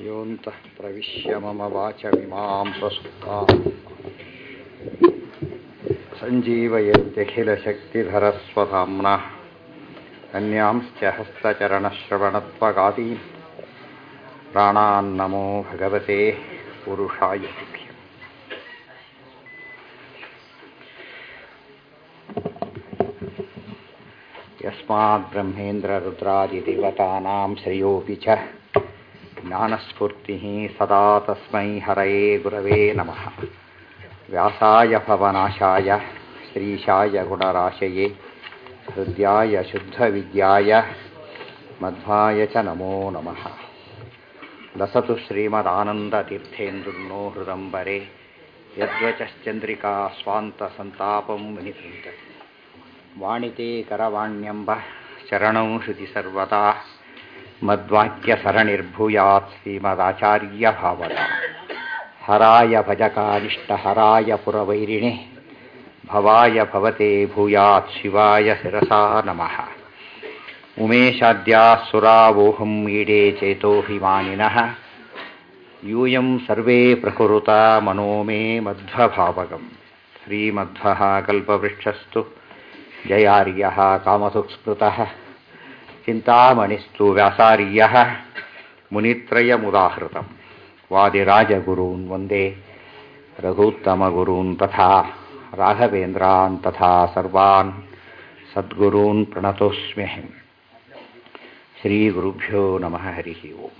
योऽन्तः प्रविश्य मम वाचमिमां प्रसुप्तां सञ्जीवयत्यखिलशक्तिधरस्वधाम्नः अन्यांश्च हस्तचरणश्रवणत्वगादीन् प्राणान्नमो भगवते पुरुषाय तुभ्यम् यस्माद्ब्रह्मेन्द्ररुद्रादिदेवतानां श्रेयोऽपि च ज्ञानस्फूर्तिः सदा तस्मै हरये गुरवे नमः व्यासाय भवनाशाय श्रीशाय गुणराशये हृद्याय शुद्धविद्याय मध्वाय च नमो नमः लसतु श्रीमदानन्दतीर्थेन्दुर्नो हृदम्बरे यद्वचश्चन्द्रिका स्वान्तसन्तापं विनिसृन्त ವಾಣಿತೆ ಕರವಾಣ್ಯಂಬ ಚರಣೌ ಶ್ರುತಿ ಸರ್ವದಾ ಮದ್ವಾಕ್ಯಸರಣಿರ್ಭೂಯಾತ್ ಶ್ರೀಮದಾಚಾರ್ಯ ಭಾವದ ಹರಾಯ ಭಜಕಾನಿಷ್ಟಹರಾಯ ಪುರವೈರಿಣೆ ಭವಾಯ ಭವತೆ ಭೂಯಾತ್ ಶಿವಾಯ ಶಿರಸಾ ನಮಃ ಉಮೇಶಾದ್ಯಾಸುರಾವೋಹಂ ಈಡೇ ಚೇತೋಭಿಮಾನಿನಃ ಯೂಯಂ ಸರ್ವೇ ಪ್ರಕುರುತ ಮನೋ ಮೇ ಮಧ್ವಭಾವಗಂ ಶ್ರೀಮಧ್ವಃ ಕಲ್ಪವೃಕ್ಷಸ್ತು ಜಯಾರ್ಯಃ ಕಾಮಸುಸ್ಮೃತಃ ಚಿಂತಾಮಣಿಸ್ತು ವ್ಯಾಸಾರ್ಯಃ ಮುನಿತ್ರಯಮುದಾಹೃತಂ ವಾದಿರಾಜಗುರೂನ್ ವಂದೇ ರಘೂತ್ತಮಗುರೂನ್ ತಥಾ ರಾಘವೇಂದ್ರಾನ್ ತಥಾ ಸರ್ವಾನ್ ಸದ್ಗುರೂನ್ ಪ್ರಣತೋಸ್ಮ್ಯಹಂ ಶ್ರೀಗುರುಭ್ಯೋ ನಮಃ ಹರಿ ಓಂ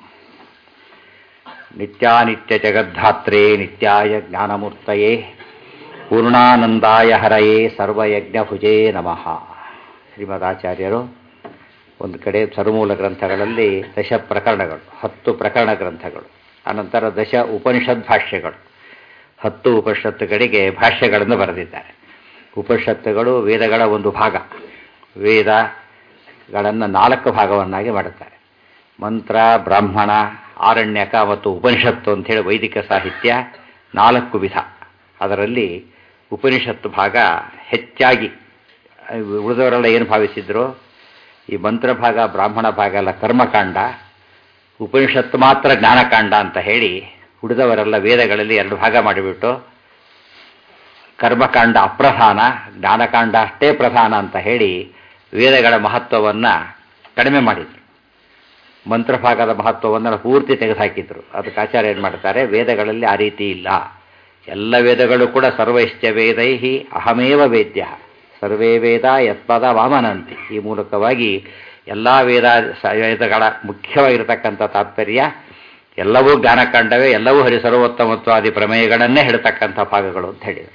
ನಿತ್ಯಾನಿತ್ಯಜಗದ್ಧಾತ್ರೇ ನಿತ್ಯಾಯ ಜ್ಞಾನಮೂರ್ತಯೇ ಪೂರ್ಣಾನಂದಾಯ ಹರಯೇ ಸರ್ವಯಜ್ಞಭುಜೇ ನಮಃ ಶ್ರೀಮದಾಚಾರ್ಯರು ಒಂದು ಕಡೆ ಸರ್ಮೂಲ ಗ್ರಂಥಗಳಲ್ಲಿ ದಶ ಪ್ರಕರಣಗಳು ಹತ್ತು ಪ್ರಕರಣ ಗ್ರಂಥಗಳು ಅನಂತರ ದಶ ಉಪನಿಷತ್ ಭಾಷ್ಯಗಳು ಹತ್ತು ಉಪನಿಷತ್ತುಗಳಿಗೆ ಭಾಷ್ಯಗಳನ್ನು ಬರೆದಿದ್ದಾರೆ ಉಪನಿಷತ್ತುಗಳು ವೇದಗಳ ಒಂದು ಭಾಗ ವೇದಗಳನ್ನು ನಾಲ್ಕು ಭಾಗವನ್ನಾಗಿ ಮಾಡುತ್ತಾರೆ ಮಂತ್ರ ಬ್ರಾಹ್ಮಣ ಆರಣ್ಯಕ ಮತ್ತು ಉಪನಿಷತ್ತು ಅಂಥೇಳಿ ವೈದಿಕ ಸಾಹಿತ್ಯ ನಾಲ್ಕು ವಿಧ ಅದರಲ್ಲಿ ಉಪನಿಷತ್ತು ಭಾಗ ಹೆಚ್ಚಾಗಿ ಉಳಿದವರೆಲ್ಲ ಏನು ಭಾವಿಸಿದ್ರು ಈ ಮಂತ್ರ ಭಾಗ ಬ್ರಾಹ್ಮಣ ಭಾಗ ಎಲ್ಲ ಕರ್ಮಕಾಂಡ ಉಪನಿಷತ್ತು ಮಾತ್ರ ಜ್ಞಾನಕಾಂಡ ಅಂತ ಹೇಳಿ ಉಳಿದವರೆಲ್ಲ ವೇದಗಳಲ್ಲಿ ಎರಡು ಭಾಗ ಮಾಡಿಬಿಟ್ಟು ಕರ್ಮಕಾಂಡ ಅಪ್ರಧಾನ ಜ್ಞಾನಕಾಂಡ ಅಷ್ಟೇ ಪ್ರಧಾನ ಅಂತ ಹೇಳಿ ವೇದಗಳ ಮಹತ್ವವನ್ನು ಕಡಿಮೆ ಮಾಡಿದ್ರು ಮಂತ್ರಭಾಗದ ಮಹತ್ವವನ್ನು ಪೂರ್ತಿ ತೆಗೆದುಹಾಕಿದ್ರು ಅದಕ್ಕೆ ಆಚಾರ್ಯ ಏನು ಮಾಡ್ತಾರೆ ವೇದಗಳಲ್ಲಿ ಆ ರೀತಿ ಇಲ್ಲ ಎಲ್ಲ ವೇದಗಳು ಕೂಡ ಸರ್ವೈಶ್ಚ ವೇದೈ ಅಹಮೇವ ವೇದ್ಯ ಸರ್ವೇ ವೇದ ಯತ್ಪದ ವಾಮನಂತಿ ಈ ಮೂಲಕವಾಗಿ ಎಲ್ಲ ವೇದ ವೇದಗಳ ಮುಖ್ಯವಾಗಿರತಕ್ಕಂಥ ತಾತ್ಪರ್ಯ ಎಲ್ಲವೂ ಜ್ಞಾನಕಾಂಡವೇ ಎಲ್ಲವೂ ಹರಿಸರ್ವೋತ್ತಮತ್ವಾದಿ ಪ್ರಮೇಯಗಳನ್ನೇ ಹೇಳ್ತಕ್ಕಂಥ ಭಾಗಗಳು ಅಂತ ಹೇಳಿದರು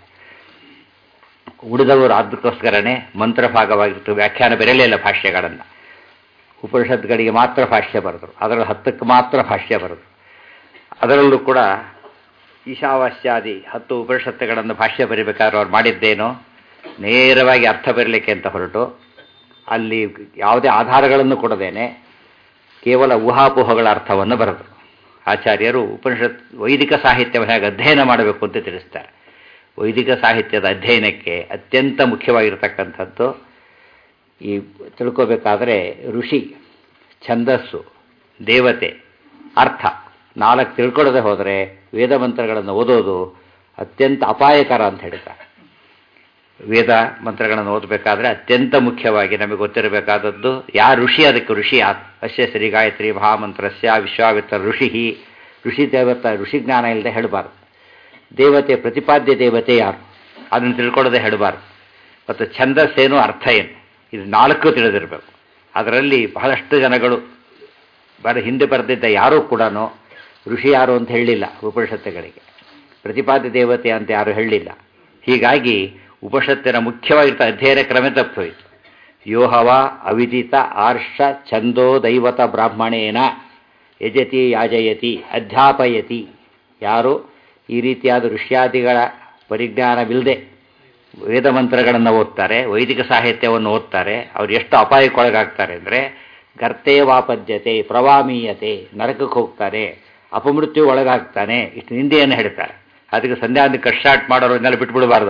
ಉಳಿದವರು ಅದಕ್ಕೋಸ್ಕರನೇ ಮಂತ್ರ ಭಾಗವಾಗಿತ್ತು ವ್ಯಾಖ್ಯಾನ ಬೆರಲಿಲ್ಲ ಭಾಷ್ಯಗಳನ್ನು ಉಪನಿಷತ್ಗಳಿಗೆ ಮಾತ್ರ ಭಾಷ್ಯ ಬರೆದರು ಅದರಲ್ಲಿ ಹತ್ತಕ್ಕೆ ಮಾತ್ರ ಭಾಷ್ಯ ಬರೆದರು ಅದರಲ್ಲೂ ಕೂಡ ಈಶಾವಾಸ್ಯಾದಿ ಹತ್ತು ಉಪನಿಷತ್ತುಗಳನ್ನು ಭಾಷ್ಯ ಬರೀಬೇಕಾದ್ರೆ ಅವ್ರು ಮಾಡಿದ್ದೇನೋ ನೇರವಾಗಿ ಅರ್ಥ ಬರಲಿಕ್ಕೆ ಅಂತ ಹೊರಟು ಅಲ್ಲಿ ಯಾವುದೇ ಆಧಾರಗಳನ್ನು ಕೊಡದೇನೆ ಕೇವಲ ಊಹಾಪೋಹಗಳ ಅರ್ಥವನ್ನು ಬರೆದರು ಆಚಾರ್ಯರು ಉಪನಿಷತ್ ವೈದಿಕ ಸಾಹಿತ್ಯವನ್ನು ಹೇಗೆ ಅಧ್ಯಯನ ಮಾಡಬೇಕು ಅಂತ ತಿಳಿಸ್ತಾರೆ ವೈದಿಕ ಸಾಹಿತ್ಯದ ಅಧ್ಯಯನಕ್ಕೆ ಅತ್ಯಂತ ಮುಖ್ಯವಾಗಿರತಕ್ಕಂಥದ್ದು ಈ ತಿಳ್ಕೋಬೇಕಾದ್ರೆ ಋಷಿ ಛಂದಸ್ಸು ದೇವತೆ ಅರ್ಥ ನಾಲ್ಕು ತಿಳ್ಕೊಳ್ಳದೆ ಹೋದರೆ ವೇದ ಮಂತ್ರಗಳನ್ನು ಓದೋದು ಅತ್ಯಂತ ಅಪಾಯಕರ ಅಂತ ಹೇಳ್ತಾರೆ ವೇದ ಮಂತ್ರಗಳನ್ನು ಓದಬೇಕಾದ್ರೆ ಅತ್ಯಂತ ಮುಖ್ಯವಾಗಿ ನಮಗೆ ಗೊತ್ತಿರಬೇಕಾದದ್ದು ಯಾ ಋಷಿ ಅದಕ್ಕೆ ಋಷಿ ಅಶ್ಯ ಶ್ರೀ ಗಾಯತ್ರಿ ಮಹಾಮಂತ್ರಸ್ಯ ವಿಶ್ವಾಮಿತ್ರ ಋಷಿ ಋಷಿ ದೇವತ ಋಷಿ ಜ್ಞಾನ ಇಲ್ಲದೆ ಹೇಳಬಾರ್ದು ದೇವತೆ ಪ್ರತಿಪಾದ್ಯ ದೇವತೆ ಯಾರು ಅದನ್ನು ತಿಳ್ಕೊಳ್ಳದೆ ಹೇಳಬಾರ್ದು ಮತ್ತು ಛಂದಸ್ಸೇನು ಅರ್ಥ ಏನು ಇದು ನಾಲ್ಕು ತಿಳಿದಿರಬೇಕು ಅದರಲ್ಲಿ ಬಹಳಷ್ಟು ಜನಗಳು ಬರ ಹಿಂದೆ ಬರೆದಿದ್ದ ಯಾರೂ ಕೂಡ ಋಷಿ ಯಾರು ಅಂತ ಹೇಳಲಿಲ್ಲ ಉಪನಿಷತ್ತುಗಳಿಗೆ ಪ್ರತಿಪಾದ್ಯ ದೇವತೆ ಅಂತ ಯಾರು ಹೇಳಲಿಲ್ಲ ಹೀಗಾಗಿ ಉಪನಿಷತ್ತಿನ ಮುಖ್ಯವಾಗಿರ್ತ ಅಧ್ಯಯನ ಕ್ರಮ ತಪ್ಪೋಯಿತು ಯೋಹವ ಅವಿದಿತ ಆರ್ಷ ಛಂದೋ ದೈವತ ಬ್ರಾಹ್ಮಣೇನ ಯಜತಿ ಯಾಜಯತಿ ಅಧ್ಯಾಪಯತಿ ಯಾರು ಈ ರೀತಿಯಾದ ಋಷ್ಯಾದಿಗಳ ಪರಿಜ್ಞಾನವಿಲ್ಲದೆ ವೇದ ಮಂತ್ರಗಳನ್ನು ಓದ್ತಾರೆ ವೈದಿಕ ಸಾಹಿತ್ಯವನ್ನು ಓದ್ತಾರೆ ಅವ್ರು ಎಷ್ಟು ಅಪಾಯಕ್ಕೊಳಗಾಗ್ತಾರೆ ಅಂದರೆ ಗರ್ತೇ ವಾಪದ್ಯತೆ ಪ್ರವಾಮೀಯತೆ ನರಕಕ್ಕೆ ಹೋಗ್ತಾರೆ ಅಪಮೃತ್ಯು ಒಳಗಾಗ್ತಾನೆ ಇಷ್ಟು ನಿಂದೆಯನ್ನು ಹೇಳ್ತಾರೆ ಅದಕ್ಕೆ ಸಂಧ್ಯಾವಂತ ಕಟ್ ಸ್ಟಾರ್ಟ್ ಮಾಡೋರು ಇನ್ನೆಲ್ಲ ಬಿಟ್ಬಿಡಬಾರ್ದು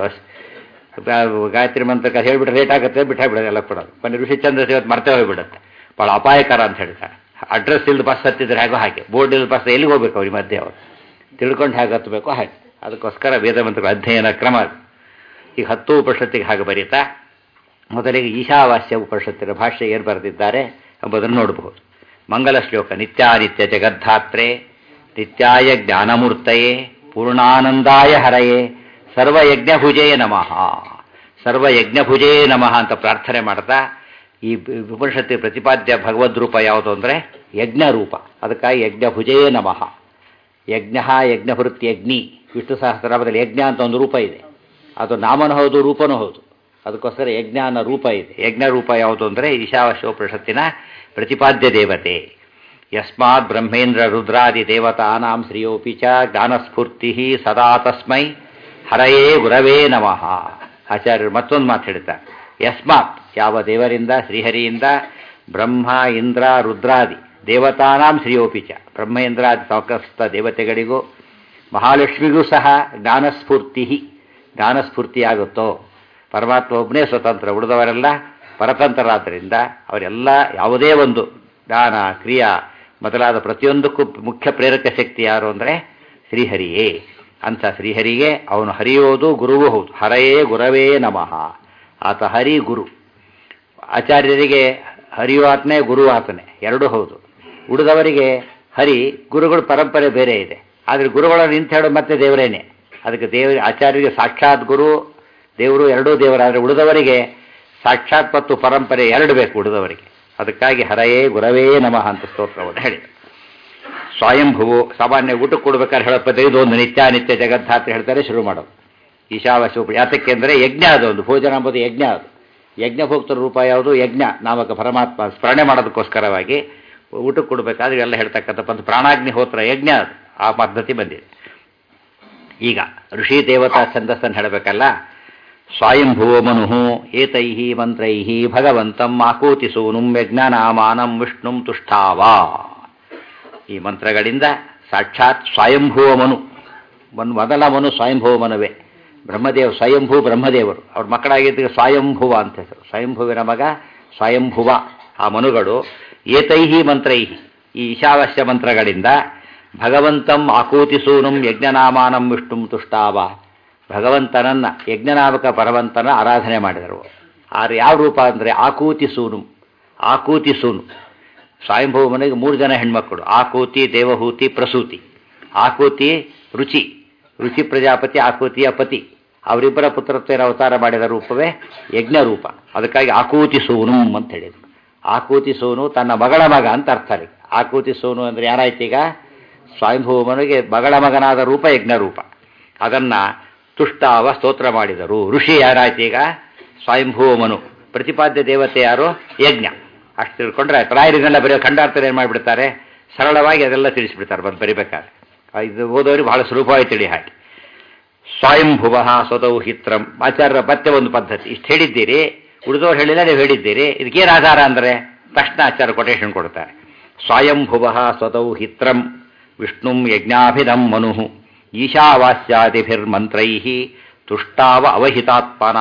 ಗಾಯತ್ರಿ ಮಂತ್ರಕ್ಕೆ ಹೇಳಿಬಿಟ್ರೆ ಲೇಟ್ ಆಗುತ್ತೆ ಬಿಟ್ಟಾಗ್ಬಿಡೋದು ಎಲ್ಲ ಕೊಡೋದು ಕೊನೆ ಋಷಿ ಚಂದ್ರ ಇವತ್ತು ಮರ್ತೇ ಹೋಗ್ಬಿಡುತ್ತೆ ಭಾಳ ಅಪಾಯಕರ ಅಂತ ಹೇಳ್ತಾರೆ ಅಡ್ರೆಸ್ ಇಲ್ದು ಬಸ್ ಹತ್ತಿದ್ರೆ ಹೇಗೋ ಹಾಗೆ ಬೋರ್ಡ್ ಇಲ್ದ ಬಸ್ ಎಲ್ಲಿಗೆ ಹೋಗ್ಬೇಕು ಅವ್ರಿಗೆ ಮಧ್ಯೆ ಅವರು ತಿಳ್ಕೊಂಡು ಹೇಗೆ ಹತ್ತಬೇಕು ಹಾಗೆ ಅದಕ್ಕೋಸ್ಕರ ವೇದ ಮಂತ್ರಗಳ ಅಧ್ಯಯನ ಕ್ರಮ ಅದು. ಈಗ ಹತ್ತು ಉಪನಿಷತ್ತಿಗೆ ಹಾಗೆ ಬರೀತಾ ಮೊದಲಿಗೆ ಈಶಾವಾಸ್ಯ ಉಪನಿಷತ್ತಿನ ಭಾಷೆ ಏನು ಬರೆದಿದ್ದಾರೆ ಎಂಬುದನ್ನು ನೋಡಬಹುದು ಮಂಗಲ ಶ್ಲೋಕ ನಿತ್ಯಾನಿತ್ಯ ಜಗದ್ಧಾತ್ರೆ ನಿತ್ಯಾಯ ಜ್ಞಾನಮೂರ್ತಯೇ ಪೂರ್ಣಾನಂದಾಯ ಹರಯೇ ಸರ್ವಯಜ್ಞಭುಜೇ ನಮಃ ಸರ್ವಯಜ್ಞಭುಜೇ ನಮಃ ಅಂತ ಪ್ರಾರ್ಥನೆ ಮಾಡ್ತಾ ಈ ಉಪನಿಷತ್ತಿನ ಪ್ರತಿಪಾದ್ಯ ಭಗವದ್ ರೂಪ ಯಾವುದು ಅಂದರೆ ಯಜ್ಞ ರೂಪ ಅದಕ್ಕಾಗಿ ಯಜ್ಞಭುಜೇ ನಮಃ ಯಜ್ಞ ಯಜ್ಞಭೃತ್ ಯಜ್ಞಿ ವಿಷ್ಣು ಸಹಸ್ರನಾಮದಲ್ಲಿ ಯಜ್ಞ ಅಂತ ಒಂದು ರೂಪ ಇದೆ ಅದು ನಾಮನೂ ಹೌದು ರೂಪನೂ ಹೌದು ಅದಕ್ಕೋಸ್ಕರ ಯಜ್ಞ ಅನ್ನೋ ರೂಪ ಇದೆ ಯಜ್ಞ ರೂಪ ಯಾವುದು ಅಂದರೆ ಈಶಾವಾಸ್ಯೋಪನಿಷತ್ತಿನ ಪ್ರತಿಪಾದ್ಯ ದೇವತೆ ಯಸ್ಮಾತ್ ಬ್ರಹ್ಮೇಂದ್ರ ರುದ್ರಾದಿ ದೇವತಾನಾಂ ಶ್ರಿಯೋಪಿ ಚ ಜ್ಞಾನಸ್ಫೂರ್ತಿ ಸದಾ ತಸ್ಮೈ ಹರಯೇ ಗುರವೇ ನಮಃ ಆಚಾರ್ಯರು ಮತ್ತೊಂದು ಮಾತು ಹೇಳ್ತಾರೆ ಯಸ್ಮಾತ್ ಯಾವ ದೇವರಿಂದ ಶ್ರೀಹರಿಯಿಂದ ಬ್ರಹ್ಮ ಇಂದ್ರ ರುದ್ರಾದಿ ದೇವತಾನಾಂ ಶ್ರೀಯೋಪಿ ಚ ಬ್ರಹ್ಮೇಂದ್ರಾದಿ ಸಮಸ್ತ ದೇವತೆಗಳಿಗೂ ಮಹಾಲಕ್ಷ್ಮಿಗೂ ಸಹ ಜ್ಞಾನಸ್ಫೂರ್ತಿ ಜ್ಞಾನಸ್ಫೂರ್ತಿಯಾಗುತ್ತೋ ಪರಮಾತ್ಮ ಒಬ್ಬನೇ ಸ್ವತಂತ್ರ ಉಳಿದವರೆಲ್ಲ ಪರತಂತ್ರರಾದ್ದರಿಂದ ಅವರೆಲ್ಲ ಯಾವುದೇ ಒಂದು ಜ್ಞಾನ ಕ್ರಿಯಾ ಮೊದಲಾದ ಪ್ರತಿಯೊಂದಕ್ಕೂ ಮುಖ್ಯ ಪ್ರೇರಕ ಶಕ್ತಿ ಯಾರು ಅಂದರೆ ಶ್ರೀಹರಿಯೇ ಅಂಥ ಶ್ರೀಹರಿಗೆ ಅವನು ಹರಿಯೋದು ಗುರುವೂ ಹೌದು ಹರಯೇ ಗುರವೇ ನಮಃ ಆತ ಹರಿ ಗುರು ಆಚಾರ್ಯರಿಗೆ ಹರಿಯು ಆತನೇ ಗುರು ಆತನೇ ಎರಡೂ ಹೌದು ಉಳಿದವರಿಗೆ ಹರಿ ಗುರುಗಳ ಪರಂಪರೆ ಬೇರೆ ಇದೆ ಆದರೆ ಗುರುಗಳನ್ನು ನಿಂತು ಹೇಳೋ ಮತ್ತೆ ದೇವರೇನೆ ಅದಕ್ಕೆ ದೇವ ಆಚಾರ್ಯರಿಗೆ ಸಾಕ್ಷಾತ್ ಗುರು ದೇವರು ಎರಡೂ ದೇವರಾದರೆ ಉಳಿದವರಿಗೆ ಸಾಕ್ಷಾತ್ ಮತ್ತು ಪರಂಪರೆ ಎರಡು ಬೇಕು ಉಳಿದವರಿಗೆ ಅದಕ್ಕಾಗಿ ಹರಯೇ ಗುರವೇ ನಮಃ ಅಂತ ಸ್ತೋತ್ರವನ್ನು ಹೇಳಿದರು ಸ್ವಯಂಭುವು ಸಾಮಾನ್ಯ ಊಟಕ್ಕೆ ಕೊಡ್ಬೇಕಾದ್ರೆ ಹೇಳೋ ಪದ್ಧತಿ ಇದು ಒಂದು ನಿತ್ಯ ನಿತ್ಯ ಜಗದ್ಧಾತ್ರೆ ಹೇಳ್ತಾರೆ ಶುರು ಮಾಡೋದು ಈಶಾವಾಸ್ಯ ಯಾತಕ್ಕೆ ಅಂದರೆ ಯಜ್ಞ ಅದು ಒಂದು ಭೋಜನ ಎಂಬುದು ಯಜ್ಞ ಅದು ಯಜ್ಞಭೋಕ್ತರ ರೂಪ ಯಾವುದು ಯಜ್ಞ ನಾಮಕ ಪರಮಾತ್ಮ ಸ್ಮರಣೆ ಮಾಡೋದಕ್ಕೋಸ್ಕರವಾಗಿ ಊಟಕ್ಕೆ ಕೊಡಬೇಕಾದ್ರೆ ಎಲ್ಲ ಹೇಳ್ತಕ್ಕಂಥ ಒಂದು ಪ್ರಾಣಾಗ್ನಿ ಹೋತ್ರ ಯಜ್ಞ ಅದು ಆ ಪದ್ಧತಿ ಬಂದಿದೆ ಈಗ ಋಷಿ ದೇವತಾ ಛಂದಸ್ಸನ್ನು ಹೇಳಬೇಕಲ್ಲ ಸ್ವಯಂಭುವ ಮನು ಏತೈ ಮಂತ್ರೈ ಭಗವಂತಂ ಆಕೂತಿ ಸೂನುಂ ಯಜ್ಞನಾಮಾನಂ ವಿಷ್ಣುಂ ತುಷ್ಟಾವ ಈ ಮಂತ್ರಗಳಿಂದ ಸಾಕ್ಷಾತ್ ಸ್ವಯಂಭುವ ಮನು ಒಂದು ಮೊದಲ ಮನು ಸ್ವಯಂಭುವ ಮನುವೆ ಬ್ರಹ್ಮದೇವ ಸ್ವಯಂಭೂ ಬ್ರಹ್ಮದೇವರು ಅವ್ರ ಮಕ್ಕಳಾಗಿದ್ದಕ್ಕೆ ಸ್ವಯಂಭುವ ಅಂತ ಹೆಸರು ಸ್ವಯಂಭುವಿನ ಮಗ ಸ್ವಯಂಭುವ ಆ ಮನುಗಳು ಏತೈಹಿ ಮಂತ್ರೈಹಿ ಈ ಈಶಾವಾಸ್ಯ ಮಂತ್ರಗಳಿಂದ ಭಗವಂತಂ ಆಕೂತಿ ಸೂನುಂ ಯಜ್ಞನಾಮಾನಂ ವಿಷ್ಣುಂ ತುಷ್ಟಾವ ಭಗವಂತನನ್ನ ಯಜ್ಞನಾಮಕ ಭಗವಂತನ ಆರಾಧನೆ ಮಾಡಿದರು ಆದ್ರೆ ಯಾವ ರೂಪ ಅಂದರೆ ಆಕೂತಿ ಸೂನು ಆಕೂತಿ ಸೂನು ಸ್ವಯಂಭವ ಮನೆಗೆ ಮೂರು ಜನ ಹೆಣ್ಮಕ್ಕಳು ಆಕೂತಿ ದೇವಹೂತಿ ಪ್ರಸೂತಿ ಆಕೂತಿ ರುಚಿ ರುಚಿ ಪ್ರಜಾಪತಿ ಆಕೂತಿಯ ಪತಿ ಅವರಿಬ್ಬರ ಪುತ್ರತ್ವೇನ ಅವತಾರ ಮಾಡಿದ ರೂಪವೇ ಯಜ್ಞ ರೂಪ ಅದಕ್ಕಾಗಿ ಆಕೂತಿ ಸೂನು ಅಂತ ಹೇಳಿದರು ಆಕೂತಿ ಸೋನು ತನ್ನ ಮಗಳ ಮಗ ಅಂತ ಅರ್ಥ ರೀ ಆಕೂತಿ ಸೋನು ಅಂದರೆ ಯಾರಾಯ್ತೀಗ ಸ್ವಯಂಭೂಮನಿಗೆ ಮಗಳ ಮಗನಾದ ರೂಪ ಯಜ್ಞ ರೂಪ ಅದನ್ನು ತುಷ್ಟಾವ ಸ್ತೋತ್ರ ಮಾಡಿದರು ಋಷಿ ಯಾರಾಯ್ತೀಗ ಸ್ವಯಂಭೂಮನು ಪ್ರತಿಪಾದ್ಯ ದೇವತೆ ಯಾರು ಯಜ್ಞ ಅಷ್ಟು ತಿಳ್ಕೊಂಡ್ರೆ ಆಯ್ತು ರಾಯರಿಗೆಲ್ಲ ಬರೆಯೋ ಖಂಡಾರ್ಥನ ಏನು ಮಾಡಿಬಿಡ್ತಾರೆ ಸರಳವಾಗಿ ಅದೆಲ್ಲ ತಿಳಿಸ್ಬಿಡ್ತಾರೆ ಬಂದು ಬರಿಬೇಕಾದ್ರೆ ಇದು ಓದೋರಿಗೆ ಬಹಳ ಸುಲಭವಾಗಿ ತಿಳಿ ಹಾಕಿ ಸ್ವಯಂಭುವ ಸ್ವತಃ ಹಿತ್ರಂ ಆಚಾರ್ಯರ ಮತ್ತೆ ಒಂದು ಪದ್ಧತಿ ಇಷ್ಟು ಹೇಳಿದ್ದೀರಿ ಉಳಿದವ್ರು ಹೇಳಿಲ್ಲ ನೀವು ಹೇಳಿದ್ದೀರಿ ಇದಕ್ಕೇನು ಆಧಾರ ಅಂದರೆ ತಕ್ಷಣ ಆಚಾರ್ಯ ಕೊಟೇಶನ್ ಕೊಡ್ತಾರೆ ಸ್ವಯಂಭುವ ಸ್ವತಃ ಹಿತ್ರಂ ವಿಷ್ಣುಂ ಯಜ್ಞಾಭಿಧಂ ಮನು ಈಶಾವಾಸ್ಯಾದಿಭಿರ್ಮಂತ್ರೈ ತುಷ್ಟಾವ ಅವಹಿತಾತ್ಮನ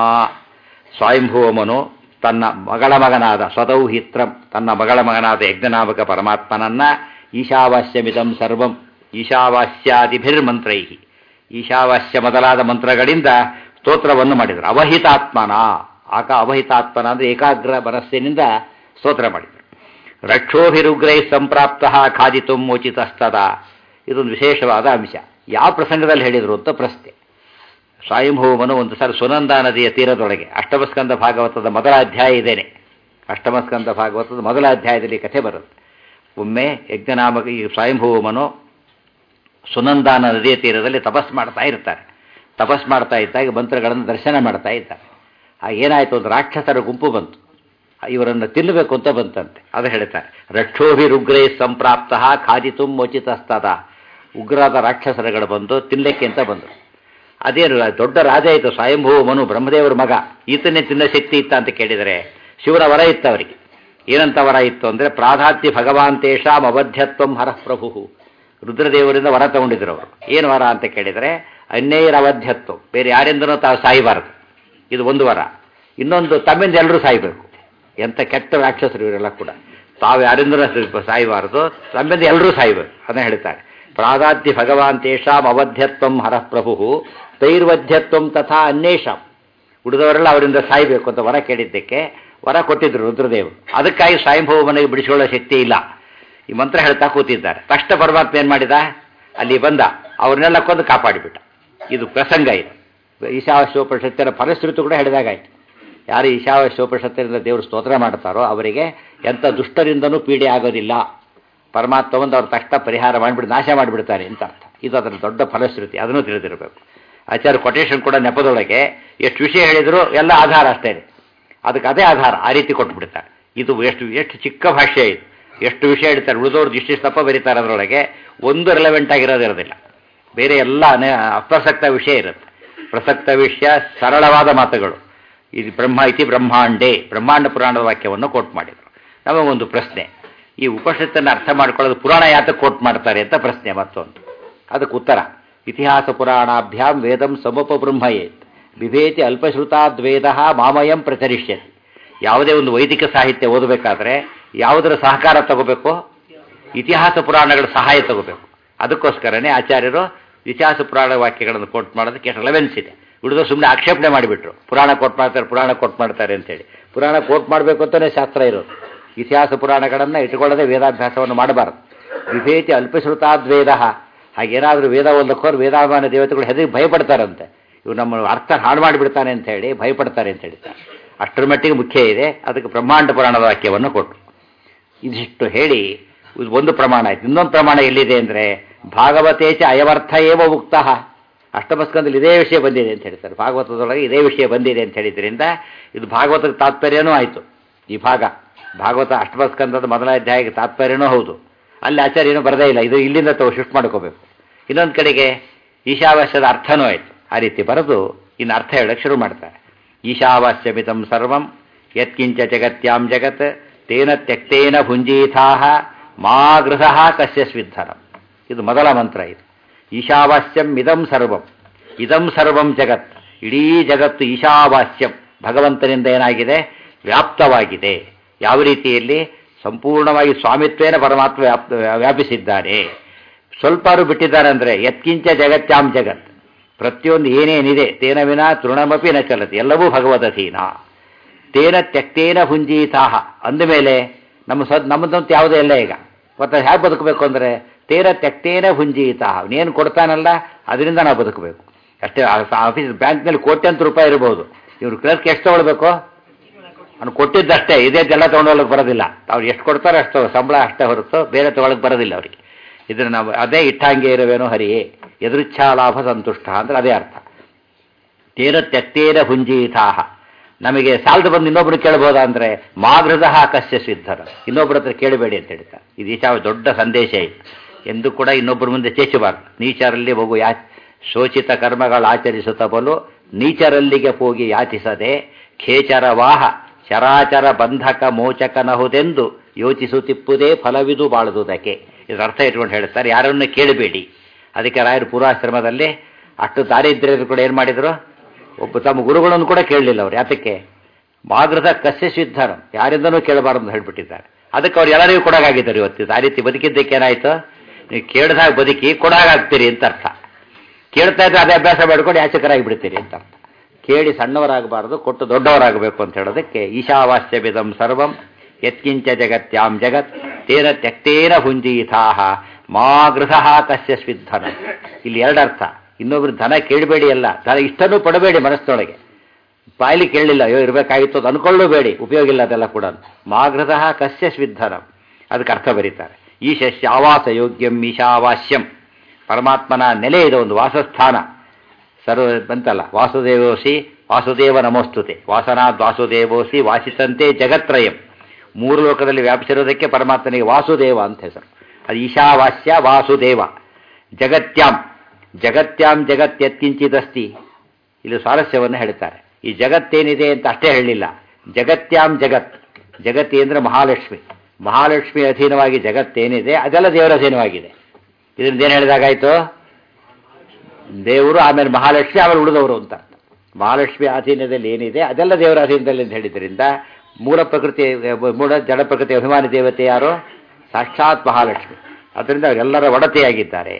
ಸ್ವಯಂಭುವ ಮನು ತನ್ನ ಮಗಳ ಮಗನಾದ ಸ್ವತೌ ಹಿತ್ರಂ ತನ್ನ ಮಗಳ ಮಗನಾದ ಯಜ್ಞನಾಮಕ ಪರಮಾತ್ಮನನ್ನ ಈಶಾವಾಸ್ಯಮಿದಂ ಸರ್ವಂ ಈಶಾವಾಸ್ಯಾದಿಭಿರ್ಮಂತ್ರೈ ಈಶಾವಾಸ್ಯ ಮೊದಲಾದ ಮಂತ್ರಗಳಿಂದ ಸ್ತೋತ್ರವನ್ನು ಮಾಡಿದರು ಅವಹಿತಾತ್ಮನ ಆಕ ಅವಹಿತಾತ್ಮನ ಅಂದರೆ ಏಕಾಗ್ರ ಮನಸ್ಸಿನಿಂದ ಸ್ತೋತ್ರ ಮಾಡಿದರು ರಕ್ಷೋಭಿರುಗ್ರೈ ಸಂಪ್ರಾಪ್ತ ಖಾದಿತು ಮೋಚಿತಸ್ತದ ಇದೊಂದು ವಿಶೇಷವಾದ ಅಂಶ ಯಾವ ಪ್ರಸಂಗದಲ್ಲಿ ಹೇಳಿದರು ಅಂತ ಪ್ರಶ್ನೆ ಸ್ವಯಂಭೂಮನು ಒಂದು ಸಲ ಸುನಂದಾ ನದಿಯ ತೀರದೊಳಗೆ ಅಷ್ಟಮಸ್ಕಂದ ಭಾಗವತದ ಮೊದಲ ಅಧ್ಯಾಯ ಇದೇನೆ ಅಷ್ಟಮಸ್ಕಂದ ಭಾಗವತದ ಮೊದಲ ಅಧ್ಯಾಯದಲ್ಲಿ ಕಥೆ ಬರುತ್ತೆ ಒಮ್ಮೆ ಯಜ್ಞನಾಮಕ ಈ ಸ್ವಯಂಭೂಮನು ಸುನಂದಾನ ನದಿಯ ತೀರದಲ್ಲಿ ತಪಸ್ ಮಾಡ್ತಾ ಇರ್ತಾರೆ ತಪಸ್ ಮಾಡ್ತಾ ಇದ್ದಾಗ ಮಂತ್ರಗಳನ್ನು ದರ್ಶನ ಮಾಡ್ತಾ ಇದ್ದಾರೆ ಆ ಏನಾಯಿತು ಒಂದು ರಾಕ್ಷಸರ ಗುಂಪು ಬಂತು ಇವರನ್ನು ತಿನ್ನಬೇಕು ಅಂತ ಬಂತಂತೆ ಅದು ಹೇಳ್ತಾರೆ ರಕ್ಷೋಭಿರುಗ್ರೈ ಸಂಪ್ರಾಪ್ತ ಖಾದಿತು ಮೋಚಿತಸ್ತದ ಉಗ್ರಾದ ರಾಕ್ಷಸರುಗಳು ಬಂದು ತಿನ್ನಲಿಕ್ಕೆ ಅಂತ ಬಂದರು ಅದೇನು ದೊಡ್ಡ ರಾಜ ಇತ್ತು ಸ್ವಯಂಭೂ ಮನು ಬ್ರಹ್ಮದೇವರ ಮಗ ಈತನೇ ತಿನ್ನ ಶಕ್ತಿ ಇತ್ತ ಅಂತ ಕೇಳಿದರೆ ಶಿವನ ವರ ಇತ್ತು ಅವರಿಗೆ ಏನಂತ ವರ ಇತ್ತು ಅಂದರೆ ಪ್ರಾಧಾತ್ಯ ಭಗವಾನ್ ತೇಷಾಂ ಅವಧ್ಯತ್ವಂ ಹರಃ ಪ್ರಭು ರುದ್ರದೇವರಿಂದ ವರ ತಗೊಂಡಿದ್ರು ಅವರು ಏನು ವರ ಅಂತ ಕೇಳಿದರೆ ಅನ್ಯೈರ ಅವಧ್ಯತ್ವ ಬೇರೆ ಯಾರಿಂದನೂ ತಾವು ಸಾಯಬಾರದು ಇದು ಒಂದು ವರ ಇನ್ನೊಂದು ತಮ್ಮಿಂದ ಎಲ್ಲರೂ ಸಾಯಬೇಕು ಎಂಥ ಕೆಟ್ಟ ರಾಕ್ಷಸರು ಇವರೆಲ್ಲ ಕೂಡ ತಾವು ಯಾರಿಂದಲೂ ಸಾಯಬಾರದು ತಮ್ಮಿಂದ ಎಲ್ಲರೂ ಸಾಯಬೇಕು ಅದನ್ನ ಹೇಳ್ತಾರೆ ಪ್ರಾದಾದ್ಯ ಭಗವಾನ್ ತೇಷಾಂ ಅವಧ್ಯತ್ವಂ ಹರಃ ಪ್ರಭು ತೈರ್ವಧ್ಯತ್ವಂ ತಥಾ ಅನ್ಯೇಷಾಂ ಉಳಿದವರೆಲ್ಲ ಅವರಿಂದ ಸಾಯಬೇಕು ಅಂತ ವರ ಕೇಳಿದ್ದಕ್ಕೆ ವರ ಕೊಟ್ಟಿದ್ರು ರುದ್ರದೇವರು ಅದಕ್ಕಾಗಿ ಸ್ವಯಂಭವ ಮನೆಗೆ ಬಿಡಿಸಿಕೊಳ್ಳೋ ಶಕ್ತಿ ಇಲ್ಲ ಈ ಮಂತ್ರ ಹೇಳ್ತಾ ಕೂತಿದ್ದಾರೆ ತಕ್ಷಣ ಪರಮಾತ್ಮ ಏನು ಮಾಡಿದ ಅಲ್ಲಿ ಬಂದ ಅವ್ರನ್ನೆಲ್ಲ ಕೊಂದು ಕಾಪಾಡಿಬಿಟ್ಟ ಇದು ಪ್ರಸಂಗ ಇದು ಈಶಾವಾಸ್ಯೋಪನಿಷತ್ತಿನ ಫಲಶ್ರುತಿ ಕೂಡ ಹೇಳಿದಾಗಾಯ್ತು ಯಾರು ಈಶಾವಾಸ್ಯೋಪನಿಷತ್ತಿನಿಂದ ದೇವರು ಸ್ತೋತ್ರ ಮಾಡ್ತಾರೋ ಅವರಿಗೆ ಎಂಥ ದುಷ್ಟರಿಂದನೂ ಪೀಡೆ ಆಗೋದಿಲ್ಲ ಪರಮಾತ್ಮ ಒಂದು ಅವ್ರ ತಕ್ಷಣ ಪರಿಹಾರ ಮಾಡಿಬಿಟ್ಟು ನಾಶ ಮಾಡಿಬಿಡ್ತಾರೆ ಅಂತ ಅರ್ಥ ಇದು ಅದರ ದೊಡ್ಡ ಫಲಶ್ರುತಿ ಅದನ್ನು ತಿಳಿದಿರಬೇಕು ಆಚಾರ್ಯ ಕೊಟೇಶನ್ ಕೂಡ ನೆಪದೊಳಗೆ ಎಷ್ಟು ವಿಷಯ ಹೇಳಿದ್ರು ಎಲ್ಲ ಆಧಾರ ಅಷ್ಟೇ ಅದಕ್ಕೆ ಅದೇ ಆಧಾರ ಆ ರೀತಿ ಕೊಟ್ಬಿಡ್ತಾರೆ ಇದು ಎಷ್ಟು ಎಷ್ಟು ಚಿಕ್ಕ ಭಾಷೆ ಇದು ಎಷ್ಟು ವಿಷಯ ಹೇಳ್ತಾರೆ ಉಳಿದವ್ರದ್ದು ಇಷ್ಟಿಷ್ಟು ತಪ್ಪ ಬರೀತಾರೆ ಅದರೊಳಗೆ ಒಂದು ರಿಲೆವೆಂಟ್ ಆಗಿರೋದಿರೋದಿಲ್ಲ ಬೇರೆ ಎಲ್ಲ ಅನೇ ಅಪ್ರಸಕ್ತ ವಿಷಯ ಇರುತ್ತೆ ಪ್ರಸಕ್ತ ವಿಷಯ ಸರಳವಾದ ಮಾತುಗಳು ಇದು ಬ್ರಹ್ಮ ಇತಿ ಬ್ರಹ್ಮಾಂಡೇ ಬ್ರಹ್ಮಾಂಡ ಪುರಾಣದ ವಾಕ್ಯವನ್ನು ಕೋಟ್ ಮಾಡಿದರು ನಮಗೊಂದು ಪ್ರಶ್ನೆ ಈ ಉಪನಿಷತ್ತನ್ನು ಅರ್ಥ ಮಾಡ್ಕೊಳ್ಳೋದು ಪುರಾಣ ಯಾತಕ್ಕೆ ಕೋಟ್ ಮಾಡ್ತಾರೆ ಅಂತ ಪ್ರಶ್ನೆ ಮತ್ತೊಂದು ಅದಕ್ಕೆ ಉತ್ತರ ಇತಿಹಾಸ ಪುರಾಣಾಭ್ಯಾಂ ವೇದಂ ಸಮಪ ಬ್ರಹ್ಮಯೇತ್ ಬಿಭೇತಿ ಅಲ್ಪಶ್ರುತಾದ್ವೇದ ಮಾಮಯಂ ಪ್ರಚರಿಷ್ಯತಿ ಯಾವುದೇ ಒಂದು ವೈದಿಕ ಸಾಹಿತ್ಯ ಓದಬೇಕಾದ್ರೆ ಯಾವುದರ ಸಹಕಾರ ತಗೋಬೇಕು ಇತಿಹಾಸ ಪುರಾಣಗಳ ಸಹಾಯ ತಗೋಬೇಕು ಅದಕ್ಕೋಸ್ಕರನೇ ಆಚಾರ್ಯರು ಇತಿಹಾಸ ಪುರಾಣ ವಾಕ್ಯಗಳನ್ನು ಕೋಟ್ ಮಾಡೋದಕ್ಕೆ ಎಷ್ಟು ರೆಲೆವೆನ್ಸ್ ಇದೆ ಉಳಿದು ಸುಮ್ಮನೆ ಆಕ್ಷೇಪಣೆ ಮಾಡಿಬಿಟ್ರು ಪುರಾಣ ಕೋಟ್ ಮಾಡ್ತಾರೆ ಪುರಾಣ ಕೋಟ್ ಮಾಡ್ತಾರೆ ಅಂತೇಳಿ ಪುರಾಣ ಕೋಟ್ ಮಾಡಬೇಕು ಅಂತಲೇ ಶಾಸ್ತ್ರ ಇರೋದು ಇತಿಹಾಸ ಪುರಾಣಗಳನ್ನು ಇಟ್ಕೊಳ್ಳದೆ ವೇದಾಭ್ಯಾಸವನ್ನು ಮಾಡಬಾರದು ವಿಭೇತಿ ಅಲ್ಪಶ್ರುತಾದ್ವೇದ ಹಾಗೇನಾದರೂ ವೇದ ಓದಕ್ಕೋರು ವೇದಾಭಿಮಾನ ದೇವತೆಗಳು ಹೆದರಿ ಭಯಪಡ್ತಾರಂತೆ ಇವು ನಮ್ಮ ಅರ್ಥ ಹಾಳು ಮಾಡಿಬಿಡ್ತಾನೆ ಅಂತ ಹೇಳಿ ಭಯಪಡ್ತಾರೆ ಅಂತ ಹೇಳ್ತಾರೆ ಅಷ್ಟರ ಮಟ್ಟಿಗೆ ಮುಖ್ಯ ಇದೆ ಅದಕ್ಕೆ ಬ್ರಹ್ಮಾಂಡ ಪುರಾಣದ ವಾಕ್ಯವನ್ನು ಕೊಟ್ಟು ಇದಿಷ್ಟು ಹೇಳಿ ಇದು ಒಂದು ಪ್ರಮಾಣ ಆಯ್ತು ಇನ್ನೊಂದು ಪ್ರಮಾಣ ಎಲ್ಲಿದೆ ಅಂದರೆ ಭಾಗವತೇಚ ಅಯವರ್ಥ ಏವ ಉಕ್ತ ಅಷ್ಟಮಸ್ಕಂದಲ್ಲಿ ಇದೇ ವಿಷಯ ಬಂದಿದೆ ಅಂತ ಹೇಳ್ತಾರೆ ಭಾಗವತದೊಳಗೆ ಇದೇ ವಿಷಯ ಬಂದಿದೆ ಅಂತ ಹೇಳಿದ್ರಿಂದ ಇದು ಭಾಗವತದ ತಾತ್ಪರ್ಯನೂ ಆಯಿತು ಈ ಭಾಗ ಭಾಗವತ ಅಷ್ಟಮಸ್ಕಂದದ ಮೊದಲ ಅಧ್ಯಾಯಕ್ಕೆ ತಾತ್ಪರ್ಯನೂ ಹೌದು ಅಲ್ಲಿ ಆಚಾರ್ಯ ಏನೂ ಬರದೇ ಇಲ್ಲ ಇದು ಇಲ್ಲಿಂದ ತಾವು ಶಿಫ್ಟ್ ಮಾಡ್ಕೋಬೇಕು ಇನ್ನೊಂದು ಕಡೆಗೆ ಈಶಾವಾಸ್ಯದ ಅರ್ಥನೂ ಆಯಿತು ಆ ರೀತಿ ಬರೆದು ಇನ್ನು ಅರ್ಥ ಹೇಳಕ್ಕೆ ಶುರು ಮಾಡ್ತಾರೆ ಈಶಾವಾಸ್ಯಮಿತಂ ಸರ್ವಂ ಯತ್ಕಿಂಚ ಜಗತ್ಯಾಂ ಜಗತ್ ತೇನ ತ್ಯಕ್ತೇನ ಭುಂಜೀಥಾ ಮಾ ಗೃಹ ಕಸ್ಯ ಸ್ವಿಧರಂ ಇದು ಮೊದಲ ಮಂತ್ರ ಇದು ಈಶಾವಾಸ್ಯಂ ಇದಂ ಸರ್ವಂ ಇದಂ ಸರ್ವಂ ಜಗತ್ ಇಡೀ ಜಗತ್ತು ಈಶಾವಾಸ್ಯಂ ಭಗವಂತನಿಂದ ಏನಾಗಿದೆ ವ್ಯಾಪ್ತವಾಗಿದೆ ಯಾವ ರೀತಿಯಲ್ಲಿ ಸಂಪೂರ್ಣವಾಗಿ ಸ್ವಾಮಿತ್ವೇನ ಪರಮಾತ್ಮ ವ್ಯಾಪ್ತ ವ್ಯಾಪಿಸಿದ್ದಾರೆ ಸ್ವಲ್ಪಾರು ಬಿಟ್ಟಿದ್ದಾರೆ ಅಂದರೆ ಯತ್ಕಿಂಚ ಜಗತ್ಯಾಂ ಜಗತ್ ಪ್ರತಿಯೊಂದು ಏನೇನಿದೆ ತೇನ ವಿನ ತೃಣಮಪಿ ನ ಚಲತಿ ಎಲ್ಲವೂ ಭಗವದಧೀನ ತೇನ ತ್ಯಕ್ತೇನ ಭುಂಜೀತಾಹ ಅಂದಮೇಲೆ ನಮ್ಮ ಸದ್ ನಮ್ಮದಂತ ಯಾವುದೇ ಇಲ್ಲ ಈಗ ಮತ್ತು ಹೇಗೆ ಬದುಕಬೇಕು ಅಂದರೆ ತೇನ ತ್ಯಕ್ತೇನ ಭುಂಜೀತಾಹ ಅವನೇನು ಕೊಡ್ತಾನಲ್ಲ ಅದರಿಂದ ನಾವು ಬದುಕಬೇಕು ಅಷ್ಟೇ ಆಫೀಸ್ ಬ್ಯಾಂಕ್ನಲ್ಲಿ ಕೋಟ್ಯಂತರ ರೂಪಾಯಿ ಇರ್ಬೋದು ಇವ್ರು ಕ್ಲರ್ಕ್ ಎಷ್ಟು ತೊಗೊಳ್ಬೇಕು ಅವ್ನು ಕೊಟ್ಟಿದ್ದಷ್ಟೇ ಇದೇ ಎಲ್ಲ ತೊಗೊಂಡೋಗ್ಲಿಕ್ಕೆ ಬರೋದಿಲ್ಲ ಅವ್ರು ಎಷ್ಟು ಕೊಡ್ತಾರೋ ಅಷ್ಟು ಸಂಬಳ ಅಷ್ಟೇ ಹೊರತು ಬೇರೆ ತೊಗೊಳಕ್ಕೆ ಬರೋದಿಲ್ಲ ಅವರಿಗೆ ಇದನ್ನು ನಾವು ಅದೇ ಇಟ್ಟಂಗೆ ಇರುವೇನೋ ಹರಿಯೇ ಎದುರಿಚ್ಛಾ ಲಾಭ ಸಂತುಷ್ಟ ಅಂದ್ರೆ ಅದೇ ಅರ್ಥ ತೇನ ತ್ಯಕ್ತೇನ ಭುಂಜೀತಾಹ ನಮಗೆ ಸಾಲದ ಬಂದು ಇನ್ನೊಬ್ರು ಕೇಳ್ಬೋದಾ ಅಂದರೆ ಮಾಗೃದ ಕಸ್ಯ ಸಿದ್ಧರ ಇನ್ನೊಬ್ಬರ ಹತ್ರ ಕೇಳಬೇಡಿ ಅಂತ ಹೇಳ್ತಾರೆ ಇದು ಈಶಾವ ದೊಡ್ಡ ಸಂದೇಶ ಇದೆ ಎಂದು ಕೂಡ ಇನ್ನೊಬ್ಬರ ಮುಂದೆ ಚೇಚಬಾರ್ದು ನೀಚರಲ್ಲಿ ಹೋಗು ಯಾ ಶೋಚಿತ ಕರ್ಮಗಳು ಆಚರಿಸುತ್ತ ಬಲು ನೀಚರಲ್ಲಿಗೆ ಹೋಗಿ ಯಾಚಿಸದೆ ಖೇಚರ ವಾಹ ಚರಾಚರ ಬಂಧಕ ಮೋಚಕನಹುದೆಂದು ಯೋಚಿಸುತ್ತಿಪ್ಪುದೇ ಫಲವಿದು ಬಾಳುವುದಕ್ಕೆ ಇದರ ಅರ್ಥ ಇಟ್ಕೊಂಡು ಹೇಳ್ತಾರೆ ಯಾರನ್ನು ಕೇಳಬೇಡಿ ಅದಕ್ಕೆ ರಾಯರು ಪೂರ್ವಾಶ್ರಮದಲ್ಲಿ ಅಷ್ಟು ದಾರಿದ್ರ್ಯರು ಕೂಡ ಏನು ಮಾಡಿದರು ಒಬ್ಬ ತಮ್ಮ ಗುರುಗಳನ್ನು ಕೂಡ ಕೇಳಲಿಲ್ಲ ಅವ್ರು ಯಾತಕ್ಕೆ ಮಾಗೃತ ಕಸ್ಯ ಸಿದ್ಧರು ಯಾರಿಂದನೂ ಕೇಳಬಾರದು ಅಂತ ಹೇಳ್ಬಿಟ್ಟಿದ್ದಾರೆ ಅದಕ್ಕೆ ಅವ್ರು ಎಲ್ಲರಿಗೂ ಕೊಡಗಾಗಿದ್ದಾರೆ ಇವತ್ತು ಆ ರೀತಿ ಬದುಕಿದ್ದಕ್ಕೆ ಏನಾಯಿತು ನೀವು ಕೇಳಿದಾಗ ಬದುಕಿ ಕೊಡಗಾಗ್ತೀರಿ ಅಂತ ಅರ್ಥ ಕೇಳ್ತಾ ಇದ್ರೆ ಅದೇ ಅಭ್ಯಾಸ ಮಾಡ್ಕೊಂಡು ಯಾಚಕರಾಗಿ ಬಿಡ್ತೀರಿ ಅಂತ ಅರ್ಥ ಕೇಳಿ ಸಣ್ಣವರಾಗಬಾರದು ಕೊಟ್ಟು ದೊಡ್ಡವರಾಗಬೇಕು ಅಂತ ಹೇಳೋದಕ್ಕೆ ಈಶಾವಾಸ್ಯ ಬಿದಂ ಸರ್ವಂ ಯತ್ಕಿಂಚ ಜಗತ್ಯಾಂ ಜಗತ್ ತೇನ ತ್ಯಕ್ತೇನ ಭುಂಜೀಥಾಹ ಮಾ ಗೃಹ ಕಸ್ಯ ಸ್ವಿಧನ ಇಲ್ಲಿ ಎರಡರ್ಥ ಇನ್ನೊಬ್ರು ಧನ ಕೇಳಬೇಡಿ ಅಲ್ಲ ಧನ ಇಷ್ಟನೂ ಪಡಬೇಡಿ ಮನಸ್ಸೊಳಗೆ ಬಾಯ್ಲಿ ಕೇಳಲಿಲ್ಲ ಅಯ್ಯೋ ಇರಬೇಕಾಗಿತ್ತು ಅದು ಅನ್ಕೊಳ್ಳಬೇಡಿ ಉಪಯೋಗ ಇಲ್ಲ ಅದೆಲ್ಲ ಕೂಡ ಮಾಗೃತಃ ಕಸ್ಯ ಸ್ವಿಧನ ಅದಕ್ಕೆ ಅರ್ಥ ಬರೀತಾರೆ ಈಶಸ್ಯ ಆವಾಸ ಯೋಗ್ಯಂ ಈಶಾವಾಸ್ಯಂ ಪರಮಾತ್ಮನ ನೆಲೆ ಇದೆ ಒಂದು ವಾಸಸ್ಥಾನ ಸರ್ವ ಬಂತಲ್ಲ ವಾಸುದೇವೋಸಿ ವಾಸುದೇವ ನಮೋಸ್ತುತೆ ವಾಸನಾದ್ ವಾಸುದೇವೋಸಿ ವಾಸಿತಂತೆ ಜಗತ್ರಯಂ ಮೂರು ಲೋಕದಲ್ಲಿ ವ್ಯಾಪಿಸಿರೋದಕ್ಕೆ ಪರಮಾತ್ಮನಿಗೆ ವಾಸುದೇವ ಅಂತ ಹೆಸರು ಅದು ಈಶಾವಾಸ್ಯ ವಾಸುದೇವ ಜಗತ್ಯಾಂ ಜಗತ್ಯಾಂ ಜಗತ್ಯತ್ಕಿಂಚಿದಸ್ತಿ ಇಲ್ಲಿ ಸ್ವಾರಸ್ಯವನ್ನು ಹೇಳ್ತಾರೆ ಈ ಜಗತ್ತೇನಿದೆ ಅಂತ ಅಷ್ಟೇ ಹೇಳಲಿಲ್ಲ ಜಗತ್ಯಾಂ ಜಗತ್ ಜಗತ್ತಿ ಅಂದರೆ ಮಹಾಲಕ್ಷ್ಮಿ ಮಹಾಲಕ್ಷ್ಮಿ ಅಧೀನವಾಗಿ ಜಗತ್ತೇನಿದೆ ಅದೆಲ್ಲ ದೇವರ ಅಧೀನವಾಗಿದೆ ಇದರಿಂದ ಏನು ಹೇಳಿದಾಗಾಯಿತು ದೇವರು ಆಮೇಲೆ ಮಹಾಲಕ್ಷ್ಮಿ ಆಮೇಲೆ ಉಳಿದವರು ಅಂತ ಮಹಾಲಕ್ಷ್ಮಿ ಅಧೀನದಲ್ಲಿ ಏನಿದೆ ಅದೆಲ್ಲ ದೇವರ ಅಧೀನದಲ್ಲಿ ಅಂತ ಹೇಳಿದ್ರಿಂದ ಮೂಲ ಪ್ರಕೃತಿ ಮೂಲ ಜಡ ಪ್ರಕೃತಿ ಅಭಿಮಾನಿ ದೇವತೆ ಯಾರು ಸಾಕ್ಷಾತ್ ಮಹಾಲಕ್ಷ್ಮಿ ಅದರಿಂದ ಅವರೆಲ್ಲರ ಒಡತೆಯಾಗಿದ್ದಾರೆ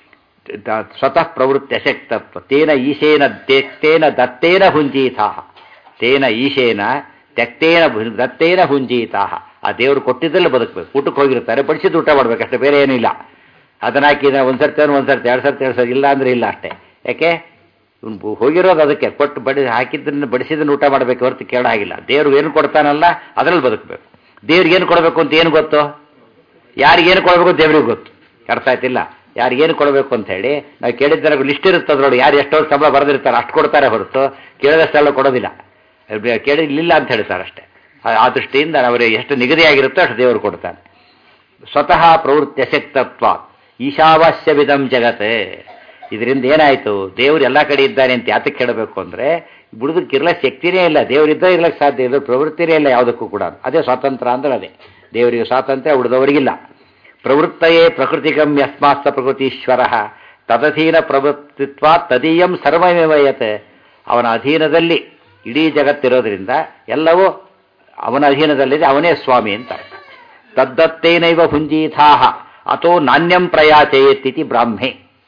ದ- ಸ್ವತಃ ಪ್ರವೃತ್ತಿ ಅಶಕ್ತತ್ವ ತೇನ ಈಶೇನ ತ್ಯಕ್ತೇನ ದತ್ತೇನ ಹುಂಜೀತಾ ತೇನ ಈಶೇನ ತ್ಯಕ್ತೇನ ಭು- ದತ್ತೇನ ಹುಂಜೀತಾ ಆ ದೇವರು ಕೊಟ್ಟಿದ್ದಲ್ಲಿ ಬದುಕಬೇಕು ಊಟಕ್ಕೆ ಹೋಗಿರ್ತಾರೆ ಬಡಿಸಿದ್ದು ಊಟ ಮಾಡ್ಬೇಕು ಅಷ್ಟೇ ಬೇರೆ ಏನಿಲ್ಲ ಅದನ್ನ ಹಾಕಿದ್ರೆ ಒಂದು ಸರ್ತಿ ಅಂದ್ರೆ ಒಂದು ಸರ್ತಿ ಎರಡು ಸರ್ತಿ ಎರಡು ಸರ್ತಿ ಇಲ್ಲ ಅಂದ್ರೆ ಇಲ್ಲ ಅಷ್ಟೇ ಯಾಕೆ ಇವ್ನು ಬು- ಹೋಗಿರೋದು ಅದಕ್ಕೆ ಕೊಟ್ಟು ಬಡಿ ಹಾಕಿದ್ದನ್ನು ಬಡಿಸಿದ್ದನ್ನು ಊಟ ಮಾಡಬೇಕು ಹೊರತು ಕೇಳಾಗಿಲ್ಲ ದೇವ್ರು ಏನು ಕೊಡ್ತಾನಲ್ಲ ಅದರಲ್ಲಿ ಬದುಕಬೇಕು ದೇವ್ರಿಗೆ ಏನು ಕೊಡಬೇಕು ಅಂತ ಏನು ಗೊತ್ತು ಯಾರಿಗೇನು ಕೊಡಬೇಕು ದೇವ್ರಿಗೆ ಗೊತ್ತು ಅರ್ಥ ಆಯ್ತಿಲ್ಲ ಯಾರಿಗೇನು ಕೊಡಬೇಕು ಅಂತ ಹೇಳಿ ನಾವು ಕೇಳಿದ್ದಾಗ ಲಿಸ್ಟ್ ಇರುತ್ತೆ ನೋಡಿ ಯಾರು ಎಷ್ಟೋ ಸಂಬಳ ಬರೆದಿರ್ತಾರೆ ಅಷ್ಟು ಕೊಡ್ತಾರೆ ಹೊರತು ಕೇಳಿದಷ್ಟೆಲ್ಲ ಕೊಡೋದಿಲ್ಲ ಕೇಳಿಲ್ಲ ಅಂತ ಹೇಳ್ತಾರೆ ಅಷ್ಟೇ ಆ- ಆ ದೃಷ್ಟಿಯಿಂದ ಅವರಿಗೆ ಎಷ್ಟು ನಿಗದಿಯಾಗಿರುತ್ತೋ ಅಷ್ಟು ದೇವರು ಕೊಡ್ತಾನೆ ಸ್ವತಃ ಪ್ರವೃತ್ತಿ ಅಶಕ್ತತ್ವ ಈಶಾವಾಸ್ಯವಿದಂ ಜಗತ್ ಇದರಿಂದ ಏನಾಯಿತು ದೇವರು ಎಲ್ಲ ಕಡೆ ಇದ್ದಾನೆ ಅಂತ ಯಾತಕ್ಕೆ ಹೇಳಬೇಕು ಅಂದರೆ ಬುಡದಕ್ಕೆ ಇರ್ಲಕ್ಕೆ ಶಕ್ತಿನೇ ಇಲ್ಲ ದೇವರಿದ್ದ ಇರ್ಲಕ್ಕೆ ಸಾಧ್ಯ ಇಲ್ಲ ಪ್ರವೃತ್ತಿನೇ ಇಲ್ಲ ಯಾವುದಕ್ಕೂ ಕೂಡ ಅದೇ ಸ್ವಾತಂತ್ರ್ಯ ಅಂದ್ರೆ ಅದೇ ದೇವರಿಗೆ ಸ್ವಾತಂತ್ರ್ಯ ಉಳಿದವರಿಗಿಲ್ಲ ಪ್ರವೃತ್ತಯೇ ಪ್ರಕೃತಿಗಂ ಯಸ್ಮಾಸ್ತ ಪ್ರಕೃತೀಶ್ವರ ತದಧೀನ ಪ್ರವೃತ್ತಿತ್ವ ತದೀಯಂ ಸರ್ವಮೇವಯತ್ ಅವನ ಅಧೀನದಲ್ಲಿ ಇಡೀ ಜಗತ್ತಿರೋದ್ರಿಂದ ಎಲ್ಲವೂ ಅವನ ಅಧೀನದಲ್ಲಿದೆ ಅವನೇ ಸ್ವಾಮಿ ಅಂತ ಅರ್ಥ. ತದ್ದತ್ತೇನೈವ ಭುಂಜೀಥಾಹ ಅಥೋ ನಾಣ್ಯಂ ಪ್ರಯಾಚಯೇತಿತಿ ಬ್ರಾಹ್ಮೆ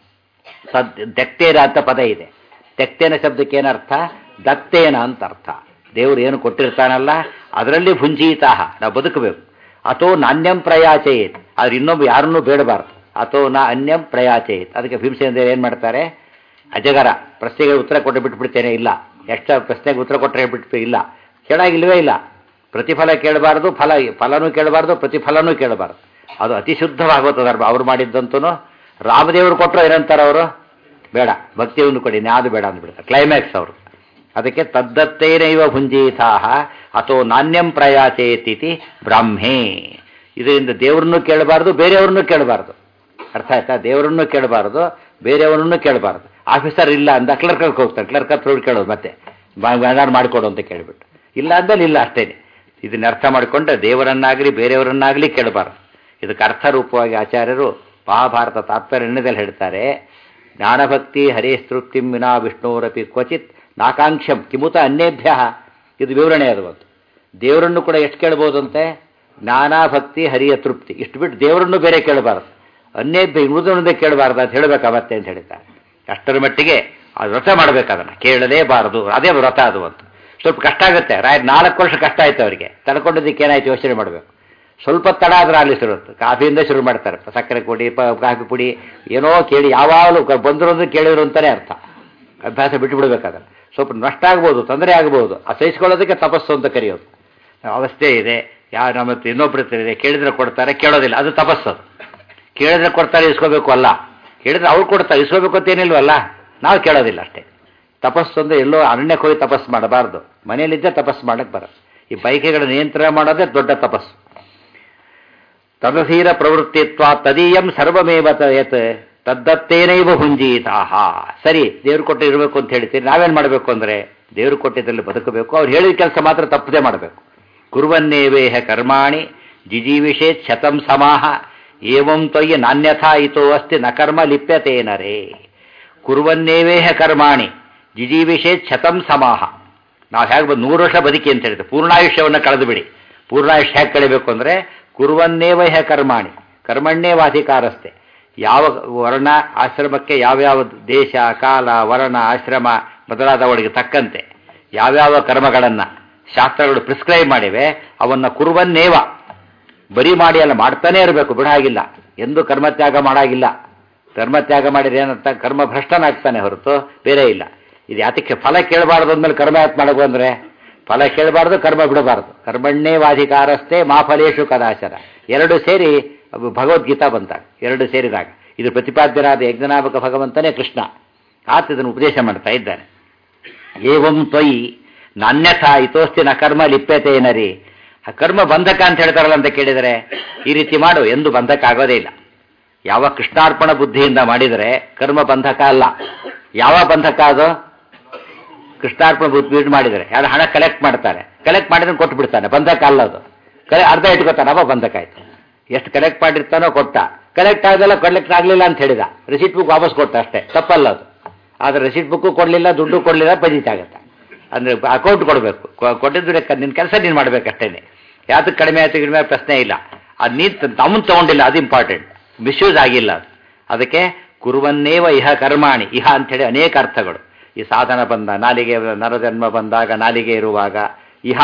ತದ್ ದಕ್ತೇನ ಅಂತ ಪದ ಇದೆ ತೆಕ್ತೇನ ಶಬ್ದಕ್ಕೆ ಏನರ್ಥ ದತ್ತೇನ ಅಂತ ಅರ್ಥ ದೇವರು ಏನು ಕೊಟ್ಟಿರ್ತಾನಲ್ಲ ಅದರಲ್ಲಿ ಭುಂಜೀತಾಹ ನಾವು ಬದುಕಬೇಕು ಅಥೋ ನಾಣ್ಯಂ ಪ್ರಯಾಚಯೇತ್ ಆದ್ರೆ ಇನ್ನೊಬ್ಬ ಯಾರನ್ನೂ ಬೇಡಬಾರ್ದು ಅಥೋ ನಾ ಅನ್ಯಂ ಪ್ರಯಾಚಯೇತ್ ಅದಕ್ಕೆ ಭೀಮಸೇನ ಏನು ಮಾಡ್ತಾರೆ ಅಜಗರ ಪ್ರಶ್ನೆಗೆ ಉತ್ತರ ಕೊಟ್ಟು ಬಿಟ್ಬಿಡ್ತೇನೆ ಇಲ್ಲ ಎಷ್ಟು ಪ್ರಶ್ನೆಗೆ ಉತ್ತರ ಕೊಟ್ಟರೆ ಬಿಟ್ಟು ಇಲ್ಲ ಕೇಳಾಗಿಲ್ವೇ ಇಲ್ಲ ಪ್ರತಿಫಲ ಕೇಳಬಾರ್ದು ಫಲ ಫಲನೂ ಕೇಳಬಾರ್ದು ಪ್ರತಿಫಲನೂ ಕೇಳಬಾರ್ದು ಅದು ಅತಿ ಶುದ್ಧವಾಗುವಂಥ ಧರ್ಮ ಅವ್ರು ಮಾಡಿದ್ದಂತೂ ರಾಮದೇವರು ಕೊಟ್ಟರು ಏನಂತಾರೆ ಅವರು ಬೇಡ ಭಕ್ತಿಯನ್ನು ಕೊಡಿ ನ್ಯಾದು ಬೇಡ ಅಂದ್ಬಿಡ್ತಾರೆ ಕ್ಲೈಮ್ಯಾಕ್ಸ್ ಅವರು ಅದಕ್ಕೆ ತದ್ದತ್ತೇನೈವ ಭುಂಜೀತಾಹ ಅಥೋ ನಾಣ್ಯಂ ಪ್ರಯಾಚೇತಿತಿ ಬ್ರಾಹ್ಮೇ ಇದರಿಂದ ದೇವರನ್ನು ಕೇಳಬಾರ್ದು ಬೇರೆಯವ್ರನ್ನೂ ಕೇಳಬಾರ್ದು ಅರ್ಥ ಆಯ್ತಾ ದೇವರನ್ನು ಕೇಳಬಾರ್ದು ಬೇರೆಯವರನ್ನು ಕೇಳಬಾರ್ದು ಆಫೀಸರ್ ಇಲ್ಲ ಅಂದ ಕ್ಲರ್ಕ್ ಹೋಗ್ತಾರೆ ಕ್ಲರ್ಕ್ ಹತ್ರ ಕೇಳೋದು ಮತ್ತೆ ಏನಾದ್ರು ಮಾಡಿಕೊಡು ಅಂತ ಕೇಳಿಬಿಟ್ಟು ಇಲ್ಲ ಅಂದಲ್ಲಿ ಇಲ್ಲ ಅಷ್ಟೇನೆ ಇದನ್ನ ಅರ್ಥ ಮಾಡಿಕೊಂಡ್ರೆ ದೇವರನ್ನಾಗಲಿ ಬೇರೆಯವರನ್ನಾಗಲಿ ಕೇಳಬಾರ್ದು ಇದಕ್ಕೆ ಅರ್ಥರೂಪವಾಗಿ ಆಚಾರ್ಯರು ಮಹಾಭಾರತ ತಾತ್ಪರ್ಯದಲ್ಲಿ ಹೇಳ್ತಾರೆ ಜ್ಞಾನಭಕ್ತಿ ಹರೇ ಸ್ತೃಪ್ತಿಂ ವಿನಾ ವಿಷ್ಣುರಪಿ ಕ್ವಚಿತ್ ನಾಕಾಂಕ್ಷಂ ಕಿಮುತ ಅನ್ಯೇಭ್ಯ ಇದು ವಿವರಣೆ ಅದು ಒಂದು ದೇವರನ್ನು ಕೂಡ ಎಷ್ಟು ಕೇಳ್ಬೋದಂತೆ ಜ್ಞಾನಭಕ್ತಿ ಹರಿಯ ತೃಪ್ತಿ ಇಷ್ಟು ಬಿಟ್ಟು ದೇವರನ್ನು ಬೇರೆ ಕೇಳಬಾರ್ದು ಅನ್ಯೇಭ್ಯ ಉಳಿದೊಂದೇ ಕೇಳಬಾರ್ದು ಅಂತ ಹೇಳಬೇಕು ಅವತ್ತೇ ಅಂತ ಹೇಳ್ತಾರೆ ಅಷ್ಟರ ಮಟ್ಟಿಗೆ ಆ ವ್ರತ ಮಾಡಬೇಕು ಅದನ್ನು ಕೇಳಲೇಬಾರದು ಅದೇ ವ್ರತ ಅದು ಅಂತ ಸ್ವಲ್ಪ ಕಷ್ಟ ಆಗುತ್ತೆ ರಾಯ ನಾಲ್ಕು ವರ್ಷ ಕಷ್ಟ ಆಯ್ತು ಅವರಿಗೆ ತಡ್ಕೊಂಡಿದ್ದಕ್ಕೆ ಏನಾಯ್ತು ಯೋಚನೆ ಮಾಡಬೇಕು ಸ್ವಲ್ಪ ತಡ ಆದ್ರೆ ಅಲ್ಲಿ ಶುರು ಕಾಫಿಯಿಂದ ಶುರು ಮಾಡ್ತಾರೆ ಸಕ್ಕರೆ ಪುಡಿ ಪ ಕಾಫಿ ಪುಡಿ ಏನೋ ಕೇಳಿ ಯಾವಾಗಲೂ ಬಂದರು ಅಂದ್ರೆ ಕೇಳಿದ್ರು ಅಂತಲೇ ಅರ್ಥ ಅಭ್ಯಾಸ ಬಿಟ್ಟು ಬಿಡಬೇಕಾದ್ರೆ ಸ್ವಲ್ಪ ನಷ್ಟ ಆಗ್ಬೋದು ತೊಂದರೆ ಆಗ್ಬೋದು ಆ ಸಹಿಸ್ಕೊಳ್ಳೋದಕ್ಕೆ ತಪಸ್ಸು ಅಂತ ಕರೆಯೋದು ಅವಸ್ಥೆ ಇದೆ ಯಾವ ನಮ್ಮ ಇನ್ನೊಬ್ಬರು ಇದೆ ಕೇಳಿದ್ರೆ ಕೊಡ್ತಾರೆ ಕೇಳೋದಿಲ್ಲ ಅದು ತಪಸ್ಸು ಅದು ಕೇಳಿದ್ರೆ ಕೊಡ್ತಾರೆ ಇಸ್ಕೋಬೇಕು ಅಲ್ಲ ಕೇಳಿದ್ರೆ ಅವ್ರು ಕೊಡ್ತಾರೆ ಇಸ್ಕೋಬೇಕು ಅಂತ ಏನಿಲ್ವಲ್ಲ ನಾವು ಕೇಳೋದಿಲ್ಲ ಅಷ್ಟೇ ತಪಸ್ಸು ಅಂದ್ರೆ ಎಲ್ಲೋ ಅರಣ್ಯಕ್ಕೆ ಹೋಗಿ ತಪಸ್ಸು ಮಾಡಬಾರ್ದು ಮನೆಯಲ್ಲಿದ್ದೇ ತಪಸ್ಸು ಮಾಡಕ್ಕೆ ಬರೋದು ಈ ಬೈಕೆಗಳ ನಿಯಂತ್ರಣ ಮಾಡೋದೇ ದೊಡ್ಡ ತಪಸ್ಸು ತದಧೀರ ಪ್ರವೃತ್ತಿತ್ವ ತದೀಯಂ ಸರ್ವಮೇವ ಯತ್ ತದ್ದತ್ತೇನೈವ ಹುಂಜೀತಾಹ ಸರಿ ದೇವ್ರು ಕೊಟ್ಟು ಇರಬೇಕು ಅಂತ ಹೇಳ್ತೀರಿ ನಾವೇನು ಮಾಡಬೇಕು ಅಂದರೆ ದೇವ್ರು ಕೊಟ್ಟಿದ್ದಲ್ಲಿ ಬದುಕಬೇಕು ಅವ್ರು ಹೇಳಿದ ಕೆಲಸ ಮಾತ್ರ ತಪ್ಪದೆ ಮಾಡಬೇಕು ಕುರುವನ್ನೇವೇಹ ಕರ್ಮಾಣಿ ಜಿಜೀವಿಷೇತ್ ಶತಂ ಸಮಾಹ ಏವಂ ತ್ವಯ್ಯ ನಾನ್ಯಥಾ ಇತೋ ಅಸ್ತಿ ನ ಕರ್ಮ ಲಿಪ್ಯತೇನರೇ ಕುರುವನ್ನೇವೇಹ ಕರ್ಮಾಣಿ ಜಿಜೀವಿಷೇತ್ ಶತಂ ಸಮಾಹ ನಾವು ಹೇಗೆ ಬಂದು ನೂರು ವರ್ಷ ಬದುಕಿ ಅಂತ ಹೇಳಿದ್ರೆ ಪೂರ್ಣಾಯುಷ್ಯವನ್ನು ಕಳೆದು ಬಿಡಿ ಪೂರ್ಣಾಯುಷ್ಯ ಹೇಗೆ ಕಳಿಬೇಕು ಅಂದರೆ ಕುರುವನ್ನೇವಹ ಕರ್ಮಾಣಿ ಕರ್ಮಣ್ಣೇವಾಧಿಕಾರಸ್ಥೆ ಯಾವ ವರ್ಣ ಆಶ್ರಮಕ್ಕೆ ಯಾವ್ಯಾವ ದೇಶ ಕಾಲ ವರ್ಣ ಆಶ್ರಮ ಮೊದಲಾದವಳಿಗೆ ತಕ್ಕಂತೆ ಯಾವ್ಯಾವ ಕರ್ಮಗಳನ್ನು ಶಾಸ್ತ್ರಗಳು ಪ್ರಿಸ್ಕ್ರೈಬ್ ಮಾಡಿವೆ ಅವನ್ನು ಕುರುವನ್ನೇವ ಬರಿ ಮಾಡಿ ಅಲ್ಲ ಮಾಡ್ತಾನೇ ಇರಬೇಕು ಬಿಡಾಗಿಲ್ಲ ಎಂದು ಕರ್ಮತ್ಯಾಗ ಮಾಡಾಗಿಲ್ಲ ಕರ್ಮತ್ಯಾಗ ಮಾಡಿದ್ರೆ ಏನಂತ ಕರ್ಮ ಭ್ರಷ್ಟನಾಗ್ತಾನೆ ಹೊರತು ಬೇರೆ ಇಲ್ಲ ಇದು ಯಾತಕ್ಕೆ ಫಲ ಕೇಳಬಾರ್ದು ಅಂದಮೇಲೆ ಕರ್ಮ ಯಾಕೆ ಮಾಡಬೇಕು ಅಂದರೆ ಫಲ ಕೇಳಬಾರ್ದು ಕರ್ಮ ಬಿಡಬಾರ್ದು ಕರ್ಮಣ್ಣೇವಾಧಿಕಾರಸ್ಥೆ ಮಾ ಫಲೇಶು ಕದಾಚರ ಎರಡು ಸೇರಿ ಭಗವದ್ಗೀತಾ ಬಂತಾಗ ಎರಡು ಸೇರಿದಾಗ ಇದು ಪ್ರತಿಪಾದ್ಯರಾದ ಯಜ್ಞನಾಮಕ ಭಗವಂತನೇ ಕೃಷ್ಣ ಆತ ಇದನ್ನು ಉಪದೇಶ ಮಾಡ್ತಾ ಇದ್ದಾನೆ ಏವಂ ತ್ವಯಿ ನಾನ್ಯಥಾ ಇತೋಸ್ತಿ ನ ಕರ್ಮ ಲಿಪ್ಯತೇನರಿ ಆ ಕರ್ಮ ಬಂಧಕ ಅಂತ ಹೇಳ್ತಾರಲ್ಲ ಅಂತ ಕೇಳಿದರೆ ಈ ರೀತಿ ಮಾಡು ಎಂದು ಬಂಧಕ ಆಗೋದೇ ಇಲ್ಲ ಯಾವ ಕೃಷ್ಣಾರ್ಪಣ ಬುದ್ಧಿಯಿಂದ ಮಾಡಿದರೆ ಕರ್ಮ ಬಂಧಕ ಅಲ್ಲ ಯಾವ ಬಂಧಕ ಅದು ಕೃಷ್ಣಾರ್ಪಣ ಬುದ್ಧಿ ಮಾಡಿದರೆ ಯಾರು ಹಣ ಕಲೆಕ್ಟ್ ಮಾಡ್ತಾರೆ ಕಲೆಕ್ಟ್ ಮಾಡಿದ್ರೆ ಕೊಟ್ಟು ಬಿಡ್ತಾನೆ ಬಂಧಕ ಅಲ್ಲ ಅದು ಕಲೆ ಅರ್ಧ ಇಟ್ಕೋತಾನೆ ಅವ ಬಂಧಕ ಆಯ್ತು ಎಷ್ಟು ಕಲೆಕ್ಟ್ ಮಾಡಿರ್ತಾನೋ ಕೊಟ್ಟ ಕಲೆಕ್ಟ್ ಆಗಲ್ಲ ಕಲೆಕ್ಟ್ ಆಗಲಿಲ್ಲ ಅಂತ ಹೇಳಿದ ರಿಸೀಟ್ ಬುಕ್ ವಾಪಸ್ ಕೊಟ್ಟ ಅಷ್ಟೇ ತಪ್ಪಲ್ಲ ಅದು ಆದರೆ ರಿಸೀಟ್ ಬುಕ್ಕು ಕೊಡಲಿಲ್ಲ ದುಡ್ಡು ಕೊಡಲಿಲ್ಲ ಪಜಿತ ಆಗುತ್ತೆ ಅಂದರೆ ಅಕೌಂಟ್ ಕೊಡಬೇಕು ಕೊಟ್ಟಿದ್ರೆ ನಿನ್ನ ಕೆಲಸ ನೀನು ಮಾಡಬೇಕಷ್ಟೇ ಯಾತಕ್ಕೆ ಕಡಿಮೆ ಆಯ್ತು ಕಡಿಮೆ ಆಯ್ತು ಪ್ರಶ್ನೆ ಇಲ್ಲ ಅದು ನೀನು ತಮ್ಮನ್ನು ತೊಗೊಂಡಿಲ್ಲ ಅದು ಇಂಪಾರ್ಟೆಂಟ್ ಮಿಸ್ಯೂಸ್ ಆಗಿಲ್ಲ ಅದು ಅದಕ್ಕೆ ಕುರುವನ್ನೇವ ಇಹ ಕರ್ಮಾಣಿ ಇಹ ಅಂಥೇಳಿ ಅನೇಕ ಅರ್ಥಗಳು ಈ ಸಾಧನ ಬಂದ ನಾಲಿಗೆ ನರಜನ್ಮ ಬಂದಾಗ ನಾಲಿಗೆ ಇರುವಾಗ ಇಹ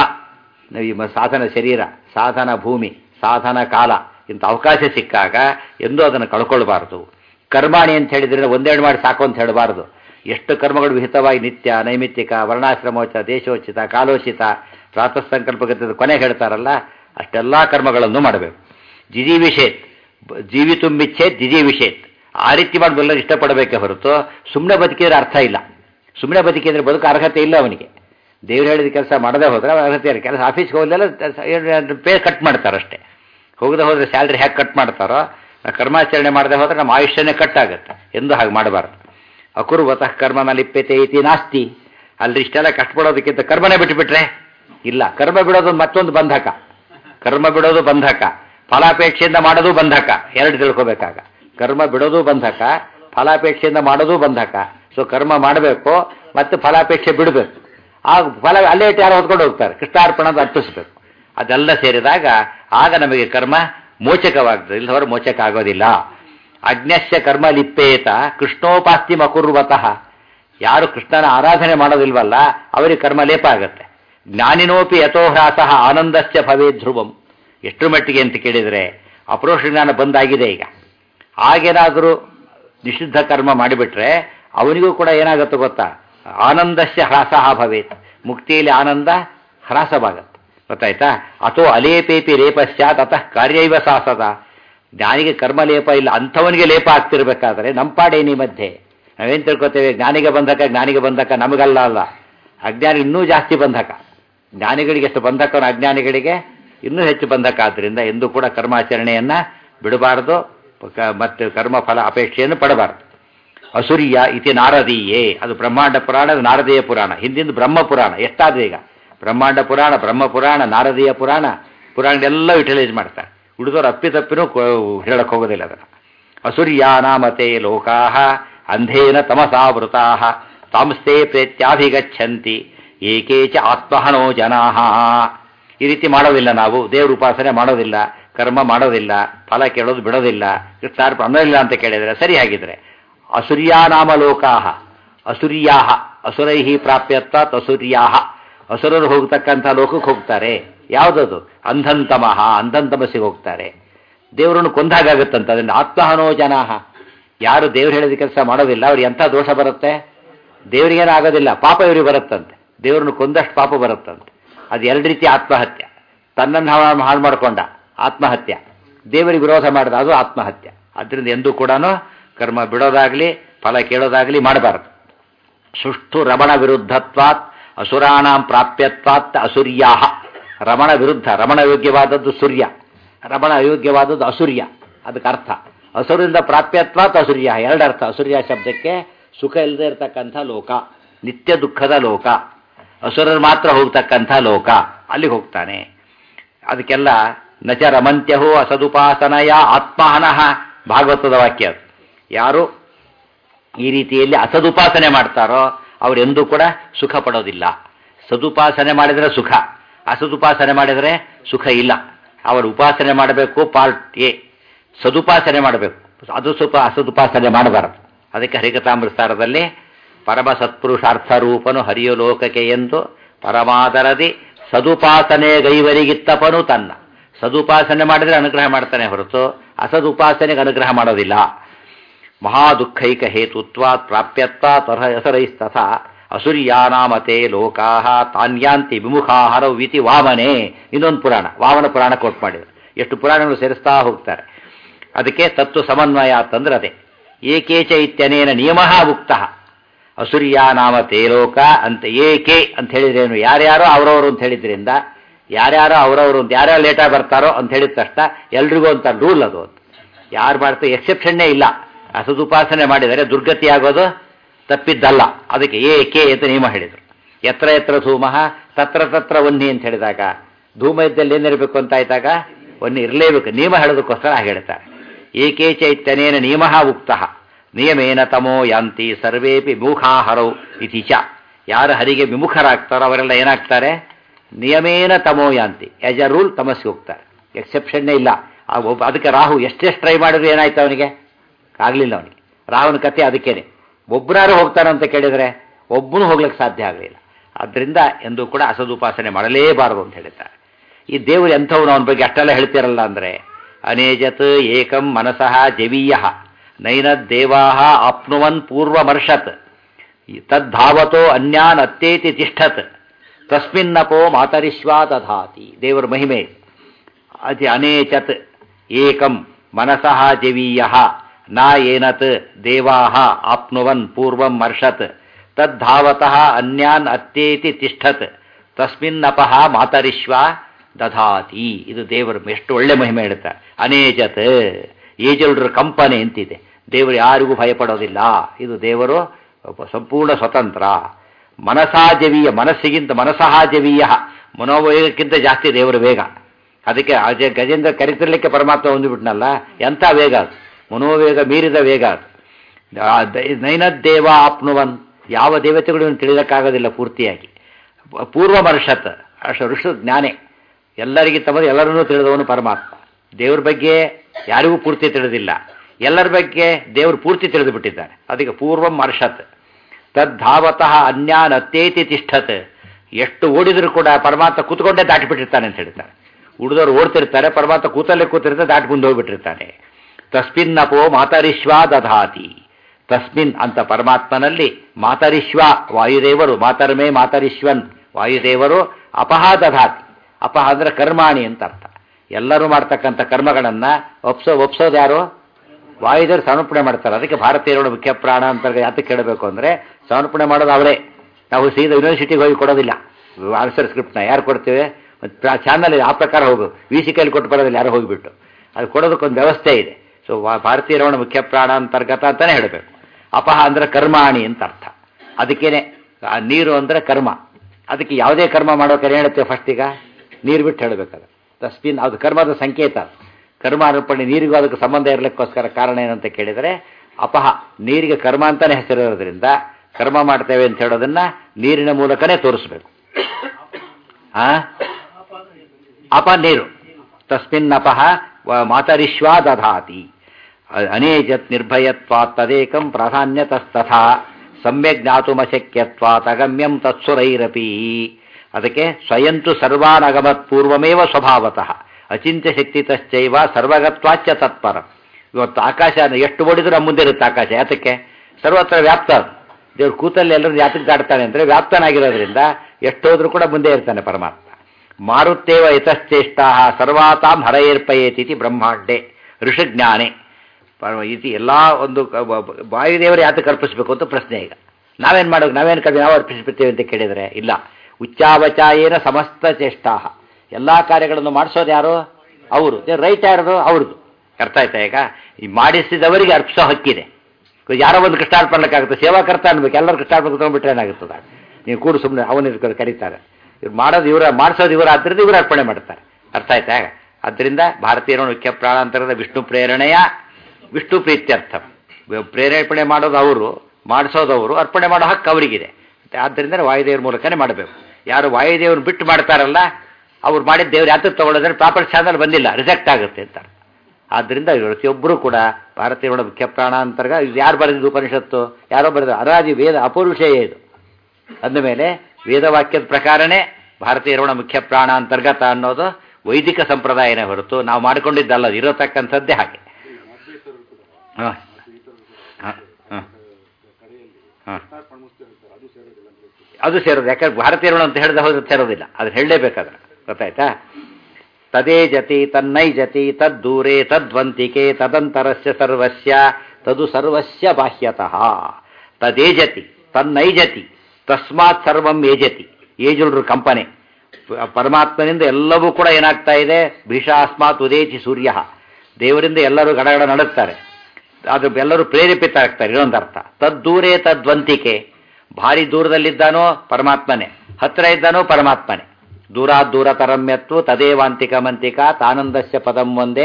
ಈ ಮ- ಸಾಧನ ಶರೀರ ಸಾಧನ ಭೂಮಿ ಸಾಧನ ಕಾಲ ಇಂಥ ಅವಕಾಶ ಸಿಕ್ಕಾಗ ಎಂದೂ ಅದನ್ನು ಕಳ್ಕೊಳ್ಬಾರ್ದು ಕರ್ಮಾಣಿ ಅಂತ ಹೇಳಿದ್ರೆ ಒಂದೆರಡು ಮಾಡಿ ಸಾಕು ಅಂತ ಹೇಳಬಾರ್ದು ಎಷ್ಟು ಕರ್ಮಗಳು ವಿಹಿತವಾಗಿ ನಿತ್ಯ ನೈಮಿತ್ತಿಕ ವರ್ಣಾಶ್ರಮೋಚಿತ ದೇಶೋಚಿತ ಕಾಲೋಚಿತ ಪ್ರಾತಃ ಸಂಕಲ್ಪಗತದ ಕೊನೆ ಹೇಳ್ತಾರಲ್ಲ ಅಷ್ಟೆಲ್ಲ ಕರ್ಮಗಳನ್ನು ಮಾಡಬೇಕು ಜಿಜಿ ವಿಷೇತ್ ಜೀವಿತುಂಬಿಚ್ಛೇತ್ ಜಿಜಿ ವಿಷೇತ್ ಆ ರೀತಿ ಮಾಡೋದೆಲ್ಲ ಇಷ್ಟಪಡಬೇಕೆ ಹೊರತು ಸುಮ್ಮನೆ ಬದುಕಿದ್ರೆ ಅರ್ಥ ಇಲ್ಲ ಸುಮ್ಮನೆ ಬದುಕಿದ್ರೆ ಬದುಕು ಅರ್ಹತೆ ಇಲ್ಲ ಅವನಿಗೆ ದೇವ್ರು ಹೇಳಿದ ಕೆಲಸ ಮಾಡದೆ ಹೋದ್ರೆ ಅವ್ರ ಅರ್ಹತೆ ಇಲ್ಲ ಕೆಲಸ ಆಫೀಸ್ಗೆ ಹೋಗಲೆಲ್ಲ ಪೇ ಕಟ್ ಮಾಡ್ತಾರೆ ಅಷ್ಟೇ ಹೋಗದೆ ಹೋದ್ರೆ ಸ್ಯಾಲ್ರಿ ಹೇಗೆ ಕಟ್ ಮಾಡ್ತಾರೋ ನಾವು ಕರ್ಮಾಚರಣೆ ಮಾಡದೆ ಹೋದ್ರೆ ನಮ್ಮ ಆಯುಷ್ಯನೇ ಕಟ್ ಆಗುತ್ತೆ ಎಂದು ಹಾಗೆ ಮಾಡಬಾರ್ದು ಅಕುರ್ವತಃ ಕರ್ಮ ಲಿಪ್ಯತೆ ಇತಿ ನಾಸ್ತಿ ಅಲ್ಲಿ ಇಷ್ಟೆಲ್ಲ ಕಷ್ಟಪಡೋದಕ್ಕಿಂತ ಕರ್ಮನೇ ಬಿಟ್ಟುಬಿಟ್ರೆ ಇಲ್ಲ ಕರ್ಮ ಬಿಡೋದು ಮತ್ತೊಂದು ಬಂಧಕ ಕರ್ಮ ಬಿಡೋದು ಬಂಧಕ ಫಲಾಪೇಕ್ಷೆಯಿಂದ ಮಾಡೋದು ಬಂಧಕ ಎರಡು ತಿಳ್ಕೊಬೇಕಾಗ ಕರ್ಮ ಬಿಡೋದು ಬಂಧಕ ಫಲಾಪೇಕ್ಷೆಯಿಂದ ಮಾಡೋದು ಬಂಧಕ ಸೊ ಕರ್ಮ ಮಾಡಬೇಕು ಮತ್ತು ಫಲಾಪೇಕ್ಷೆ ಬಿಡಬೇಕು ಆಗ ಫಲ ಅಲ್ಲೇ ಇಟ್ಟು ಯಾರು ಹೊತ್ಕೊಂಡು ಹೋಗ್ತಾರೆ ಕೃಷ್ಣಾರ್ಪಣ ಅಂತ ಅರ್ಪಿಸ್ಬೇಕು ಅದೆಲ್ಲ ಸೇರಿದಾಗ ಆಗ ನಮಗೆ ಕರ್ಮ ಮೋಚಕವಾಗ್ತದೆ ಇಲ್ಲದವರು ಮೋಚಕ ಆಗೋದಿಲ್ಲ ಅಜ್ಞಸ್ಯ ಕರ್ಮ ಲಿಪ್ಪೇತ ಕೃಷ್ಣೋಪಾಸ್ತಿ ಮಕುರ್ವತಃ ಯಾರು ಕೃಷ್ಣನ ಆರಾಧನೆ ಮಾಡೋದಿಲ್ವಲ್ಲ ಅವರಿಗೆ ಕರ್ಮ ಲೇಪ ಆಗುತ್ತೆ ಜ್ಞಾನಿನೋಪಿ ಯಥೋಹ್ರಾಸಃ ಆನಂದಸ್ಯ ಭವೇ ಧ್ರುವಂ ಎಷ್ಟು ಮಟ್ಟಿಗೆ ಅಂತ ಕೇಳಿದರೆ ಅಪರೋಕ್ಷ ಜ್ಞಾನ ಬಂದಾಗಿದೆ ಈಗ ಆಗೇನಾದರೂ ನಿಷಿದ್ಧ ಕರ್ಮ ಮಾಡಿಬಿಟ್ರೆ ಅವನಿಗೂ ಕೂಡ ಏನಾಗುತ್ತೆ ಗೊತ್ತಾ ಆನಂದಸ್ಯ ಹ್ರಾಸಃ ಭವೇತ್ ಮುಕ್ತಿಯಲ್ಲಿ ಆನಂದ ಹ್ರಾಸವಾಗತ್ತೆ ಗೊತ್ತಾಯ್ತಾ ಅಥೋ ಅಲೇಪೇಪಿ ಲೇಪ ಸ್ಯಾತ್ ಅತಃ ಕಾರ್ಯೈವ ಸಾಸದ ಜ್ಞಾನಿಗೆ ಕರ್ಮ ಲೇಪ ಇಲ್ಲ ಅಂಥವನಿಗೆ ಲೇಪ ಆಗ್ತಿರ್ಬೇಕಾದ್ರೆ ನಮ್ಮ ಪಾಡೇನಿ ಮಧ್ಯೆ ನಾವೇನು ತಿಳ್ಕೊತೇವೆ ಜ್ಞಾನಿಗೆ ಬಂಧಕ ಜ್ಞಾನಿಗೆ ಬಂಧಕ ನಮಗಲ್ಲ ಅಲ್ಲ ಅಜ್ಞಾನಿ ಇನ್ನೂ ಜಾಸ್ತಿ ಬಂಧಕ ಜ್ಞಾನಿಗಳಿಗೆ ಎಷ್ಟು ಬಂಧಕವನು ಅಜ್ಞಾನಿಗಳಿಗೆ ಇನ್ನೂ ಹೆಚ್ಚು ಬಂಧಕ ಆದ್ದರಿಂದ ಎಂದೂ ಕೂಡ ಕರ್ಮಾಚರಣೆಯನ್ನು ಬಿಡಬಾರದು ಕ- ಮತ್ತು ಕರ್ಮಫಲ ಅಪೇಕ್ಷೆಯನ್ನು ಪಡಬಾರದು ಅಸುರಿಯ ಇತಿ ನಾರದೀಯೇ ಅದು ಬ್ರಹ್ಮಾಂಡ ಪುರಾಣ ಅದು ನಾರದೀಯ ಪುರಾಣ ಹಿಂದಿಂದು ಬ್ರಹ್ಮ ಪುರಾಣ ಎಷ್ಟಾದ್ರೆ ಈಗ ಬ್ರಹ್ಮಾಂಡ ಪುರಾಣ ಬ್ರಹ್ಮ ಪುರಾಣ ನಾರದೀಯ ಪುರಾಣ ಪುರಾಣಗಳೆಲ್ಲ ಯುಟಿಲೈಸ್ ಮಾಡ್ತಾರೆ ಉಳಿದವರು ಅಪ್ಪಿತಪ್ಪಿನೂ ಹೇಳಕ್ಕೆ ಹೋಗೋದಿಲ್ಲ ಅದನ್ನು ಅಸುರ್ಯಾನಾಮತೆ ಲೋಕಾ ಅಂಧೇನ ತಮಸಾವೃತಾ ತಾಂಸ್ತೆ ಪ್ರೇತ್ಯಾಭಿಗಚ್ಚಂತಿ ಏಕೇ ಚ ಆತ್ಮಹನೋ ಜನಾ ಈ ರೀತಿ ಮಾಡೋದಿಲ್ಲ ನಾವು ದೇವ್ರ ಉಪಾಸನೆ ಮಾಡೋದಿಲ್ಲ ಕರ್ಮ ಮಾಡೋದಿಲ್ಲ ಫಲ ಕೇಳೋದು ಬಿಡೋದಿಲ್ಲ ಕೃಷ್ಣಾರ್ಪ ಅನ್ನೋದಿಲ್ಲ ಅಂತ ಕೇಳಿದರೆ ಸರಿ ಹಾಗಿದ್ರೆ ಅಸುರ್ಯಾನಾಮ ಲೋಕಾಹ ಅಸುರ್ಯಾಹ ಅಸುರೈಹಿ ಪ್ರಾಪ್ಯತ್ವಾತ್ ಅಸುರ್ಯಾಹ ಅಸುರರು ಹೋಗ್ತಕ್ಕಂಥ ಲೋಕಕ್ಕೆ ಹೋಗ್ತಾರೆ ಯಾವುದದು ಅಂಧಂತಮಃ ಅಂಧಂತಮಸ್ಸಿಗೆ ಹೋಗ್ತಾರೆ ದೇವರನ್ನು ಕೊಂದಾಗತ್ತಂತ ಅದರಿಂದ ಆತ್ಮಹನೋ ಜನಾಹ ಯಾರು ದೇವ್ರು ಹೇಳಿದ ಕೆಲಸ ಮಾಡೋದಿಲ್ಲ ಅವ್ರಿಗೆ ಎಂಥ ದೋಷ ಬರುತ್ತೆ ದೇವರಿಗೇನೂ ಆಗೋದಿಲ್ಲ ಪಾಪ ಇವರಿಗೆ ಬರುತ್ತಂತೆ ದೇವ್ರನ್ನು ಕೊಂದಷ್ಟು ಪಾಪ ಬರುತ್ತಂತೆ ಅದು ಎರಡು ರೀತಿ ಆತ್ಮಹತ್ಯೆ ತನ್ನನ್ನು ಹಾಳು ಹಾಳು ಮಾಡಿಕೊಂಡ ಆತ್ಮಹತ್ಯೆ ದೇವರಿಗೆ ವಿರೋಧ ಮಾಡಿದ ಅದು ಆತ್ಮಹತ್ಯೆ ಅದರಿಂದ ಎಂದೂ ಕೂಡ ಕರ್ಮ ಬಿಡೋದಾಗಲಿ ಫಲ ಕೇಳೋದಾಗಲಿ ಮಾಡಬಾರದು ಸುಷ್ಟು ರಮಣ ವಿರುದ್ಧತ್ವಾತ್ ಅಸುರಾಣಾಂ ಪ್ರಾಪ್ಯತ್ವಾತ್ ಅಸುರ್ಯಾಹ ರಮಣ ವಿರುದ್ಧ ರಮಣ ಯೋಗ್ಯವಾದದ್ದು ಸೂರ್ಯ ರಮಣ ಅಯೋಗ್ಯವಾದದ್ದು ಅಸುರ್ಯ ಅದಕ್ಕೆ ಅರ್ಥ ಅಸುರದಿಂದ ಪ್ರಾಪ್ಯತ್ವಾತ್ ಅಸುರ್ಯ ಎರಡರ್ಥ ಅಸುರ್ಯ ಶಬ್ದಕ್ಕೆ ಸುಖ ಇಲ್ಲದೆ ಇರತಕ್ಕಂಥ ಲೋಕ ನಿತ್ಯ ದುಃಖದ ಲೋಕ ಅಸುರರು ಮಾತ್ರ ಹೋಗ್ತಕ್ಕಂಥ ಲೋಕ ಅಲ್ಲಿಗೆ ಹೋಗ್ತಾನೆ ಅದಕ್ಕೆಲ್ಲ ನಚ ರಮಂತ್ಯಹೋ ಅಸದುಪಾಸನಯ ಆತ್ಮಹನಃ ಭಾಗವತದ ವಾಕ್ಯ ಅದು ಯಾರು ಈ ರೀತಿಯಲ್ಲಿ ಅಸದುಪಾಸನೆ ಮಾಡ್ತಾರೋ ಅವರೆಂದೂ ಕೂಡ ಸುಖ ಪಡೋದಿಲ್ಲ ಸದುಪಾಸನೆ ಮಾಡಿದರೆ ಸುಖ ಅಸದುಪಾಸನೆ ಮಾಡಿದರೆ ಸುಖ ಇಲ್ಲ ಅವರು ಉಪಾಸನೆ ಮಾಡಬೇಕು ಪಾರ್ಟ್ ಎ ಸದುಪಾಸನೆ ಮಾಡಬೇಕು ಅದು ಸ್ವಲ್ಪ ಅಸದುಪಾಸನೆ ಮಾಡಬಾರದು ಅದಕ್ಕೆ ಹರಿಕತಾಮೃತಾರದಲ್ಲಿ ಪರಮ ಸತ್ಪುರುಷಾರ್ಥ ರೂಪನು ಹರಿಯು ಲೋಕಕ್ಕೆ ಎಂದು ಪರಮಾದರದಿ ಸದುಪಾಸನೆ ಗೈವರಿಗಿತ್ತಪನು ತನ್ನ ಸದುಪಾಸನೆ ಮಾಡಿದರೆ ಅನುಗ್ರಹ ಮಾಡ್ತಾನೆ ಹೊರತು ಅಸದುಪಾಸನೆಗೆ ಅನುಗ್ರಹ ಮಾಡೋದಿಲ್ಲ ಮಹಾದುಃಖೈಕ ಹೇತುತ್ವಾತ್ ಪ್ರಾಪ್ಯತ್ವಾತ್ ಹೆಸರೈಸ್ತಥ ಅಸುರ್ಯಾನಾಮತೆ ಲೋಕಾ ತಾನ್ಯಾಂತಿ ವಿಮುಖಾಹರೌ ಇತಿ ವಾಮನೆ ಇನ್ನೊಂದು ಪುರಾಣ ವಾಮನ ಪುರಾಣ ಕೋಟ್ ಮಾಡಿದ್ರು ಎಷ್ಟು ಪುರಾಣಗಳು ಸೇರಿಸ್ತಾ ಹೋಗ್ತಾರೆ ಅದಕ್ಕೆ ತತ್ವ ಸಮನ್ವಯ ಅಂತಂದ್ರೆ ಅದೇ ಏಕೇಚ ಇತ್ಯನೇನ ನಿಯಮ ಮುಕ್ತ ಅಸುರ್ಯಾನಾಮ ತೇಲೋಕ ಅಂತ ಏಕೆ ಅಂತ ಹೇಳಿದ್ರೇನು ಯಾರ್ಯಾರೋ ಅವರವರು ಅಂತ ಹೇಳಿದ್ರಿಂದ ಯಾರ್ಯಾರೋ ಅವರವರು ಅಂತ ಯಾರ್ಯಾರು ಲೇಟಾಗಿ ಬರ್ತಾರೋ ಅಂತ ಹೇಳಿದ ತಕ್ಷಣ ಎಲ್ರಿಗೂ ಅಂತ ರೂಲ್ ಅದು ಅಂತ ಯಾರು ಮಾಡ್ತಾರೆ ಎಕ್ಸೆಪ್ಷನ್ನೇ ಇಲ್ಲ ಅಸದುಪಾಸನೆ ಮಾಡಿದರೆ ದುರ್ಗತಿ ಆಗೋದು ತಪ್ಪಿದ್ದಲ್ಲ ಅದಕ್ಕೆ ಏಕೆ ಅಂತ ನಿಯಮ ಹೇಳಿದರು ಎತ್ರ ಎತ್ರ ಧೂಮಃ ತತ್ರ ತತ್ರ ವನ್ನಿ ಅಂತ ಹೇಳಿದಾಗ ಧೂಮ ಇದ್ದಲ್ಲಿ ಏನಿರಬೇಕು ಅಂತ ಆಯ್ತಾಗ ವನ್ನಿ ಇರಲೇಬೇಕು ನಿಯಮ ಹೇಳೋದಕ್ಕೋಸ್ಕರ ಹಾಗೆ ಹೇಳ್ತಾರೆ ಏಕೆ ಚೈತನ್ಯೇನ ನಿಯಮ ಉಕ್ತ ನಿಯಮೇನ ತಮೋ ಯಾಂತಿ ಸರ್ವೇಪಿ ಮೂಖಾಹರೌ ಇತಿ ಚ ಯಾರು ಹರಿಗೆ ವಿಮುಖರಾಗ್ತಾರೋ ಅವರೆಲ್ಲ ಏನಾಗ್ತಾರೆ ನಿಯಮೇನ ತಮೋಯಾಂತಿ ಆಸ್ ಎ ರೂಲ್ ತಮಸ್ಗೆ ಹೋಗ್ತಾರೆ ಎಕ್ಸೆಪ್ಷನ್ನೇ ಇಲ್ಲ ಆ ಒಬ್ಬ ಅದಕ್ಕೆ ರಾಹು ಎಷ್ಟೆಷ್ಟು ಟ್ರೈ ಮಾಡಿದ್ರು ಏನಾಯ್ತು ಅವನಿಗೆ ಆಗಲಿಲ್ಲ ಅವನಿಗೆ ರಾಹುನ ಕತೆ ಅದಕ್ಕೇನೆ ಒಬ್ಬರಾರು ಹೋಗ್ತಾನೆ ಅಂತ ಕೇಳಿದರೆ ಒಬ್ಬನು ಹೋಗ್ಲಿಕ್ಕೆ ಸಾಧ್ಯ ಆಗಲಿಲ್ಲ ಆದ್ದರಿಂದ ಎಂದೂ ಕೂಡ ಅಸದುಪಾಸನೆ ಮಾಡಲೇಬಾರದು ಅಂತ ಹೇಳ್ತಾರೆ ಈ ದೇವರು ಎಂಥವನು ಅವನ ಬಗ್ಗೆ ಅಷ್ಟೆಲ್ಲ ಹೇಳ್ತಿರಲ್ಲ ಅಂದರೆ ಅನೇಜತ್ ಏಕಂ ಮನಸಃ ಜವೀಯ ನೈನದ್ದೇವಾ ಆಪ್ನುವನ್ ಪೂರ್ವಮರ್ಷತ್ ತದ್ಧಾವತೋ ಅನ್ಯಾನ್ ಅತ್ತೇತಿ ತಿಷ್ಠತ್ ತಸ್ಮಿನ್ನಪೋ ಮಾತರಿಶ್ವಾ ದಧಾತಿ ದೇವರ ಮಹಿಮೆ ಅತಿ ಅನೇಚತ್ ಏಕಂ ಮನಸಃ ಜವೀಯ ನ ಏನತ್ ದೇವಾ ಆಪ್ನುವನ್ ಪೂರ್ವಂ ಮರ್ಷತ್ ತದ್ಧಾವತಃ ಅನ್ಯಾನ್ ಅತ್ತೇತಿ ತಿಷ್ಠತ್ ತಸ್ಮಿನ್ನಪಃ ಮಾತರಿಶ್ವ ದಧಾತಿ ಇದು ದೇವರು ಎಷ್ಟು ಒಳ್ಳೆ ಮಹಿಮೆ ಹೇಳುತ್ತಾರೆ ಅನೇಜತ್ ಏಜಲ್ರ ಕಂಪನೆ ಅಂತಿದೆ ದೇವರು ಯಾರಿಗೂ ಭಯಪಡೋದಿಲ್ಲ ಇದು ದೇವರು ಸಂಪೂರ್ಣ ಸ್ವತಂತ್ರ ಮನಸಾಜವೀಯ ಮನಸ್ಸಿಗಿಂತ ಮನಸಹಾಜವೀಯ ಮನೋವೇಗಕ್ಕಿಂತ ಜಾಸ್ತಿ ದೇವರ ವೇಗ ಅದಕ್ಕೆ ಅಜ ಗಜೇಂದ್ರ ಕರಿತಿರ್ಲಿಕ್ಕೆ ಪರಮಾತ್ಮ ಹೊಂದಿಬಿಟ್ನಲ್ಲ ಎಂಥ ವೇಗ ಅದು ಮನೋವೇಗ ಮೀರಿದ ವೇಗ ಅದು ನೈನದ್ದೇವ ಆಪ್ನುವನ್ ಯಾವ ದೇವತೆಗಳು ತಿಳಿದಕ್ಕಾಗೋದಿಲ್ಲ ಪೂರ್ತಿಯಾಗಿ ಪೂರ್ವ ಮನುಷ್ಯತ್ ಅಷ್ಟು ಋಷು ಜ್ಞಾನೇ ಎಲ್ಲರಿಗಿಂತ ಮೊದಲು ಎಲ್ಲರನ್ನೂ ತಿಳಿದವನು ಪರಮಾತ್ಮ ದೇವ್ರ ಬಗ್ಗೆ ಯಾರಿಗೂ ಪೂರ್ತಿ ತಿಳಿದಿಲ್ಲ ಎಲ್ಲರ ಬಗ್ಗೆ ದೇವರು ಪೂರ್ತಿ ತಿಳಿದು ಬಿಟ್ಟಿದ್ದಾರೆ ಅದಕ್ಕೆ ಪೂರ್ವಂ ಮರ್ಷತ್ ತದ್ಧಾವತಃ ಅನ್ಯಾನ್ ಅತ್ತೇತಿ ತಿಷ್ಠತ್ ಎಷ್ಟು ಓಡಿದರೂ ಕೂಡ ಪರಮಾತ್ಮ ಕೂತ್ಕೊಂಡೇ ದಾಟಿಬಿಟ್ಟಿರ್ತಾನೆ ಅಂತ ಹೇಳ್ತಾರೆ ಉಳಿದವರು ಓಡ್ತಿರ್ತಾರೆ ಪರಮಾತ್ಮ ಕೂತಲ್ಲೇ ಕೂತಿರ್ತಾರೆ ದಾಟಿ ಮುಂದೆ ಹೋಗ್ಬಿಟ್ಟಿರ್ತಾನೆ ತಸ್ಮಿನ್ನಪೋ ಮಾತರಿಶ್ವ ದಧಾತಿ ತಸ್ಮಿನ್ ಅಂತ ಪರಮಾತ್ಮನಲ್ಲಿ ಮಾತರಿಶ್ವ ವಾಯುದೇವರು ಮಾತರ್ಮೇ ಮಾತರಿಶ್ವನ್ ವಾಯುದೇವರು ಅಪಹ ದಧಾತಿ ಅಪಹ ಅಂದ್ರೆ ಕರ್ಮಾಣಿ ಅಂತ ಅರ್ಥ ಎಲ್ಲರೂ ಮಾಡ್ತಕ್ಕಂಥ ಕರ್ಮಗಳನ್ನು ಒಪ್ಸೋ ಒಪ್ಸೋದು ಯಾರು ವಾಯುದೇವರು ಸಮರ್ಪಣೆ ಮಾಡ್ತಾರೆ ಅದಕ್ಕೆ ಭಾರತೀಯರ ಮುಖ್ಯ ಪ್ರಾಣ ಅಂತ ಯಾತಕ್ಕೆ ಕೇಳಬೇಕು ಅಂದರೆ ಸಮರ್ಪಣೆ ಮಾಡೋದು ಅವರೇ ನಾವು ಸೀದಾ ಯೂನಿವರ್ಸಿಟಿಗೆ ಹೋಗಿ ಕೊಡೋದಿಲ್ಲ ಆನ್ಸರ್ ಸ್ಕ್ರಿಪ್ಟ್ನ ಯಾರು ಕೊಡ್ತೇವೆ ಚಾನಲ್ ಆ ಪ್ರಕಾರ ಹೋಗು ವಿ ಸಿ ಕೈಲಿ ಕೊಟ್ಟು ಬರೋದಿಲ್ಲ ಯಾರು ಹೋಗಿಬಿಟ್ಟು ಅದು ಕೊಡೋದಕ್ಕೊಂದು ವ್ಯವಸ್ಥೆ ಇದೆ ಸೊ ಭಾರತೀಯ ರಮಣ ಮುಖ್ಯ ಪ್ರಾಣ ಅಂತರ್ಗತ ಅಂತಲೇ ಹೇಳಬೇಕು ಅಪಹ ಅಂದರೆ ಕರ್ಮಾಣಿ ಅಂತ ಅರ್ಥ ಅದಕ್ಕೇನೆ ಆ ನೀರು ಅಂದರೆ ಕರ್ಮ ಅದಕ್ಕೆ ಯಾವುದೇ ಕರ್ಮ ಮಾಡೋಕೆ ಹೇಳುತ್ತೇವೆ ಫಸ್ಟ್ ಈಗ ನೀರು ಬಿಟ್ಟು ಹೇಳಬೇಕಾದ್ರೆ ತಸ್ಮಿನ್ ಅದು ಕರ್ಮದ ಸಂಕೇತ ಕರ್ಮ ಅರ್ಪಣೆ ನೀರಿಗೂ ಅದಕ್ಕೆ ಸಂಬಂಧ ಇರಲಿಕ್ಕೋಸ್ಕರ ಕಾರಣ ಏನಂತ ಕೇಳಿದರೆ ಅಪಹ ನೀರಿಗೆ ಕರ್ಮ ಅಂತಾನೆ ಹೆಸರಿರೋದ್ರಿಂದ ಕರ್ಮ ಮಾಡ್ತೇವೆ ಅಂತ ಹೇಳೋದನ್ನ ನೀರಿನ ಮೂಲಕನೇ ತೋರಿಸ್ಬೇಕು ಆ ಅಪ ನೀರು ತಸ್ಮಿನ್ ಅಪಹ ಮಾತರಿಶ್ವಾ ದಧಾತಿ ಅನೇಜತ್ ನಿರ್ಭಯತ್ವಾತ್ ತದೇಕಂ ಪ್ರಾಧಾನ್ಯತಸ್ತಥಾ ಸಮ್ಯಕ್ ಜ್ಞಾತುಮಶಕ್ಯತ್ವಾತ್ ಅಗಮ್ಯಂ ತತ್ಸುರೈರಪಿ ಅದಕ್ಕೆ ಸ್ವಯಂತು ಸರ್ವಾನಗಮತ್ ಪೂರ್ವಮೇವ ಸ್ವಭಾವತಃ ಅಚಿಂತ್ಯ ಶಕ್ತಿತಶ್ಚೈವ ಸರ್ವಗತ್ವಾಚ್ಯ ತತ್ಪರ ಇವತ್ತು ಆಕಾಶ ಎಷ್ಟು ಓಡಿದ್ರು ನಮ್ಮ ಮುಂದೆ ಇರುತ್ತೆ ಆಕಾಶ ಯಾತಕ್ಕೆ ಸರ್ವತ್ರ ವ್ಯಾಪ್ತ ದೇವ್ರು ಕೂತಲ್ಲಿ ಎಲ್ಲರೂ ಯಾತಕ್ಕೆ ದಾಡ್ತಾನೆ ಅಂದರೆ ವ್ಯಾಪ್ತನಾಗಿರೋದ್ರಿಂದ ಎಷ್ಟೋದ್ರೂ ಕೂಡ ಮುಂದೆ ಇರ್ತಾನೆ ಪರಮಾತ್ಮ ಮಾರುತ್ತೇವ ಯತಶ್ಚೇಷ್ಟಾ ಸರ್ವಾತಾಂ ಹರಯೇರ್ಪಯೇತಿ ಬ್ರಹ್ಮಾಂಡೆ ಋಷಜ್ಞಾನೆ ಇತಿ ಎಲ್ಲ ಒಂದು ವಾಯುದೇವರು ಯಾತಕ್ಕೆ ಕಲ್ಪಿಸಬೇಕು ಅಂತ ಪ್ರಶ್ನೆ ಈಗ ನಾವೇನು ಮಾಡೋದು ನಾವೇನು ಕಲ್ಪಿ ನಾವು ಅರ್ಪಿಸ್ಬಿಡ್ತೇವೆ ಅಂತ ಕೇಳಿದರೆ ಇಲ್ಲ ಉಚ್ಚಾವಚಾಯೇನ ಸಮಸ್ತ ಚೇಷ್ಟಾ ಎಲ್ಲ ಕಾರ್ಯಗಳನ್ನು ಮಾಡಿಸೋದು ಯಾರು ಅವರು ರೈಟ್ ಯಾರದು ಅವ್ರದ್ದು ಅರ್ಥ ಆಯ್ತಾ ಈಗ ಈ ಮಾಡಿಸಿದವರಿಗೆ ಅರ್ಪಿಸೋ ಹಕ್ಕಿದೆ ಯಾರೋ ಒಂದು ಕೃಷ್ಣಾರ್ಪಣೆ ಮಾಡ್ಲಿಕ್ಕಾಗುತ್ತೆ ಸೇವಾಕರ್ತ ಅನ್ಬೇಕು ಎಲ್ಲರೂ ಕೃಷ್ಣಾರ್ಪಣೆ ತೊಗೊಂಡ್ಬಿಟ್ರೆ ಏನಾಗುತ್ತದೆ ನೀವು ಕೂಡ ಸುಮ್ಮನೆ ಅವನ ಕರೀತಾರೆ ಇವ್ರು ಮಾಡೋದು ಇವರ ಮಾಡಿಸೋದು ಇವರ ಆದ್ದರಿಂದ ಇವರು ಅರ್ಪಣೆ ಮಾಡ್ತಾರೆ ಅರ್ಥ ಆಯ್ತಾ ಆದ್ದರಿಂದ ಭಾರತೀಯರ ಮುಖ್ಯ ಪ್ರಾಣಾಂತರದ ವಿಷ್ಣು ಪ್ರೇರಣೆಯ ವಿಷ್ಣು ಪ್ರೀತ್ಯರ್ಥ ಪ್ರೇರೇಪಣೆ ಮಾಡೋದು ಅವರು ಮಾಡಿಸೋದವರು ಅರ್ಪಣೆ ಮಾಡೋ ಹಕ್ಕು ಅವರಿಗಿದೆ ಆದ್ದರಿಂದ ವಾಯುದೇವ್ರ ಮೂಲಕನೇ ಮಾಡಬೇಕು ಯಾರು ವಾಯುದೇವ್ರನ್ನ ಬಿಟ್ಟು ಮಾಡ್ತಾರಲ್ಲ ಅವ್ರು ಮಾಡಿದ ದೇವ್ರು ಯಾತಕ್ಕೆ ತಗೊಳ್ಳೋದ್ರೆ ಪ್ರಾಪರ್ ಚಾನಲ್ ಬಂದಿಲ್ಲ ರಿಜೆಕ್ಟ್ ಆಗುತ್ತೆ ಅಂತ ಆದ್ದರಿಂದ ಪ್ರತಿಯೊಬ್ಬರು ಕೂಡ ಭಾರತೀಯ ಮುಖ್ಯ ಪ್ರಾಣಾಂತರ್ಗ ಇದು ಯಾರು ಬರೆದಿದ್ದು ಉಪನಿಷತ್ತು ಯಾರೋ ಬರೆದ ಅರಾಜಿ ವೇದ ಅಪೌರುಷೇಯ ಇದು ಅಂದಮೇಲೆ ವೇದವಾಕ್ಯದ ಪ್ರಕಾರನೇ ಭಾರತೀಯ ರಮಣ ಮುಖ್ಯ ಪ್ರಾಣಾಂತರ್ಗತ ಅನ್ನೋದು ವೈದಿಕ ಸಂಪ್ರದಾಯನೇ ಹೊರತು ನಾವು ಮಾಡಿಕೊಂಡಿದ್ದಲ್ಲ ಅದು ಇರತಕ್ಕಂಥದ್ದೇ ಹಾಗೆ ಹಾಂ ಹಾಂ ಹಾಂ ಹಾಂ ಅದು ಸೇರೋದು ಯಾಕಂದ್ರೆ ಭಾರತೀಯ ಋಣ ಅಂತ ಹೇಳಿದ ಹೋದ್ರೆ ಸೇರೋದಿಲ್ಲ ಅದು ಹೇಳಲೇಬೇಕಾದ್ರೆ ಗೊತ್ತಾಯ್ತಾ ತದೇ ಜತಿ ತನ್ನೈ ಜತಿ ತದ್ದೂರೇ ತದ್ವಂತಿಕೆ ತದಂತರಸ್ಯ ಸರ್ವಸ್ಯ ತದು ಸರ್ವಸ್ಯ ಬಾಹ್ಯತಃ ತದೇಜತಿ ತನ್ನೈಜತಿ ತಸ್ಮಾತ್ ಸರ್ವಂ ಏಜತಿ ಏಜುಲ್ರು ಕಂಪನೆ ಪರಮಾತ್ಮನಿಂದ ಎಲ್ಲವೂ ಕೂಡ ಏನಾಗ್ತಾ ಇದೆ ಭೀಷಾಸ್ಮಾತ್ ಉದೇಚಿ ಸೂರ್ಯ ದೇವರಿಂದ ಎಲ್ಲರೂ ಗಡಗಡ ನಡುತ್ತಾರೆ ಅದು ಎಲ್ಲರೂ ಪ್ರೇರೇಪಿತ ಆಗ್ತಾರೆ ಇನ್ನೊಂದು ಅರ್ಥ ತದ್ದೂರೇ ತದ್ವಂತಿಕೆ ಭಾರಿ ದೂರದಲ್ಲಿದ್ದಾನೋ ಪರಮಾತ್ಮನೇ ಹತ್ತಿರ ಇದ್ದಾನೋ ಪರಮಾತ್ಮನೇ ದೂರ ದೂರ ತರಮ್ಯತ್ವ ತದೇವಾಂತಿಕ ಮಂತಿಕ ತಾನಂದಸ್ಯ ಪದಂ ಒಂದೇ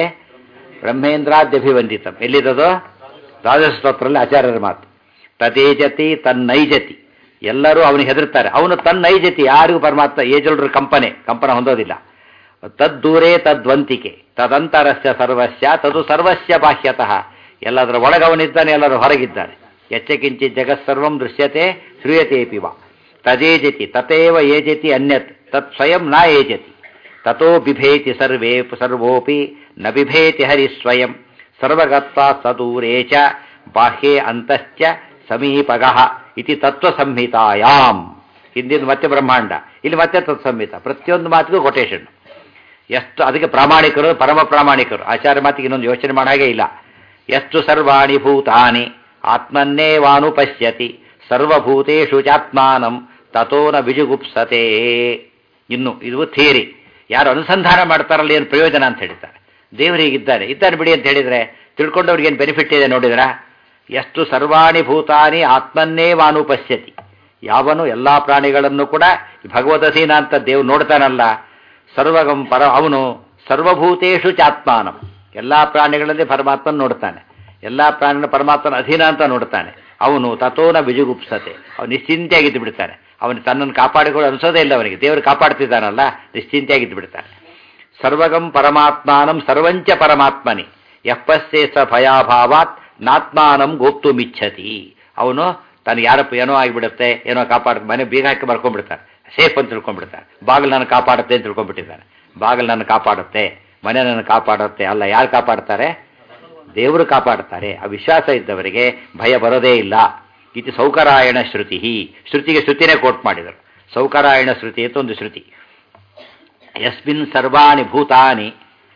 ಬ್ರಹ್ಮೇಂದ್ರಾದ್ಯಭಿವಂದಿತಂ ಎಲ್ಲಿದ್ದದು ದ್ವಾದಶ ಸ್ತೋತ್ರದಲ್ಲಿ ಆಚಾರ್ಯರ ಮಾತು ತದೇಜತಿ ತನ್ನೈಜತಿ ಎಲ್ಲರೂ ಅವನಿಗೆ ಹೆದರ್ತಾರೆ ಅವನು ತನ್ನ ನೈಜತಿ ಯಾರಿಗೂ ಪರಮಾತ್ಮ ಏಜಲ್ರ ಕಂಪನೆ ಕಂಪನ ಹೊಂದೋದಿಲ್ಲ ತದ್ದೂರೇ ತದ್ವಂತಿಕೆ ತದಂತರಸ್ಯ ಸರ್ವಸ್ಯ ತದು ಸರ್ವಸ್ಯ ಬಾಹ್ಯತಃ ಎಲ್ಲದರ ಒಳಗವನಿದ್ದಾನೆ ಎಲ್ಲರೂ ಹೊರಗಿದ್ದಾನೆ ಎಚ್ಚಕಿಂಚಿ ಜಗತ್ಸರ್ವಂ ದೃಶ್ಯತೆ ಶ್ರೂಯತೆ ಪಿವ ತದೇಜತಿ ತಥೇವ ಏಜತಿ ಅನ್ಯತ್ ತತ್ ಸ್ವಯಂ ನ ಏಜತಿ ತಥೋ ಬಿಭೇತಿ ಸರ್ವೇ ಸರ್ವೋಪಿ ನ ಬಿಭೇತಿ ಹರಿ ಸ್ವಯಂ ಸರ್ವಗತ್ವ ಸದೂರೇ ಚ ಬಾಹ್ಯೇ ಅಂತಶ್ಚ ಸಮೀಪಗಃ ಇತಿ ತತ್ವಸಂಹಿತಾಯಾಮ್ ಹಿಂದಿನ ಮತ್ತೆ ಬ್ರಹ್ಮಾಂಡ ಇಲ್ಲಿ ಮತ್ತೆ ತತ್ಸಂಹಿತ ಪ್ರತಿಯೊಂದು ಮಾತಿಗೂ ಕೊಟೇಶನ್ ಎಷ್ಟು ಅದಕ್ಕೆ ಪ್ರಾಮಾಣಿಕರು ಪರಮ ಪ್ರಾಮಾಣಿಕರು ಆಚಾರ್ಯ ಮಾತಿಗೆ ಇನ್ನೊಂದು ಯೋಚನೆ ಮಾಡೋ ಹಾಗೆ ಇಲ್ಲ ಎಷ್ಟು ಸರ್ವಾಣಿ ಭೂತಾನಿ ಆತ್ಮನ್ನೇವಾನು ಪಶ್ಯತಿ ಸರ್ವಭೂತೇಷು ಚಾತ್ಮಾನಂ ತಥೋ ನ ವಿಜುಗುಪ್ಸತೆ ಇನ್ನು ಇದು ಥಿಯರಿ ಯಾರು ಅನುಸಂಧಾನ ಮಾಡ್ತಾರಲ್ಲ ಏನು ಪ್ರಯೋಜನ ಅಂತ ಹೇಳ್ತಾರೆ ದೇವರಿಗಿದ್ದಾರೆ ಇದ್ದಾರೆ ಬಿಡಿ ಅಂತ ಹೇಳಿದರೆ ತಿಳ್ಕೊಂಡವ್ರಿಗೆ ಏನು ಬೆನಿಫಿಟ್ ಇದೆ ನೋಡಿದ್ರ ಎಷ್ಟು ಸರ್ವಾಣಿ ಭೂತಾನಿ ಆತ್ಮನ್ನೇವಾನು ಪಶ್ಯತಿ ಯಾವನು ಎಲ್ಲ ಪ್ರಾಣಿಗಳನ್ನು ಕೂಡ ಭಗವದಧೀನ ಅಂತ ದೇವ್ ನೋಡ್ತಾನಲ್ಲ ಸರ್ವಗಂ ಪರ ಅವನು ಸರ್ವಭೂತೇಷು ಚಾತ್ಮಾನಂ ಎಲ್ಲ ಪ್ರಾಣಿಗಳಲ್ಲಿ ಪರಮಾತ್ಮನ ನೋಡ್ತಾನೆ ಎಲ್ಲ ಪ್ರಾಣಿಗಳ ಪರಮಾತ್ಮನ ಅಧೀನ ಅಂತ ನೋಡ್ತಾನೆ ಅವನು ತಥೋನ ವಿಜುಗುಪ್ಸತೆ ಅವನು ನಿಶ್ಚಿಂತೆಯಾಗಿದ್ದು ಬಿಡ್ತಾನೆ ಅವನು ತನ್ನನ್ನು ಕಾಪಾಡಿಕೊಳ್ಳೋ ಅನಿಸೋದೇ ಇಲ್ಲ ಅವನಿಗೆ ದೇವರು ಕಾಪಾಡ್ತಿದ್ದಾನಲ್ಲ ನಿಶ್ಚಿಂತೆಯಾಗಿದ್ದು ಬಿಡ್ತಾನೆ ಸರ್ವಗಂ ಪರಮಾತ್ಮಾನಂ ಸರ್ವಂಚ ಪರಮಾತ್ಮನಿ ಯಪ್ಪಸ್ಸೇ ಸ ಭಯಾಭಾವಾತ್ ನಾತ್ಮಾನಂ ಗೋಪ್ತುಮಿಚ್ಛತಿ ಅವನು ತನಗೆ ಯಾರಪ್ಪ ಏನೋ ಆಗಿಬಿಡುತ್ತೆ ಏನೋ ಕಾಪಾಡ ಮನೆ ಬೀಗ ಹಾಕಿ ಬರ್ಕೊಂಡ್ಬಿಡ್ತಾನೆ ಸೇಫ್ ಅಂತ ತಿಳ್ಕೊಂಡ್ಬಿಡ್ತಾನೆ ಬಾಗಿಲು ನನ್ನ ಕಾಪಾಡುತ್ತೆ ಅಂತ ತಿಳ್ಕೊಂಡ್ಬಿಟ್ಟಿದ್ದಾನೆ ಬಾಗಿಲು ನನ್ನ ಕಾಪಾಡುತ್ತೆ ಮನೆ ನನ್ನ ಕಾಪಾಡುತ್ತೆ ಅಲ್ಲ ಯಾರು ಕಾಪಾಡ್ತಾರೆ ದೇವರು ಕಾಪಾಡ್ತಾರೆ ಆ ವಿಶ್ವಾಸ ಇದ್ದವರಿಗೆ ಭಯ ಬರೋದೇ ಇಲ್ಲ ಇದು ಸೌಕರಾಯಣ ಶ್ರುತಿ ಶ್ರುತಿಗೆ ಶ್ರುತಿನೇ ಕೋಟ್ ಮಾಡಿದರು ಸೌಕರಾಯಣ ಶ್ರುತಿ ಅಂತ ಒಂದು ಶ್ರುತಿ ಯಸ್ಮಿನ್ ಸರ್ವಾಣಿ ಭೂತಾನಿ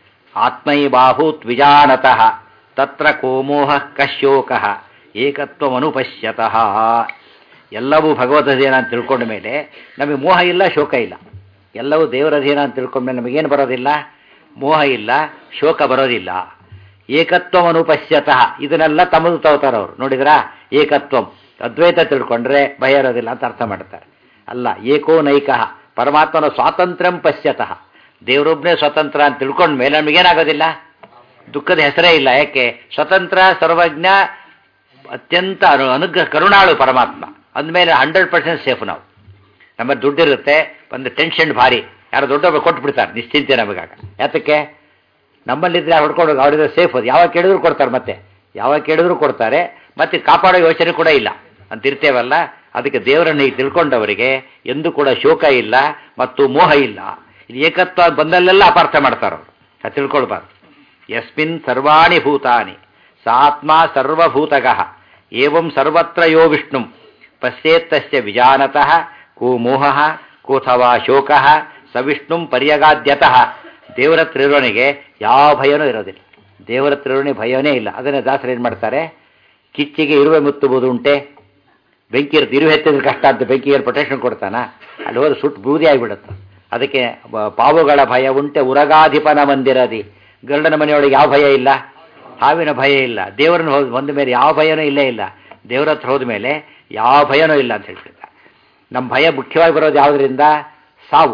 ಆತ್ಮೈಬಾಹೂತ್ ವಿಜಾನತಃ ತತ್ರ ಕೋಮೋಹ ಕಶ್ಯೋಕ ಏಕತ್ವಮನುಪಶ್ಯತಃ ಎಲ್ಲವೂ ಭಗವದಧೀನ ಅಂತ ತಿಳ್ಕೊಂಡ ಮೇಲೆ ನಮಗೆ ಮೋಹ ಇಲ್ಲ ಶೋಕ ಇಲ್ಲ ಎಲ್ಲವೂ ದೇವರಧೀನ ಅಂತ ತಿಳ್ಕೊಂಡ ಮೇಲೆ ನಮಗೇನು ಬರೋದಿಲ್ಲ ಮೋಹ ಇಲ್ಲ ಶೋಕ ಬರೋದಿಲ್ಲ ಏಕತ್ವಂ ಅನುಪಶ್ಯತಃ ಇದನ್ನೆಲ್ಲ ತಮ್ಮದು ತಗೋತಾರೆ ಅವರು ನೋಡಿದ್ರಾ ಏಕತ್ವಂ ಅದ್ವೈತ ತಿಳ್ಕೊಂಡ್ರೆ ಭಯ ಇರೋದಿಲ್ಲ ಅಂತ ಅರ್ಥ ಮಾಡ್ತಾರೆ ಅಲ್ಲ ಏಕೋ ನೈಕ ಪರಮಾತ್ಮನ ಸ್ವಾತಂತ್ರ್ಯಂ ಪಶ್ಯತಃ ದೇವರೊಬ್ಬನೇ ಸ್ವತಂತ್ರ ಅಂತ ತಿಳ್ಕೊಂಡ ಮೇಲೆ ನಮಗೇನಾಗೋದಿಲ್ಲ ದುಃಖದ ಹೆಸರೇ ಇಲ್ಲ ಯಾಕೆ ಸ್ವತಂತ್ರ ಸರ್ವಜ್ಞ ಅತ್ಯಂತ ಅನು ಅನುಗ್ರಹ ಕರುಣಾಳು ಪರಮಾತ್ಮ ಅಂದಮೇಲೆ ಹಂಡ್ರೆಡ್ ಪರ್ಸೆಂಟ್ ಸೇಫ್ ನಾವು ನಮ್ಮ ದುಡ್ಡಿರುತ್ತೆ ಒಂದು ಟೆನ್ಷನ್ ಭಾರಿ ಯಾರು ದೊಡ್ಡೊಬ್ಬರು ಕೊಟ್ಟು ಬಿಡ್ತಾರೆ ನಿಶ್ಚಿಂತೆ ನಮಗಾಗ ಯಾತಕ್ಕೆ ನಮ್ಮಲ್ಲಿದ್ರೆ ಹೊಡ್ಕೊಂಡು ಅವರಿದ್ರೆ ಸೇಫ್ ಅದು ಯಾವಾಗ ಕೇಳಿದ್ರು ಕೊಡ್ತಾರೆ ಮತ್ತೆ ಯಾವಾಗ ಕೇಳಿದ್ರು ಕೊಡ್ತಾರೆ ಮತ್ತೆ ಕಾಪಾಡೋ ಯೋಚನೆ ಕೂಡ ಇಲ್ಲ ಅಂತ ಇರ್ತೇವಲ್ಲ ಅದಕ್ಕೆ ದೇವರನ್ನು ಈಗ ತಿಳ್ಕೊಂಡವರಿಗೆ ಎಂದೂ ಕೂಡ ಶೋಕ ಇಲ್ಲ ಮತ್ತು ಮೋಹ ಇಲ್ಲ ಇದು ಏಕತ್ವ ಬಂದಲ್ಲೆಲ್ಲ ಅಪಾರ್ಥ ಮಾಡ್ತಾರೆ ಅವರು ಅದು ತಿಳ್ಕೊಳ್ಬಾರ್ದು ಯಸ್ಮಿನ್ ಸರ್ವಾಣಿ ಭೂತಾನಿ ಸಾತ್ಮ ಸರ್ವಭೂತಗಃ ಏವಂ ಸರ್ವತ್ರ ಯೋ ವಿಷ್ಣು ಪಶ್ಯೇತ್ತಸ್ಯ ವಿಜಾನತಃ ಕೋ ಮೋಹ ಕೋಥವಾ ಶೋಕ ಸವಿಷ್ಣು ಪರ್ಯಗಾದ್ಯತಃ ದೇವರ ತ್ರಿರುವಣಿಗೆ ಯಾವ ಭಯನೂ ಇರೋದಿಲ್ಲ ದೇವರ ತ್ರಿರುಣಿ ಭಯನೇ ಇಲ್ಲ ಅದನ್ನೇ ದಾಸರು ಏನು ಮಾಡ್ತಾರೆ ಕಿಚ್ಚಿಗೆ ಇರುವೆ ಮುತ್ತುವುದು ಉಂಟೆ ಬೆಂಕಿ ಇರುತ್ತೆ ಇರುವೆ ಎತ್ತಿದ್ರೆ ಕಷ್ಟ ಅಂತ ಬೆಂಕಿಗೆ ಪ್ರೊಟೆಕ್ಷನ್ ಕೊಡ್ತಾನ ಅಲ್ಲಿ ಹೋದ್ರೆ ಸುಟ್ಟು ಬೂದಿ ಆಗಿಬಿಡುತ್ತೆ ಅದಕ್ಕೆ ಬ- ಪಾವುಗಳ ಭಯ ಉಂಟೆ ಉರಗಾಧಿಪನ ಮಂದಿರದಿ ಗರುಡನ ಮನೆಯೊಳಗೆ ಯಾವ ಭಯ ಇಲ್ಲ ಹಾವಿನ ಭಯ ಇಲ್ಲ ದೇವರನ್ನು ಹೋದ ಬಂದ ಮೇಲೆ ಯಾವ ಭಯನೂ ಇಲ್ಲೇ ಇಲ್ಲ ದೇವರ ಹತ್ರ ಹೋದ ಮೇಲೆ ಯಾವ ಭಯನೂ ಇಲ್ಲ ಅಂತ ಹೇಳ್ತಿದ್ದ ನಮ್ಮ ಭಯ ಮುಖ್ಯವಾಗಿ ಬರೋದು ಯಾವುದರಿಂದ ಸಾವು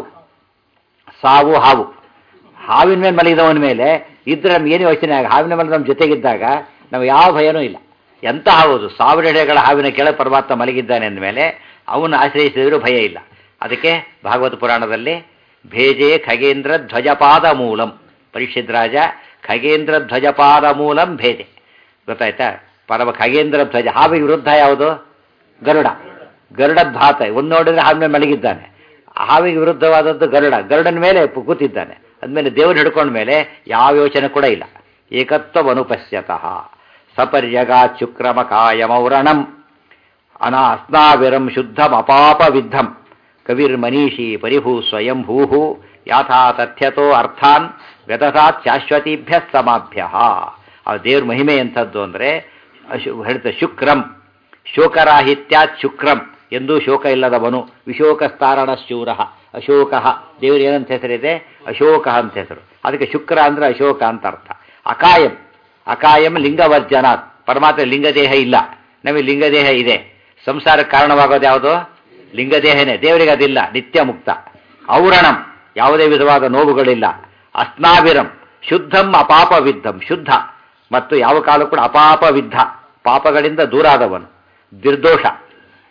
ಸಾವು ಹಾವು ಹಾವಿನ ಮೇಲೆ ಮಲಗಿದವನ ಮೇಲೆ ಇದ್ರೆ ನಮ್ಗೆ ಏನು ಯೋಚನೆ ಆಗ ಹಾವಿನ ಮೇಲೆ ನಮ್ಮ ಜೊತೆಗಿದ್ದಾಗ ನಮ್ಗೆ ಯಾವ ಭಯನೂ ಇಲ್ಲ ಎಂತ ಹೌದು ಸಾವಿರ ಎಡೆಗಳ ಹಾವಿನ ಕೆಳಗೆ ಪರಮಾತ್ಮ ಮಲಗಿದ್ದಾನೆ ಅಂದಮೇಲೆ ಅವನು ಆಶ್ರಯಿಸಿದರೂ ಭಯ ಇಲ್ಲ ಅದಕ್ಕೆ ಭಾಗವತ ಪುರಾಣದಲ್ಲಿ ಭೇಜೆ ಖಗೇಂದ್ರ ಧ್ವಜಪಾದ ಮೂಲಂ ಪರೀಕ್ಷಿತ್ ರಾಜ ಖಗೇಂದ್ರ ಧ್ವಜಪಾದ ಮೂಲಂ ಭೇದೆ ಗೊತ್ತಾಯ್ತಾ ಪರಮ ಖಗೇಂದ್ರ ಧ್ವಜ ಹಾವಿಗೆ ವಿರುದ್ಧ ಯಾವುದು ಗರುಡ ಗರುಡ ಧಾತ ಒಂದು ನೋಡಿದ್ರೆ ಹಾವಿನ ಮಲಗಿದ್ದಾನೆ ಹಾವಿಗೆ ವಿರುದ್ಧವಾದದ್ದು ಗರುಡ ಗರುಡನ ಮೇಲೆ ಪು- ಕೂತಿದ್ದಾನೆ ಅಂದಮೇಲೆ ದೇವರು ಹಿಡ್ಕೊಂಡ ಮೇಲೆ ಯಾವ ಯೋಚನೆ ಕೂಡ ಇಲ್ಲ ಏಕತ್ವಮನುಪಶ್ಯತಃ ಸಪರ್ಯಗಾ ಶುಕ್ರಮ ಕಾಯಮೌರಣಂ ಅನಾ ಅಸ್ನಾವಿರಂ ಶುದ್ಧಂ ಅಪಾಪ ವಿದ್ಧಂ ಕವಿರ್ಮನೀಷಿ ಪರಿಭೂ ಸ್ವಯಂಭೂ ಯಾಥಾ ತಥ್ಯತೋ ಅರ್ಥಾನ್ ವ್ಯತಸಾತ್ ಶಾಶ್ವತೀಭ್ಯ ಸಮಾಭ್ಯ ಆ ದೇವ್ರ ಮಹಿಮೆ ಎಂಥದ್ದು ಅಂದರೆ ಹೇಳ್ತ ಶುಕ್ರಂ ಶೋಕರಾಹಿತ್ಯಾತ್ ಶುಕ್ರಂ ಎಂದೂ ಶೋಕ ಇಲ್ಲದವನು ವಿಶೋಕಸ್ತಾರಣ ಶೂರ ಅಶೋಕ ದೇವರು ಏನಂತ ಹೆಸರಿದೆ ಅಶೋಕ ಅಂತ ಹೆಸರು ಅದಕ್ಕೆ ಶುಕ್ರ ಅಂದ್ರೆ ಅಶೋಕ ಅಂತ ಅರ್ಥ ಅಕಾಯಂ ಅಕಾಯಂ ಲಿಂಗವರ್ಜನಾತ್ ಪರಮಾತ್ಮ ಲಿಂಗದೇಹ ಇಲ್ಲ ನಮಗೆ ಲಿಂಗದೇಹ ಇದೆ ಸಂಸಾರಕ್ಕೆ ಕಾರಣವಾಗೋದು ಯಾವುದು ಲಿಂಗದೇಹನೇ ದೇವರಿಗೆ ಅದಿಲ್ಲ ನಿತ್ಯ ಮುಕ್ತ ಔರಣಂ ಯಾವುದೇ ವಿಧವಾದ ನೋವುಗಳಿಲ್ಲ ಅಸ್ನಾವಿರಂ ಶುದ್ಧಂ ಅಪಾಪವಿದ್ಧಂ ಶುದ್ಧ ಮತ್ತು ಯಾವ ಕಾಲ ಕೂಡ ಅಪಾಪವಿದ್ಧ ಪಾಪಗಳಿಂದ ದೂರಾದವನು ನಿರ್ದೋಷ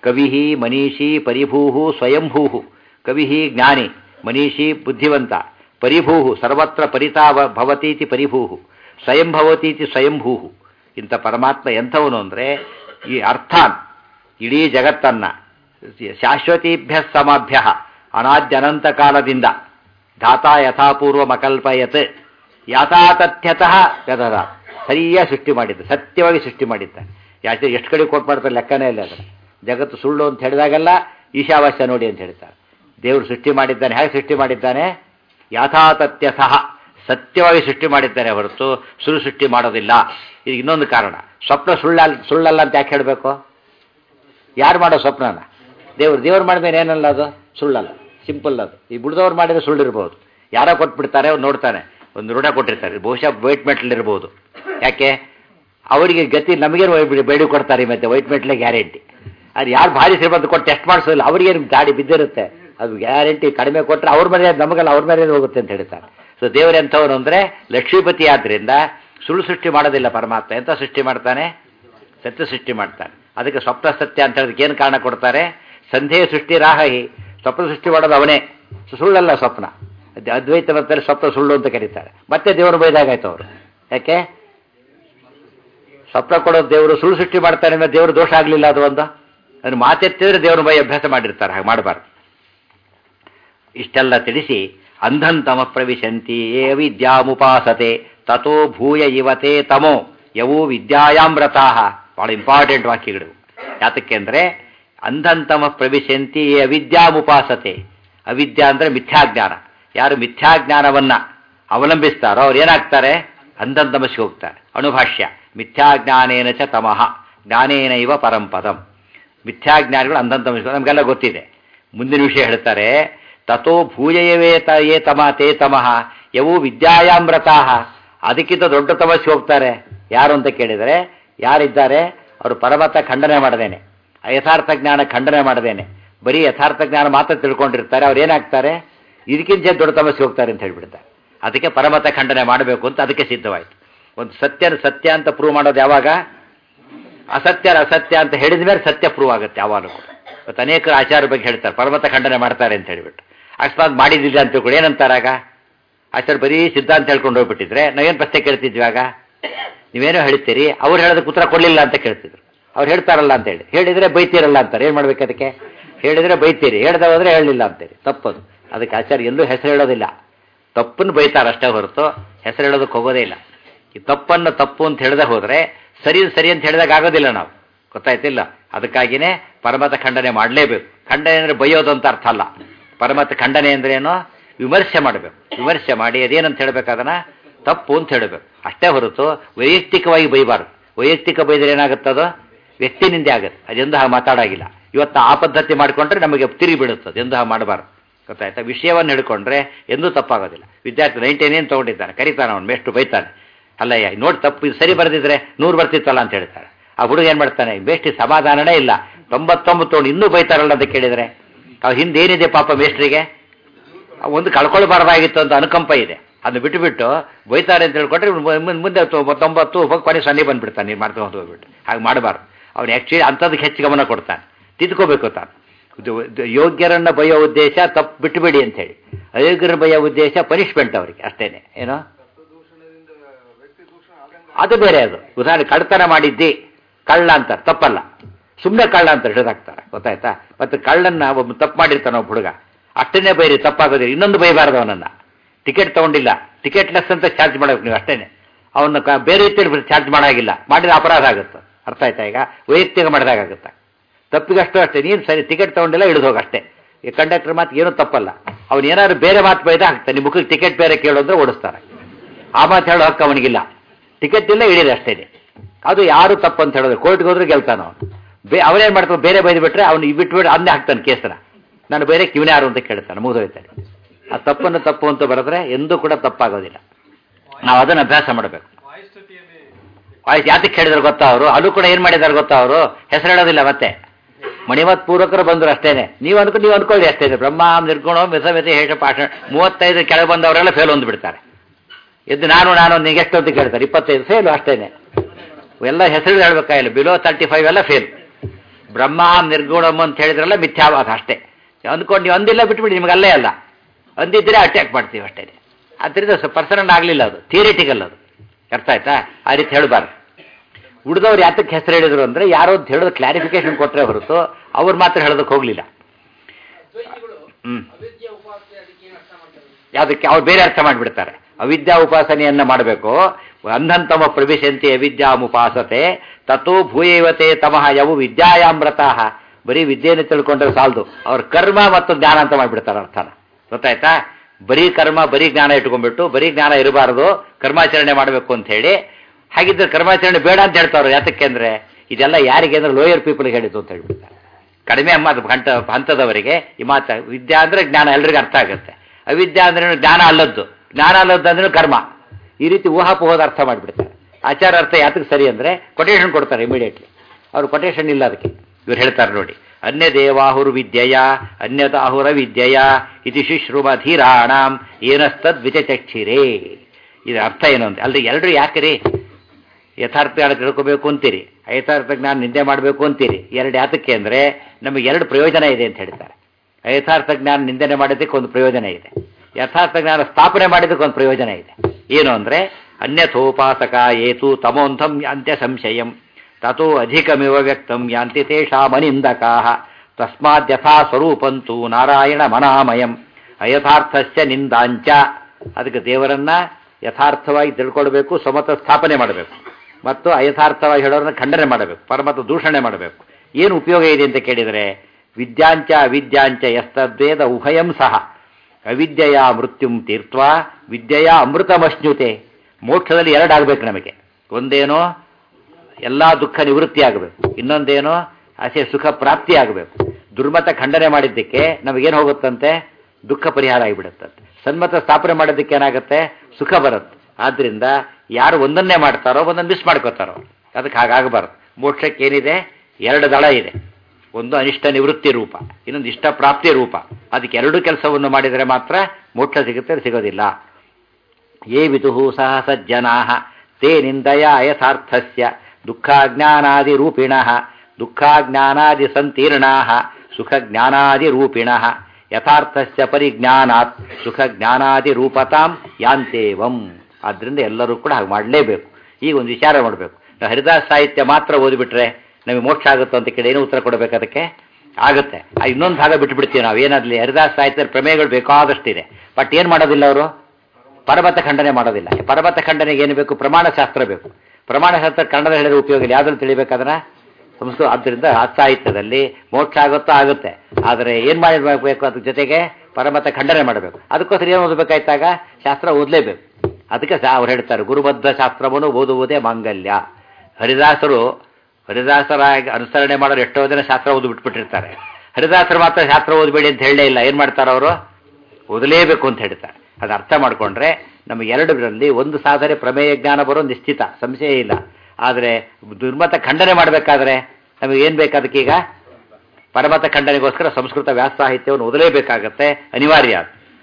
ಕವಿ ಮನೀಷಿ ಪರಿಭೂ ಸ್ವಯಂಭೂ ಕವಿ ಜ್ಞಾನಿ ಮನೀಷಿ ಬುದ್ಧಿವಂತ ಪರಿಭೂ ಸರ್ವತ್ರ ಪರಿತಾ ಭವತೀತಿ ಪರಿಭೂ ಸ್ವಯಂ ಭವತೀತಿ ಸ್ವಯಂಭೂ ಇಂಥ ಪರಮಾತ್ಮ ಎಂಥವನು ಅಂದರೆ ಈ ಅರ್ಥಾನ್ ಇಡೀ ಜಗತ್ತನ್ನು ಶಾಶ್ವತೀಭ್ಯ ಸಮಾಭ್ಯ ಅನಾದ್ಯನಂತ ಕಾಲದಿಂದ ಧಾತಾ ಯಥಾಪೂರ್ವಮಕಲ್ಪಯತ್ ಯಥಾತಥ್ಯತಃ ವ್ಯದದ ಸರಿಯಾಗಿ ಸೃಷ್ಟಿ ಮಾಡಿದ್ದ ಸತ್ಯವಾಗಿ ಸೃಷ್ಟಿ ಮಾಡಿದ್ದಾನೆ ಯಾಕೆ ಎಷ್ಟು ಕಡೆ ಕೊಟ್ಟು ಮಾಡ್ತಾರೆ ಲೆಕ್ಕನೇ ಇಲ್ಲ ಅದನ್ನು ಜಗತ್ತು ಸುಳ್ಳು ಅಂತ ಹೇಳಿದಾಗೆಲ್ಲ ಈಶಾವಾಸ್ಯ ನೋಡಿ ಅಂತ ಹೇಳ್ತಾರೆ ದೇವರು ಸೃಷ್ಟಿ ಮಾಡಿದ್ದಾನೆ ಹೇಗೆ ಸೃಷ್ಟಿ ಮಾಡಿದ್ದಾನೆ ಯಥಾತಥ್ಯ ಸಹ ಸತ್ಯವಾಗಿ ಸೃಷ್ಟಿ ಮಾಡಿದ್ದಾನೆ ಹೊರತು ಸುಳ್ಳು ಸೃಷ್ಟಿ ಮಾಡೋದಿಲ್ಲ ಇದು ಇನ್ನೊಂದು ಕಾರಣ ಸ್ವಪ್ನ ಸುಳ್ಳಲ್ಲ ಸುಳ್ಳಲ್ಲ ಅಂತ ಯಾಕೆ ಹೇಳಬೇಕು ಯಾರು ಮಾಡೋ ಸ್ವಪ್ನನ ದೇವ್ರು ದೇವ್ರು ಮಾಡಿದ್ರೆ ಏನಲ್ಲ ಅದು ಸುಳ್ಳಲ್ಲ ಸಿಂಪಲ್ ಅದು ಈ ಬುಡ್ದವ್ರು ಮಾಡಿದ್ರೆ ಸುಳ್ಳಿರ್ಬೋದು ಯಾರೋ ಕೊಟ್ಬಿಡ್ತಾರೆ ಅವ್ರು ನೋಡ್ತಾನೆ ಒಂದು ಋಣ ಕೊಟ್ಟಿರ್ತಾರೆ ಬಹುಶಃ ವೈಟ್ ಮೆಟ್ಲ್ ಇರ್ಬೋದು ಯಾಕೆ ಅವರಿಗೆ ಗತಿ ನಮಗೇನು ಬೇಡಿ ಕೊಡ್ತಾರೆ ಮತ್ತೆ ವೈಟ್ ಮೆಟ್ಲೆ ಗ್ಯಾರಂಟಿ ಅದು ಯಾರು ಭಾರಿ ಶ್ರೀಮಂತ ಕೊಟ್ಟು ಟೆಸ್ಟ್ ಮಾಡಿಸೋದಿಲ್ಲ ಅವ್ರಿಗೇನು ಗಾಡಿ ಬಿದ್ದಿರುತ್ತೆ ಅದು ಗ್ಯಾರಂಟಿ ಕಡಿಮೆ ಕೊಟ್ಟರೆ ಅವ್ರ ಮೇಲೆ ನಮಗೆಲ್ಲ ಅವ್ರ ಮೇಲೆ ಹೋಗುತ್ತೆ ಅಂತ ಹೇಳ್ತಾರೆ ಸೊ ದೇವರು ಎಂಥವ್ರು ಅಂದರೆ ಲಕ್ಷ್ಮೀಪತಿ ಆದ್ದರಿಂದ ಸುಳ್ಳು ಸೃಷ್ಟಿ ಮಾಡೋದಿಲ್ಲ ಪರಮಾತ್ಮ ಎಂಥ ಸೃಷ್ಟಿ ಮಾಡ್ತಾನೆ ಸತ್ಯ ಸೃಷ್ಟಿ ಮಾಡ್ತಾನೆ ಅದಕ್ಕೆ ಸ್ವಪ್ನ ಸತ್ಯ ಅಂತ ಹೇಳೋದಕ್ಕೆ ಏನು ಕಾರಣ ಕೊಡ್ತಾರೆ ಸಂಧೆ ಸೃಷ್ಟಿ ರಾಹಿ ಸ್ವಪ್ನ ಸೃಷ್ಟಿ ಮಾಡೋದು ಅವನೇ ಸುಳ್ಳಲ್ಲ ಸ್ವಪ್ನ ಅದ್- ಅದ್ವೈತ ಮತದಲ್ಲಿ ಸ್ವಪ್ನ ಸುಳ್ಳು ಅಂತ ಕರೀತಾರೆ ಮತ್ತೆ ದೇವರು ಬೈದಾಗಾಯ್ತು ಅವರು ಯಾಕೆ ಸ್ವಪ್ನ ಕೊಡೋದು ದೇವರು ಸುಳ್ಳು ಸೃಷ್ಟಿ ಮಾಡ್ತಾನೆ ಅಂದ್ರೆ ದೇವರು ದೋಷ ಆಗಲಿಲ್ಲ ಅದು ಒಂದು ಅದನ್ನು ಮಾತೆತ್ತಿದ್ರೆ ದೇವರು ಬೈ ಅಭ್ಯಾಸ ಮಾಡಿರ್ತಾರೆ ಹಾಗೆ ಮಾಡಬಾರ್ದು ಇಷ್ಟೆಲ್ಲ ತಿಳಿಸಿ ಅಂಧಂತಮ ಪ್ರವಿಶಂತಿ ಏ ವಿದ್ಯಾಮುಪಾಸತೆ ತಥೋ ಭೂಯ ಇವತೆ ತಮೋ ಯವು ವಿದ್ಯಾಯಾಮ್ರತಾ ಬಹಳ ಇಂಪಾರ್ಟೆಂಟ್ ವಾಕ್ಯಗಳು ಯಾತಕ್ಕೆ ಅಂದರೆ ಅಂಧಂತಮ ಪ್ರವಿಶಂತಿ ಏ ಅವಿದ್ಯಾಮುಪಾಸತೆ ಅವಿದ್ಯಾ ಅಂದರೆ ಮಿಥ್ಯಾಜ್ಞಾನ ಯಾರು ಮಿಥ್ಯಾಜ್ಞಾನವನ್ನು ಅವಲಂಬಿಸ್ತಾರೋ ಅವ್ರು ಏನಾಗ್ತಾರೆ ಅಂಧಂತಮಸ್ಗೆ ಹೋಗ್ತಾರೆ ಅಣುಭಾಷ್ಯ ಮಿಥ್ಯಾಜ್ಞಾನೇನ ಚ ತಮಃ ಜ್ಞಾನೇನ ಇವ ಪರಂಪದಂ ಮಿಥ್ಯಾಜ್ಞಾನಿಗಳು ಅಂಧಂತಮಸ್ಗೆ ನಮಗೆಲ್ಲ ಗೊತ್ತಿದೆ ಮುಂದಿನ ವಿಷಯ ಹೇಳ್ತಾರೆ ತಥೋ ಭೂಯಯವೇ ತ ಯೇ ತಮ ತೇ ತಮಃ ಯವು ವಿದ್ಯಾಯಾಮ್ರತಾ ಅದಕ್ಕಿಂತ ದೊಡ್ಡ ತಮಸ್ಸೆ ಹೋಗ್ತಾರೆ ಯಾರು ಅಂತ ಕೇಳಿದರೆ ಯಾರಿದ್ದಾರೆ ಅವರು ಪರಮತ ಖಂಡನೆ ಮಾಡದೇನೆ ಯಥಾರ್ಥ ಜ್ಞಾನ ಖಂಡನೆ ಮಾಡದೇನೆ ಬರೀ ಯಥಾರ್ಥ ಜ್ಞಾನ ಮಾತ್ರ ತಿಳ್ಕೊಂಡಿರ್ತಾರೆ ಅವ್ರು ಏನಾಗ್ತಾರೆ ಇದಕ್ಕಿಂತ ದೊಡ್ಡ ತಮಸ್ಸೆ ಹೋಗ್ತಾರೆ ಅಂತ ಹೇಳ್ಬಿಡ್ತಾರೆ ಅದಕ್ಕೆ ಪರಮತ ಖಂಡನೆ ಮಾಡಬೇಕು ಅಂತ ಅದಕ್ಕೆ ಸಿದ್ಧವಾಯಿತು ಒಂದು ಸತ್ಯನ ಸತ್ಯ ಅಂತ ಪ್ರೂವ್ ಮಾಡೋದು ಯಾವಾಗ ಅಸತ್ಯ ಅಸತ್ಯ ಅಂತ ಹೇಳಿದ ಮೇಲೆ ಸತ್ಯ ಪ್ರೂವ್ ಆಗುತ್ತೆ ಯಾವಾಗಲೂ ಕೂಡ ಇವತ್ತು ಅನೇಕರು ಆಚಾರ ಬಗ್ಗೆ ಹೇಳ್ತಾರೆ ಪರ್ವತ ಖಂಡನೆ ಮಾಡ್ತಾರೆ ಅಂತ ಹೇಳಿಬಿಟ್ಟು ಅಕಸ್ಮಾತ್ ಮಾಡಿದ್ದಿಲ್ಲ ಅಂತ ಕೂಡ ಏನಂತಾರಾಗ ಆಚಾರ ಬರೀ ಸಿದ್ಧಾಂತ ಹೇಳ್ಕೊಂಡು ಹೋಗ್ಬಿಟ್ಟಿದ್ರೆ ನಾವೇನು ಪ್ರಶ್ನೆ ಕೇಳ್ತಿದ್ವಿ ಆಗ ನೀವೇನೋ ಹೇಳ್ತೀರಿ ಅವ್ರು ಹೇಳೋದಕ್ಕೆ ಉತ್ತರ ಕೊಡಲಿಲ್ಲ ಅಂತ ಕೇಳ್ತಿದ್ರು ಅವ್ರು ಹೇಳ್ತಾರಲ್ಲ ಅಂತ ಹೇಳಿ ಹೇಳಿದರೆ ಬೈತೀರಲ್ಲ ಅಂತಾರೆ ಏನು ಮಾಡ್ಬೇಕು ಅದಕ್ಕೆ ಹೇಳಿದರೆ ಬೈತೀರಿ ಹೇಳ್ದ ಹೋದ್ರೆ ಹೇಳಲಿಲ್ಲ ಅಂತೀರಿ ತಪ್ಪದು ಅದಕ್ಕೆ ಆಚಾರ್ಯ ಎಲ್ಲೂ ಹೆಸರು ಹೇಳೋದಿಲ್ಲ ತಪ್ಪನ್ನು ಬೈತಾರೆ ಅಷ್ಟೇ ಹೊರತು ಹೆಸರು ಹೇಳೋದಕ್ಕೆ ಹೋಗೋದೇ ಇಲ್ಲ ಈ ತಪ್ಪನ್ನು ತಪ್ಪು ಅಂತ ಹೇಳಿದೆ ಹೋದರೆ ಸರಿ ಸರಿ ಅಂತ ಹೇಳಿದಾಗ ಆಗೋದಿಲ್ಲ ನಾವು ಗೊತ್ತಾಯ್ತಿಲ್ಲ ಅದಕ್ಕಾಗಿಯೇ ಪರಮತ ಖಂಡನೆ ಮಾಡಲೇಬೇಕು ಖಂಡನೆ ಅಂದರೆ ಬೈಯೋದು ಅಂತ ಅರ್ಥ ಅಲ್ಲ ಪರಮತ ಖಂಡನೆ ಅಂದ್ರೆ ಏನು ವಿಮರ್ಶೆ ಮಾಡಬೇಕು ವಿಮರ್ಶೆ ಮಾಡಿ ಅದೇನಂತ ಹೇಳ್ಬೇಕು ಅದನ್ನ ತಪ್ಪು ಅಂತ ಹೇಳಬೇಕು ಅಷ್ಟೇ ಹೊರತು ವೈಯಕ್ತಿಕವಾಗಿ ಬೈಬಾರ್ದು ವೈಯಕ್ತಿಕ ಬೈದ್ರೆ ಏನಾಗುತ್ತದೋ ವ್ಯಕ್ತಿ ನಿಂದೆ ಆಗುತ್ತೆ ಅದೆಂದು ಹಾಗೆ ಮಾತಾಡಾಗಿಲ್ಲ ಇವತ್ತು ಆ ಪದ್ಧತಿ ಮಾಡಿಕೊಂಡ್ರೆ ನಮಗೆ ತಿರುಗಿ ಬೀಳುತ್ತದೆ ಎಂದು ಹಾಗೆ ಮಾಡಬಾರ್ದು ಗೊತ್ತಾಯ್ತಾ ವಿಷಯವನ್ನು ಹಿಡ್ಕೊಂಡ್ರೆ ಎಂದೂ ತಪ್ಪಾಗೋದಿಲ್ಲ ವಿದ್ಯಾರ್ಥಿ ನೈಂಟೀನ್ ಏನು ತೊಗೊಂಡಿದ್ದಾನೆ ಕರೀತಾನೆ ಅವನು ಮೇಷ್ಟು ಬೈತಾನೆ ಅಲ್ಲಯ್ಯ ನೋಡಿ ತಪ್ಪು ಇದು ಸರಿ ಬರ್ದಿದ್ರೆ ನೂರು ಬರ್ತಿತ್ತಲ್ಲ ಅಂತ ಹೇಳ್ತಾರೆ ಆ ಹುಡುಗ ಏನು ಮಾಡ್ತಾನೆ ಬೇಷ್ಟಿ ಸಮಾಧಾನನೇ ಇಲ್ಲ ತೊಂಬತ್ತೊಂಬತ್ತು ತೊಗೊಂಡು ಇನ್ನೂ ಬೈತಾರಲ್ಲ ಅಂತ ಕೇಳಿದರೆ ಅವ್ರ ಹಿಂದೆ ಏನಿದೆ ಪಾಪ ಮೇಷ್ಟ್ರಿಗೆ ಒಂದು ಕಳ್ಕೊಳ್ಬಾರ್ದಾಗಿತ್ತು ಅಂತ ಅನುಕಂಪ ಇದೆ ಅದನ್ನ ಬಿಟ್ಟು ಬಿಟ್ಟು ಬೈತಾರೆ ಅಂತ ಹೇಳ್ಕೊಟ್ರೆ ಮುಂದೆ ಮುಂದೆ ತೊಂಬ- ತೊಂಬತ್ತು ಹೋಗಿ ಕೊನೆ ಸೊನ್ನೆ ಬಂದ್ಬಿಡ್ತಾನೆ ನೀನು ಮಾಡ್ಕೊಂಡು ಹೋಗ್ಬಿಟ್ಟು ಹಾಗೆ ಮಾಡಬಾರ್ದು ಅವನು ಆ್ಯಕ್ಚುಲಿ ಅಂಥದ್ದಕ್ಕೆ ಹೆಚ್ಚು ಗಮನ ಕೊಡ್ತಾನೆ ತಿದ್ಕೋಬೇಕು ತಾನು ಇದು ಇದು ಯೋಗ್ಯರನ್ನ ಬೈಯೋ ಉದ್ದೇಶ ತಪ್ಪು ಬಿಟ್ಟುಬಿಡಿ ಅಂತ ಹೇಳಿ ಅಯೋಗ್ಯರನ್ನ ಬೈಯೋ ಉದ್ದೇಶ ಪನಿಷ್ಮೆಂಟ್ ಅವರಿಗೆ ಅಷ್ಟೇನೆ ಏನೋ ಅದು ಬೇರೆ ಅದು ಉದಾಹರಣೆ ಕಳ್ತನ ಮಾಡಿದ್ದಿ ಕಳ್ಳ ಅಂತಾರೆ ತಪ್ಪಲ್ಲ ಸುಮ್ಮನೆ ಕಳ್ಳ ಅಂತ ಹಿಡಿದಾಕ್ತಾರೆ ಗೊತ್ತಾಯ್ತಾ ಮತ್ತೆ ಕಳ್ಳನ್ನ ಒಬ್ಬ ತಪ್ಪು ಮಾಡಿರ್ತಾನೆ ಒಬ್ಬ ಹುಡುಗ ಅಷ್ಟನ್ನೇ ಬೈರಿ ತಪ್ಪಾಗೋದಿಲ್ಲ ಇನ್ನೊಂದು ಬೈಬಾರ್ದು ಅವನನ್ನ ಟಿಕೆಟ್ ತಗೊಂಡಿಲ್ಲ ಟಿಕೆಟ್ ಲೆಸ್ ಅಂತ ಚಾರ್ಜ್ ಮಾಡಬೇಕು ನೀವು ಅಷ್ಟೇನೆ ಅವನ್ನ ಕ- ಬೇರೆ ರೀತಿಯಲ್ಲಿ ಚಾರ್ಜ್ ಮಾಡಾಗಿಲ್ಲ ಮಾಡಿದ್ರೆ ಅಪರಾಧ ಆಗುತ್ತೆ ಅರ್ಥ ಆಯ್ತಾ ಈಗ ವೈಯಕ್ತಿಕ ಮಾಡಿದಾಗುತ್ತೆ ತಪ್ಪಿಗಷ್ಟು ಅಷ್ಟೇ ನೀನು ಸರಿ ಟಿಕೆಟ್ ತಗೊಂಡಿಲ್ಲ ಇಳಿದು ಹೋಗಿ ಅಷ್ಟೇ ಈ ಕಂಡಕ್ಟರ್ ಮಾತು ಏನೂ ತಪ್ಪಲ್ಲ ಅವ್ನು ಏನಾದ್ರು ಬೇರೆ ಮಾತು ಬೈದ ಹಾಕ್ತಾನೆ ನಿಮ್ಮ ಮುಖಕ್ಕೆ ಟಿಕೆಟ್ ಬೇರೆ ಕೇಳೋದ್ರೆ ಓಡಿಸ್ತಾರೆ ಆ ಮಾತು ಹೇಳೋ ಹಕ್ಕು ಅವನಿಗಿಲ್ಲ ಟಿಕೆಟ್ ಇಲ್ಲ ಇಳಿದೆ ಅಷ್ಟೇ ಅದು ಯಾರು ತಪ್ಪು ಅಂತ ಹೇಳಿದ್ರೆ ಕೋರ್ಟ್ಗೆ ಹೋದ್ರೆ ಗೆಲ್ತಾನ ಅವನು ಬೇ ಅವನೇನು ಮಾಡ್ತಾನೆ ಬೇರೆ ಬೈದು ಬಿಟ್ರೆ ಅವ್ನು ಬಿಟ್ಬಿಟ್ಟು ಅಂದೇ ಹಾಕ್ತಾನೆ ಕೇಸನ ನಾನು ಬೇರೆ ಕಿವನೇ ಯಾರು ಅಂತ ಕೇಳ್ತಾನೆ ಮುಗಿದೋಯ್ತಾನೆ ಆ ತಪ್ಪನ್ನು ತಪ್ಪು ಅಂತ ಬರೆದ್ರೆ ಎಂದೂ ಕೂಡ ತಪ್ಪಾಗೋದಿಲ್ಲ ನಾವು ಅದನ್ನು ಅಭ್ಯಾಸ ಮಾಡಬೇಕು ವಾಯ್ಸ್ ಯಾತಕ್ಕೆ ಹೇಳಿದ್ರೆ ಗೊತ್ತಾ ಅವರು ಅಲ್ಲೂ ಕೂಡ ಏನು ಮಾಡಿದ್ದಾರೆ ಗೊತ್ತಾ ಅವರು ಹೆಸರು ಹೇಳೋದಿಲ್ಲ ಮತ್ತೆ ಮಣಿಮತ್ ಪೂರ್ವಕರು ಬಂದರು ಅಷ್ಟೇನೆ ನೀವು ಅನ್ಕೊ ನೀವು ಅನ್ಕೊಳ್ಳಿ ಅಷ್ಟೇ ಬ್ರಹ್ಮ ನಿರ್ಗುಣ ಮಿಸ ಮಿಸ ಹೇಷ ಪಾಠ ಮೂವತ್ತೈದು ಕೆಳಗೆ ಬಂದವರೆಲ್ಲ ಫೇಲ್ ಹೊಂದ್ಬಿಡ್ತಾರೆ ಎದ್ದು ನಾನು ನಾನು ನಿಮಗೆ ಎಷ್ಟು ಅಂತ ಕೇಳ್ತಾರೆ ಇಪ್ಪತ್ತೈದು ಫೇಲು ಅಷ್ಟೇನೆ ಎಲ್ಲ ಹೆಸರು ಹೇಳ್ಬೇಕಾಗಿಲ್ಲ ಬಿಲೋ ತರ್ಟಿ ಫೈವ್ ಎಲ್ಲ ಫೇಲ್ ಬ್ರಹ್ಮ ನಿರ್ಗುಣಮ್ ಅಂತ ಹೇಳಿದ್ರಲ್ಲ ಮಿಥ್ಯಾವಾದ ಅಷ್ಟೇ ಅಂದ್ಕೊಂಡು ನೀವು ಅಂದಿಲ್ಲ ಬಿಟ್ಬಿಡಿ ನಿಮ್ಗೆ ಅಲ್ಲೇ ಅಲ್ಲ ಅಂದಿದ್ರೆ ಅಟ್ಯಾಕ್ ಮಾಡ್ತೀವಿ ಅಷ್ಟೇ ಅದರಿಂದ ಪರ್ಸನಲ್ ಆಗಲಿಲ್ಲ ಅದು ಥಿಯರಿಟಿಕಲ್ ಅದು ಅರ್ಥ ಆಯ್ತಾ ಆ ರೀತಿ ಹೇಳಬಾರ್ದು ಉಳಿದವ್ರು ಯಾತಕ್ಕೆ ಹೆಸರು ಹೇಳಿದ್ರು ಅಂದರೆ ಯಾರೋ ಅಂತ ಹೇಳೋದು ಕ್ಲಾರಿಫಿಕೇಶನ್ ಕೊಟ್ಟರೆ ಹೊರತು ಅವ್ರು ಮಾತ್ರ ಹೇಳೋದಕ್ಕೆ ಹೋಗಲಿಲ್ಲ ಹ್ಞೂ ಯಾವುದಕ್ಕೆ ಅವ್ರು ಬೇರೆ ಅರ್ಥ ಮಾಡಿಬಿಡ್ತಾರೆ ಅವಿದ್ಯಾ ಉಪಾಸನೆಯನ್ನ ಮಾಡಬೇಕು ಅಂಧಂತಮ ಪ್ರವಿಶಂತಿ ಅವಿದ್ಯಾಮುಪಾಸತೆ ತಥೋ ಭೂಯೈವತೆ ತಮಃ ಯವು ವಿದ್ಯಾಯಾಮ್ರತಃ ಬರೀ ವಿದ್ಯೆಯನ್ನು ತಿಳ್ಕೊಂಡ್ರೆ ಸಾಲದು ಅವ್ರ ಕರ್ಮ ಮತ್ತು ಜ್ಞಾನ ಅಂತ ಮಾಡಿಬಿಡ್ತಾರೆ ಅರ್ಥನ ಗೊತ್ತಾಯ್ತಾ ಬರೀ ಕರ್ಮ ಬರೀ ಜ್ಞಾನ ಇಟ್ಕೊಂಡ್ಬಿಟ್ಟು ಬರೀ ಜ್ಞಾನ ಇರಬಾರದು ಕರ್ಮಾಚರಣೆ ಮಾಡಬೇಕು ಅಂತ ಹೇಳಿ ಹಾಗಿದ್ರೆ ಕರ್ಮಾಚರಣೆ ಬೇಡ ಅಂತ ಹೇಳ್ತಾವ್ರು ಯಾತಕ್ಕೆ ಅಂದ್ರೆ ಇದೆಲ್ಲ ಯಾರಿಗೆ ಅಂದ್ರೆ ಲೋಯರ್ ಪೀಪಲ್ಗೆ ಹೇಳಿದ್ದು ಅಂತ ಹೇಳ್ಬಿಡ್ತಾರೆ ಕಡಿಮೆ ಅಮ್ಮ ಅದು ಹಂತ ಹಂತದವರಿಗೆ ಈ ಮಾತ ವಿದ್ಯಾ ಅಂದ್ರೆ ಜ್ಞಾನ ಎಲ್ರಿಗೂ ಅರ್ಥ ಆಗುತ್ತೆ ಅವಿದ್ಯಾ ಅಂದ್ರೆ ಜ್ಞಾನ ಅಲ್ಲದ್ದು ಜ್ಞಾನ ಅಲ್ಲದ್ದು ಅಂದ್ರೆ ಕರ್ಮ ಈ ರೀತಿ ಊಹಾಪೋಹದ ಅರ್ಥ ಮಾಡಿಬಿಡ್ತಾರೆ ಆಚಾರ ಅರ್ಥ ಯಾತಕ್ಕೆ ಸರಿ ಅಂದ್ರೆ ಕೊಟೇಶನ್ ಕೊಡ್ತಾರೆ ಇಮಿಡಿಯೇಟ್ಲಿ ಅವ್ರು ಕೊಟೇಶನ್ ಇಲ್ಲ ಅದಕ್ಕೆ ಇವ್ರು ಹೇಳ್ತಾರೆ ನೋಡಿ ಅನ್ಯ ದೇವಾಹುರ್ ವಿದ್ಯೆಯ ಅನ್ಯದಾಹುರ ವಿದ್ಯೆಯ ಇದು ಶುಶ್ರುಮಧೀರಾಣಾಂ ಏನಸ್ತದ್ ವಿಚಚಕ್ಷಿರೇ ಇದು ಅರ್ಥ ಏನು ಅಂತ ಅಲ್ರಿ ಎಲ್ಲರೂ ಯಾಕ್ರಿ ಯಥಾರ್ಥ ಜ್ಞಾನ ತಿಳ್ಕೋಬೇಕು ಅಂತೀರಿ ಯಥಾರ್ಥ ಜ್ಞಾನ ನಿಂದೆ ಮಾಡಬೇಕು ಅಂತೀರಿ ಎರಡು ಯಾತಕ್ಕೆ ಅಂದರೆ ನಮಗೆ ಎರಡು ಪ್ರಯೋಜನ ಇದೆ ಅಂತ ಹೇಳ್ತಾರೆ ಯಥಾರ್ಥ ಜ್ಞಾನ ನಿಂದನೆ ಮಾಡೋದಕ್ಕೆ ಒಂದು ಪ್ರಯೋಜನ ಇದೆ ಯಥಾರ್ಥ ಜ್ಞಾನ ಸ್ಥಾಪನೆ ಮಾಡಿದ್ದಕ್ಕೆ ಒಂದು ಪ್ರಯೋಜನ ಇದೆ ಏನು ಅಂದರೆ ಅನ್ಯಥೋಪಾಸಕ ಏತು ತಮೋಂಧಂ ಅಂತ್ಯ ಸಂಶಯಂ ತಥೋ ಅಧಿಕಮಿವ ವ್ಯಕ್ತಂ ಯಾಂತಿ ತೇಷಾಮನಿಂದಕಾ ತಸ್ಮಾದ್ ಯಥಾ ಸ್ವರೂಪಂತೂ ನಾರಾಯಣ ಮನಾಮಯಂ ಅಯಥಾರ್ಥಸ್ಯ ನಿಂದಾಂಚ ಅದಕ್ಕೆ ದೇವರನ್ನ ಯಥಾರ್ಥವಾಗಿ ತಿಳ್ಕೊಳ್ಬೇಕು ಸಮತ ಸ್ಥಾಪನೆ ಮಾಡಬೇಕು ಮತ್ತು ಅಯಥಾರ್ಥವಾಗಿ ಹೇಳೋರನ್ನ ಖಂಡನೆ ಮಾಡಬೇಕು ಪರಮತ ದೂಷಣೆ ಮಾಡಬೇಕು ಏನು ಉಪಯೋಗ ಇದೆ ಅಂತ ಕೇಳಿದರೆ ವಿದ್ಯಾಂಚ ಅವಿದ್ಯಾಂಚ ಎಸ್ತದ್ವೇದ ಉಭಯಂ ಸಹ ಅವಿದ್ಯೆಯ ಮೃತ್ಯುಂ ತೀರ್ಥ ವಿದ್ಯೆಯ ಅಮೃತಮಶ್ನುತೆ ಮೋಕ್ಷದಲ್ಲಿ ಎರಡಾಗಬೇಕು ನಮಗೆ ಒಂದೇನೋ ಎಲ್ಲ ದುಃಖ ನಿವೃತ್ತಿ ಆಗಬೇಕು ಇನ್ನೊಂದೇನೋ ಆಸೆ ಸುಖ ಪ್ರಾಪ್ತಿ ಆಗಬೇಕು ದುರ್ಮತ ಖಂಡನೆ ಮಾಡಿದ್ದಕ್ಕೆ ನಮಗೇನು ಹೋಗುತ್ತಂತೆ ದುಃಖ ಪರಿಹಾರ ಆಗಿಬಿಡುತ್ತಂತೆ ಸನ್ಮತ ಸ್ಥಾಪನೆ ಮಾಡೋದಕ್ಕೆ ಏನಾಗುತ್ತೆ ಸುಖ ಬರುತ್ತೆ ಆದ್ರಿಂದ ಯಾರು ಒಂದನ್ನೇ ಮಾಡ್ತಾರೋ ಒಂದನ್ನು ಮಿಸ್ ಮಾಡ್ಕೋತಾರೋ ಅದಕ್ಕೆ ಹಾಗಾಗಬಾರ್ದು ಮೋಕ್ಷಕ್ಕೆ ಏನಿದೆ ಎರಡು ದಳ ಇದೆ ಒಂದು ಅನಿಷ್ಟ ನಿವೃತ್ತಿ ರೂಪ ಇನ್ನೊಂದು ಇಷ್ಟ ಪ್ರಾಪ್ತಿ ರೂಪ ಅದಕ್ಕೆ ಎರಡು ಕೆಲಸವನ್ನು ಮಾಡಿದರೆ ಮಾತ್ರ ಮೋಕ್ಷ ಸಿಗುತ್ತೆ ಸಿಗೋದಿಲ್ಲ ಯೇ ವಿದುಹು ಸಹ ಸಜ್ಜನಾ ತೇ ನಿಂದಯ ಅಯಥಾರ್ಥಸ್ಯ ದುಃಖಾಜ್ಞಾನಾದಿ ರೂಪಿಣ ದುಃಖಾಜ್ಞಾನಾದಿ ಸಂತೀರ್ಣಾ ಸುಖ ಜ್ಞಾನಾದಿ ರೂಪಿಣ ಯಥಾರ್ಥಸ್ಯ ಪರಿಜ್ಞಾನಾತ್ ಸುಖ ಜ್ಞಾನಾದಿ ರೂಪತಾಂ ಯಾಂತೇವಂ ಆದ್ದರಿಂದ ಎಲ್ಲರೂ ಕೂಡ ಹಾಗೆ ಮಾಡಲೇಬೇಕು ಈಗ ಒಂದು ವಿಚಾರ ಮಾಡಬೇಕು ನಾವು ಹರಿದಾಸ್ ಸಾಹಿತ್ಯ ಮಾತ್ರ ಓದಿಬಿಟ್ರೆ ನಮಗೆ ಮೋಕ್ಷ ಆಗುತ್ತೋ ಅಂತ ಕೇಳಿ ಏನು ಉತ್ತರ ಕೊಡಬೇಕು ಅದಕ್ಕೆ ಆಗುತ್ತೆ ಆ ಇನ್ನೊಂದು ಭಾಗ ಬಿಟ್ಬಿಡ್ತೀವಿ ನಾವು ಏನಾಗಲಿ ಹರಿದಾಸ್ ಸಾಹಿತ್ಯದ ಪ್ರಮೇಯಗಳು ಬೇಕಾದಷ್ಟಿದೆ ಬಟ್ ಏನು ಮಾಡೋದಿಲ್ಲ ಅವರು ಪರಮತ ಖಂಡನೆ ಮಾಡೋದಿಲ್ಲ ಪರಮತ ಖಂಡನೆಗೆ ಏನು ಬೇಕು ಪ್ರಮಾಣ ಶಾಸ್ತ್ರ ಬೇಕು ಪ್ರಮಾಣ ಶಾಸ್ತ್ರ ಕನ್ನಡ ಹೇಳಿದ್ರೆ ಉಪಯೋಗ ಇಲ್ಲ ಯಾವ್ದ್ರಲ್ಲಿ ತಿಳಿಬೇಕಾದ್ರೆ ಸಂಸ್ಕೃತ ಆದ್ದರಿಂದ ಆ ಸಾಹಿತ್ಯದಲ್ಲಿ ಮೋಕ್ಷ ಆಗುತ್ತೋ ಆಗುತ್ತೆ ಆದರೆ ಏನು ಮಾಡಬೇಕು ಅದ್ರ ಜೊತೆಗೆ ಪರಮತ ಖಂಡನೆ ಮಾಡಬೇಕು ಅದಕ್ಕೋಸ್ಕರ ಏನು ಓದಬೇಕಾಯ್ತಾಗ ಶಾಸ್ತ್ರ ಓದಲೇಬೇಕು ಅದಕ್ಕೆ ಸಹ ಅವ್ರು ಹೇಳ್ತಾರೆ ಗುರುಬದ್ಧ ಶಾಸ್ತ್ರವನ್ನು ಓದುವುದೇ ಮಾಂಗಲ್ಯ ಹರಿದಾಸರು ಹರಿದಾಸರಾಗಿ ಅನುಸರಣೆ ಮಾಡೋರು ಎಷ್ಟೋ ಜನ ಶಾಸ್ತ್ರ ಓದಿ ಬಿಟ್ಬಿಟ್ಟಿರ್ತಾರೆ ಹರಿದಾಸರು ಮಾತ್ರ ಶಾಸ್ತ್ರ ಓದಬೇಡಿ ಅಂತ ಹೇಳಲೇ ಇಲ್ಲ ಏನು ಮಾಡ್ತಾರೆ ಅವರು ಓದಲೇಬೇಕು ಅಂತ ಹೇಳ್ತಾರೆ ಅದು ಅರ್ಥ ಮಾಡಿಕೊಂಡ್ರೆ ನಮಗೆ ಎರಡರಲ್ಲಿ ಒಂದು ಸಾಧನೆ ಪ್ರಮೇಯ ಜ್ಞಾನ ಬರೋ ನಿಶ್ಚಿತ ಸಂಶಯ ಇಲ್ಲ ಆದರೆ ದುರ್ಮತ ಖಂಡನೆ ಮಾಡಬೇಕಾದ್ರೆ ನಮಗೆ ಏನು ಬೇಕಾದಕ್ಕೀಗ ಪರಮತ ಖಂಡನೆಗೋಸ್ಕರ ಸಂಸ್ಕೃತ ವ್ಯಾಸ ಸಾಹಿತ್ಯವನ್ನು ಓದಲೇಬೇಕಾಗತ್ತೆ ಅನಿವಾರ್ಯ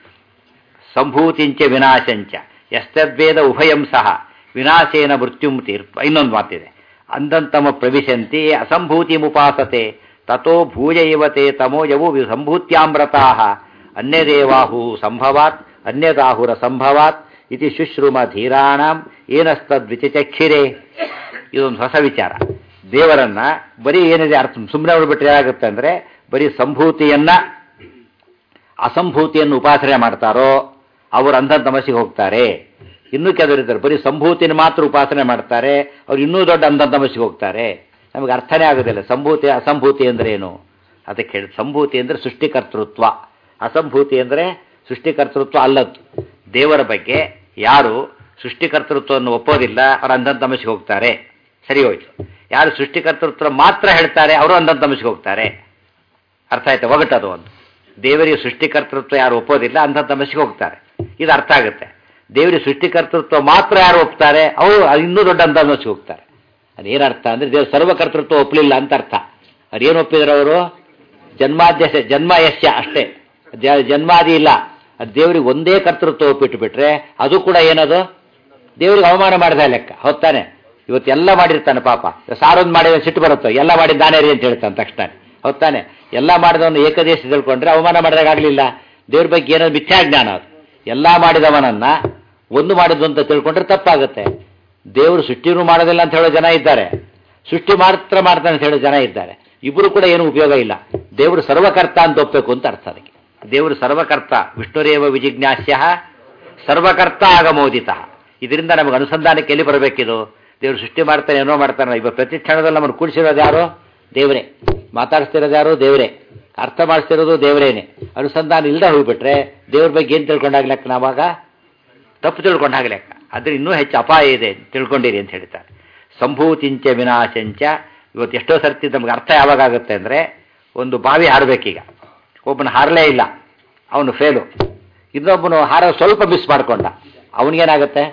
ಸಂಭೂತಿಂಚ ವಿನಾಶಂಚ ಎಸ್ತದ್ವೇದ ಉಭಯಂ ಸಹ ವಿನಾಶೇನ ಮೃತ್ಯುಂ ತೀರ್ಪ ಇನ್ನೊಂದು ಮಾತಿದೆ ಅಂದಂತಮ ಪ್ರವಿಶಂತಿ ಅಸಂಭೂತಿ ಮುಪಾಸತೆ ತಥೋ ಭೂಯ ಇವತೆ ತಮೋಯವು ಸಂಭೂತ್ಯಾಮ್ರತಾ ಅನ್ಯದೇವಾಹು ಸಂಭವಾತ್ ಅನ್ಯದಾಹುರ ಸಂಭವಾತ್ ಇತಿ ಶುಶ್ರುಮ ಧೀರಾಣಂ ಏನಸ್ತದ್ವಿಚಕ್ಷಿರೆ ಇದೊಂದು ಹೊಸ ವಿಚಾರ ದೇವರನ್ನ ಬರೀ ಏನಿದೆ ಅರ್ಥ ಸುಮ್ಮನೆ ನೋಡ್ಬಿಟ್ರೆ ಏನಾಗುತ್ತೆ ಅಂದ್ರೆ ಬರೀ ಸಂಭೂತಿಯನ್ನ ಅಸಂಭೂತಿಯನ್ನು ಉಪಾಸನೆ ಮಾಡ್ತಾರೋ ಅವರು ಅಂಧ ತಮಸಿಗೆ ಹೋಗ್ತಾರೆ ಇನ್ನೂ ಕೆಲವರಿದ್ದಾರೆ ಬರೀ ಸಂಭೂತಿನ ಮಾತ್ರ ಉಪಾಸನೆ ಮಾಡ್ತಾರೆ ಅವ್ರು ಇನ್ನೂ ದೊಡ್ಡ ಅಂಧ ತಮಸಿಗೆ ಹೋಗ್ತಾರೆ ನಮಗೆ ಅರ್ಥನೇ ಆಗೋದಿಲ್ಲ ಸಂಭೂತಿ ಅಸಂಭೂತಿ ಅಂದ್ರೆ ಏನು ಅದಕ್ಕೆ ಹೇಳಿ ಸಂಭೂತಿ ಅಂದರೆ ಸೃಷ್ಟಿಕರ್ತೃತ್ವ ಅಸಂಭೂತಿ ಅಂದರೆ ಸೃಷ್ಟಿಕರ್ತೃತ್ವ ಅಲ್ಲದ್ದು ದೇವರ ಬಗ್ಗೆ ಯಾರು ಸೃಷ್ಟಿಕರ್ತೃತ್ವವನ್ನು ಒಪ್ಪೋದಿಲ್ಲ ಅವರು ಅಂಧನ್ ತಮಸಿಗೆ ಹೋಗ್ತಾರೆ ಸರಿ ಹೋಯ್ತು ಯಾರು ಸೃಷ್ಟಿಕರ್ತೃತ್ವ ಮಾತ್ರ ಹೇಳ್ತಾರೆ ಅವರು ಅಂಧನ್ ತಮಸಿಗೆ ಹೋಗ್ತಾರೆ ಅರ್ಥ ಆಯ್ತಾ ಒಗಟದು ಒಂದು ದೇವರಿಗೆ ಸೃಷ್ಟಿಕರ್ತೃತ್ವ ಯಾರು ಒಪ್ಪೋದಿಲ್ಲ ಅಂಧ ತಮಸಿಗೆ ಹೋಗ್ತಾರೆ ಇದು ಅರ್ಥ ಆಗುತ್ತೆ ದೇವರಿಗೆ ಸೃಷ್ಟಿಕರ್ತೃತ್ವ ಮಾತ್ರ ಯಾರು ಒಪ್ತಾರೆ ಅವರು ಇನ್ನೂ ದೊಡ್ಡ ಅಂಧ ತಮಸಿಗೆ ಹೋಗ್ತಾರೆ ಅದೇನರ್ಥ ಅಂದರೆ ದೇವರು ಸರ್ವಕರ್ತೃತ್ವ ಒಪ್ಪಲಿಲ್ಲ ಅಂತ ಅರ್ಥ ಅದೇನು ಒಪ್ಪಿದ್ರು ಅವರು ಜನ್ಮಾದ್ಯಸ ಜನ್ಮ ಯಶ್ಯ ಅಷ್ಟೇ ಜ- ಜನ್ಮಾದಿ ಇಲ್ಲ ಅದು ದೇವರಿಗೆ ಒಂದೇ ಕರ್ತೃತ್ವ ಒಪ್ಪಿಟ್ಟು ಬಿಟ್ರೆ ಅದು ಕೂಡ ಏನದು ದೇವರಿಗೆ ಅವಮಾನ ಮಾಡಿದ ಲೆಕ್ಕ ಹೊತ್ತಾನೆ ಇವತ್ತು ಎಲ್ಲ ಮಾಡಿರ್ತಾನೆ ಪಾಪ ಸಾರೊಂದು ಮಾಡಿದ ಸಿಟ್ಟು ಬರುತ್ತೋ ಎಲ್ಲ ಮಾಡಿದ್ದಾನೆ ರೀ ಅಂತ ಹೇಳ್ತಾನೆ ತಕ್ಷಣ ಹೌದಾನೆ ಎಲ್ಲ ಮಾಡಿದವನು ಏಕದೇಶ ತಿಳ್ಕೊಂಡ್ರೆ ಅವಮಾನ ಮಾಡಿದಾಗ ಆಗಲಿಲ್ಲ ದೇವ್ರ ಬಗ್ಗೆ ಏನೋ ಮಿಥ್ಯಾಜ್ಞಾನ ಅದು ಎಲ್ಲ ಮಾಡಿದವನನ್ನ ಒಂದು ಮಾಡಿದ್ದು ಅಂತ ತಿಳ್ಕೊಂಡ್ರೆ ತಪ್ಪಾಗುತ್ತೆ ದೇವರು ಸೃಷ್ಟಿನೂ ಮಾಡೋದಿಲ್ಲ ಅಂತ ಹೇಳೋ ಜನ ಇದ್ದಾರೆ ಸೃಷ್ಟಿ ಮಾತ್ರ ಮಾಡ್ತಾನೆ ಅಂತ ಹೇಳೋ ಜನ ಇದ್ದಾರೆ ಇಬ್ಬರು ಕೂಡ ಏನು ಉಪಯೋಗ ಇಲ್ಲ ದೇವರು ಸರ್ವಕರ್ತ ಅಂತ ಒಪ್ಪಬೇಕು ಅಂತ ಅರ್ಥ ಅದಕ್ಕೆ ದೇವರು ಸರ್ವಕರ್ತ ವಿಷ್ಣುರೇವ ವಿಜಿಜ್ಞಾಸ್ಯ ಸರ್ವಕರ್ತ ಆಗಮೋದಿತ ಇದರಿಂದ ನಮಗೆ ಅನುಸಂಧಾನಕ್ಕೆ ಎಲ್ಲಿ ಬರಬೇಕಿದು ದೇವರು ಸೃಷ್ಟಿ ಮಾಡ್ತಾನೆ ಏನೋ ಮಾಡ್ತಾನೆ ಇವಾಗ ಪ್ರತಿ ಕ್ಷಣದಲ್ಲಿ ನಮ್ಮನ್ನು ಕೂಡಿಸಿರೋದು ಯಾರು ದೇವರೇ ಮಾತಾಡಿಸ್ತಿರೋದು ಯಾರು ದೇವರೇ ಅರ್ಥ ಮಾಡಿಸ್ತಿರೋದು ದೇವರೇನೆ ಅನುಸಂಧಾನ ಇಲ್ಲದೆ ಹೋಗ್ಬಿಟ್ರೆ ದೇವ್ರ ಬಗ್ಗೆ ಏನು ತಿಳ್ಕೊಂಡಾಗ್ಲೆಕ್ಕ ನಾವಾಗ ತಪ್ಪು ತಿಳ್ಕೊಂಡಾಗ್ಲೆಕ್ಕ ಅದ್ರ ಇನ್ನೂ ಹೆಚ್ಚು ಅಪಾಯ ಇದೆ ತಿಳ್ಕೊಂಡಿರಿ ಅಂತ ಹೇಳ್ತಾರೆ ಸಂಭೂತಿಂಚ ವಿನಾಶಂಚ ಇವತ್ತು ಎಷ್ಟೋ ಸರ್ತಿ ನಮ್ಗೆ ಅರ್ಥ ಯಾವಾಗ ಆಗುತ್ತೆ ಅಂದರೆ ಒಂದು ಬಾವಿ ಹಾರಬೇಕೀಗ ಒಬ್ಬನ ಹಾರಲೇ ಇಲ್ಲ ಅವನು ಫೇಲು ಇನ್ನೊಬ್ಬನು ಹಾರ ಸ್ವಲ್ಪ ಮಿಸ್ ಮಾಡ್ಕೊಂಡ ಅವನಿಗೇನಾಗುತ್ತೆ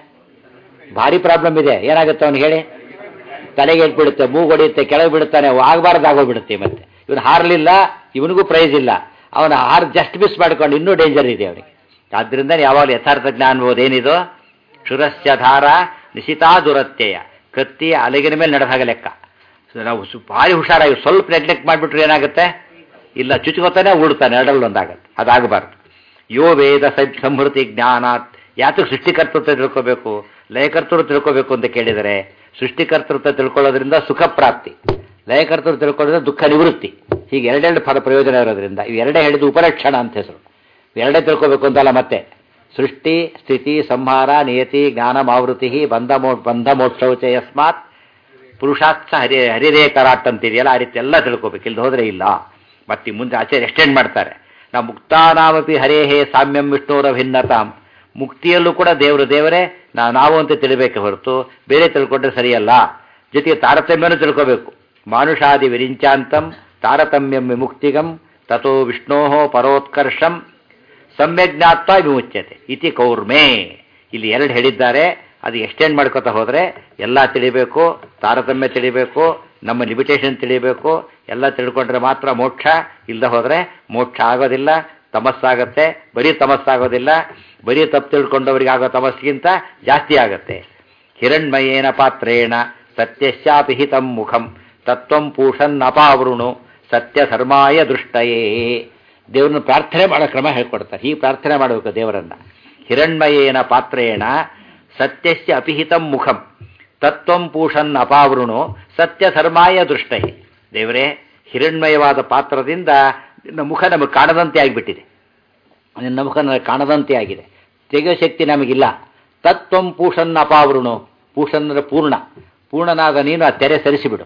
ಭಾರಿ ಪ್ರಾಬ್ಲಮ್ ಇದೆ ಏನಾಗುತ್ತೆ ಅವ್ನು ಹೇಳಿ ತಲೆಗೆ ಇಟ್ಬಿಡುತ್ತೆ ಮೂಗು ಹೊಡೆಯುತ್ತೆ ಕೆಳಗೆ ಬಿಡುತ್ತಾನೆ ಆಗಬಾರ್ದು ಆಗೋಗ್ಬಿಡುತ್ತೆ ಮತ್ತೆ ಇವನು ಹಾರಲಿಲ್ಲ ಇವನಿಗೂ ಪ್ರೈಸ್ ಇಲ್ಲ ಅವನ ಹಾರ್ ಜಸ್ಟ್ ಮಿಸ್ ಮಾಡ್ಕೊಂಡು ಇನ್ನೂ ಡೇಂಜರ್ ಇದೆ ಅವನಿಗೆ ಆದ್ದರಿಂದ ಯಾವಾಗಲೂ ಯಥಾರ್ಥ ಜ್ಞಾನ ಅನ್ಬೋದು ಏನಿದು ಶುರಸ್ಯ ಧಾರ ನಿಶಿತಾ ದುರತ್ಯಯ ಕತ್ತಿ ಅಲಗಿನ ಮೇಲೆ ನಡೆದಾಗ ಲೆಕ್ಕ ನಾವು ಸು- ಭಾರಿ ಹುಷಾರಾಗಿ ಸ್ವಲ್ಪ ನೆಗ್ಲೆಕ್ಟ್ ಮಾಡಿಬಿಟ್ರೆ ಏನಾಗುತ್ತೆ ಇಲ್ಲ ಚುಚ್ಕೋತಾನೆ ಉಳ್ತಾನೆ ಎರಡರಲ್ಲಿ ಒಂದಾಗತ್ತೆ ಅದಾಗಬಾರ್ದು ಯೋ ವೇದ ಸ- ಸಂಹೃತಿ ಜ್ಞಾನಾತ್ ಯಾತಕ್ಕೆ ಸೃಷ್ಟಿಕರ್ತೃತ್ವ ತಿಳ್ಕೋಬೇಕು ಲಯಕರ್ತೃ ತಿಳ್ಕೋಬೇಕು ಅಂತ ಕೇಳಿದರೆ ಸೃಷ್ಟಿಕರ್ತೃತ್ವ ತಿಳ್ಕೊಳ್ಳೋದ್ರಿಂದ ಸುಖ ಪ್ರಾಪ್ತಿ ಲಯಕರ್ತೃ ತಿಳ್ಕೊಳ್ಳೋದ್ರಿಂದ ದುಃಖ ನಿವೃತ್ತಿ ಹೀಗೆ ಎರಡೆರಡು ಫಲ ಪ್ರಯೋಜನ ಇರೋದ್ರಿಂದ ಇವು ಎರಡೇ ಹೇಳಿದ್ದು ಉಪಲಕ್ಷಣ ಅಂತ ಹೆಸರು ಎರಡೇ ತಿಳ್ಕೋಬೇಕು ಅಂತಲ್ಲ ಮತ್ತೆ ಸೃಷ್ಟಿ ಸ್ಥಿತಿ ಸಂಹಾರ ನಿಯತಿ ಜ್ಞಾನ ಮಾವೃತಿ ಬಂಧ ಮೋ ಬಂಧ ಮೋಕ್ಷೌಚ ಯಸ್ಮಾತ್ ಪುರುಷಾರ್ಥ ಹರಿ ಹರಿರೇ ಕರಾಟ್ ಅಂತಿದೆಯಲ್ಲ ಆ ರೀತಿ ಎಲ್ಲ ತಿಳ್ಕೊಬೇಕು ಇಲ್ಲಿ ಹೋದ್ರೆ ಇಲ್ಲ ಮತ್ತೆ ಮುಂದೆ ಆಚಾರ್ಯ ಎಕ್ಸ್ಟೆಂಡ್ ಮಾಡ್ತಾರೆ ನಾವು ಮುಕ್ತಾನಾಮಪಿ ಹರೇಹೇ ಸಾಮ್ಯಂ ವಿಷ್ಣುವರ ಭಿನ್ನತಾಂ ಮುಕ್ತಿಯಲ್ಲೂ ಕೂಡ ದೇವರು ದೇವರೇ ನಾವು ನಾವು ಅಂತ ತಿಳಿಬೇಕೆ ಹೊರತು ಬೇರೆ ತಿಳ್ಕೊಂಡ್ರೆ ಸರಿಯಲ್ಲ ಜೊತೆಗೆ ತಾರತಮ್ಯನೂ ತಿಳ್ಕೋಬೇಕು ಮಾನುಷಾದಿ ವಿರಿಂಚಾಂತಂ ತಾರತಮ್ಯಂ ವಿಮುಕ್ತಿಗಂ ತಥೋ ವಿಷ್ಣೋ ಪರೋತ್ಕರ್ಷಂ ಸಮ್ಯಜ್ಞಾತ್ವ ವಿಮುಚ್ಯತೆ ಇತಿ ಕೌರ್ಮೆ ಇಲ್ಲಿ ಎರಡು ಹೇಳಿದ್ದಾರೆ ಅದು ಎಕ್ಸ್ಟೆಂಡ್ ಮಾಡ್ಕೊತಾ ಹೋದರೆ ಎಲ್ಲ ತಿಳಿಬೇಕು ತಾರತಮ್ಯ ತಿಳಿಬೇಕು ನಮ್ಮ ಲಿಮಿಟೇಷನ್ ತಿಳಿಬೇಕು ಎಲ್ಲ ತಿಳ್ಕೊಂಡ್ರೆ ಮಾತ್ರ ಮೋಕ್ಷ ಇಲ್ಲದೆ ಹೋದರೆ ಮೋಕ್ಷ ಆಗೋದಿಲ್ಲ ತಮಸ್ಸಾಗತ್ತೆ ಬರೀ ತಮಸ್ಸಾಗೋದಿಲ್ಲ ಬರೀ ತಪ್ಪು ತಿಳ್ಕೊಂಡವರಿಗೆ ಆಗೋ ತಮಸ್ಗಿಂತ ಜಾಸ್ತಿ ಆಗತ್ತೆ ಹಿರಣ್ಮಯೇನ ಪಾತ್ರೇಣ ಸತ್ಯಶ್ಚಾಪಿ ಹಿತಂ ಮುಖಂ ತತ್ವಂ ಪೂಷನ್ ಅಪಾವೃಣು ಸತ್ಯ ಧರ್ಮಾಯ ದೃಷ್ಟಯೇ ದೇವ್ರನ್ನ ಪ್ರಾರ್ಥನೆ ಮಾಡೋ ಕ್ರಮ ಹೇಳ್ಕೊಡ್ತಾರೆ ಹೀಗೆ ಪ್ರಾರ್ಥನೆ ಮಾಡಬೇಕು ದೇವರನ್ನ ಹಿರಣ್ಮಯೇನ ಪಾತ್ರೇಣ ಸತ್ಯಸ್ಯ ಅಪಿಹಿತಂ ಮುಖಂ ತತ್ವಂ ಪೂಷನ್ ಅಪಾವೃಣು ಸತ್ಯ ಧರ್ಮಾಯ ದೃಷ್ಟಯೇ ದೇವರೇ ಹಿರಣ್ಮಯವಾದ ಪಾತ್ರದಿಂದ ನಿನ್ನ ಮುಖ ನಮಗೆ ಕಾಣದಂತೆ ಆಗಿಬಿಟ್ಟಿದೆ ನಿನ್ನ ಮುಖ ನನಗೆ ಕಾಣದಂತೆ ಆಗಿದೆ ತೆಗೆಯೋ ಶಕ್ತಿ ನಮಗಿಲ್ಲ ತತ್ವಂ ಪೂಷನ್ ಅಪಾವೃಣು ಪೂಷನ್ರ ಪೂರ್ಣ ಪೂರ್ಣನಾದ ನೀನು ಆ ತೆರೆ ಸರಿಸಿಬಿಡು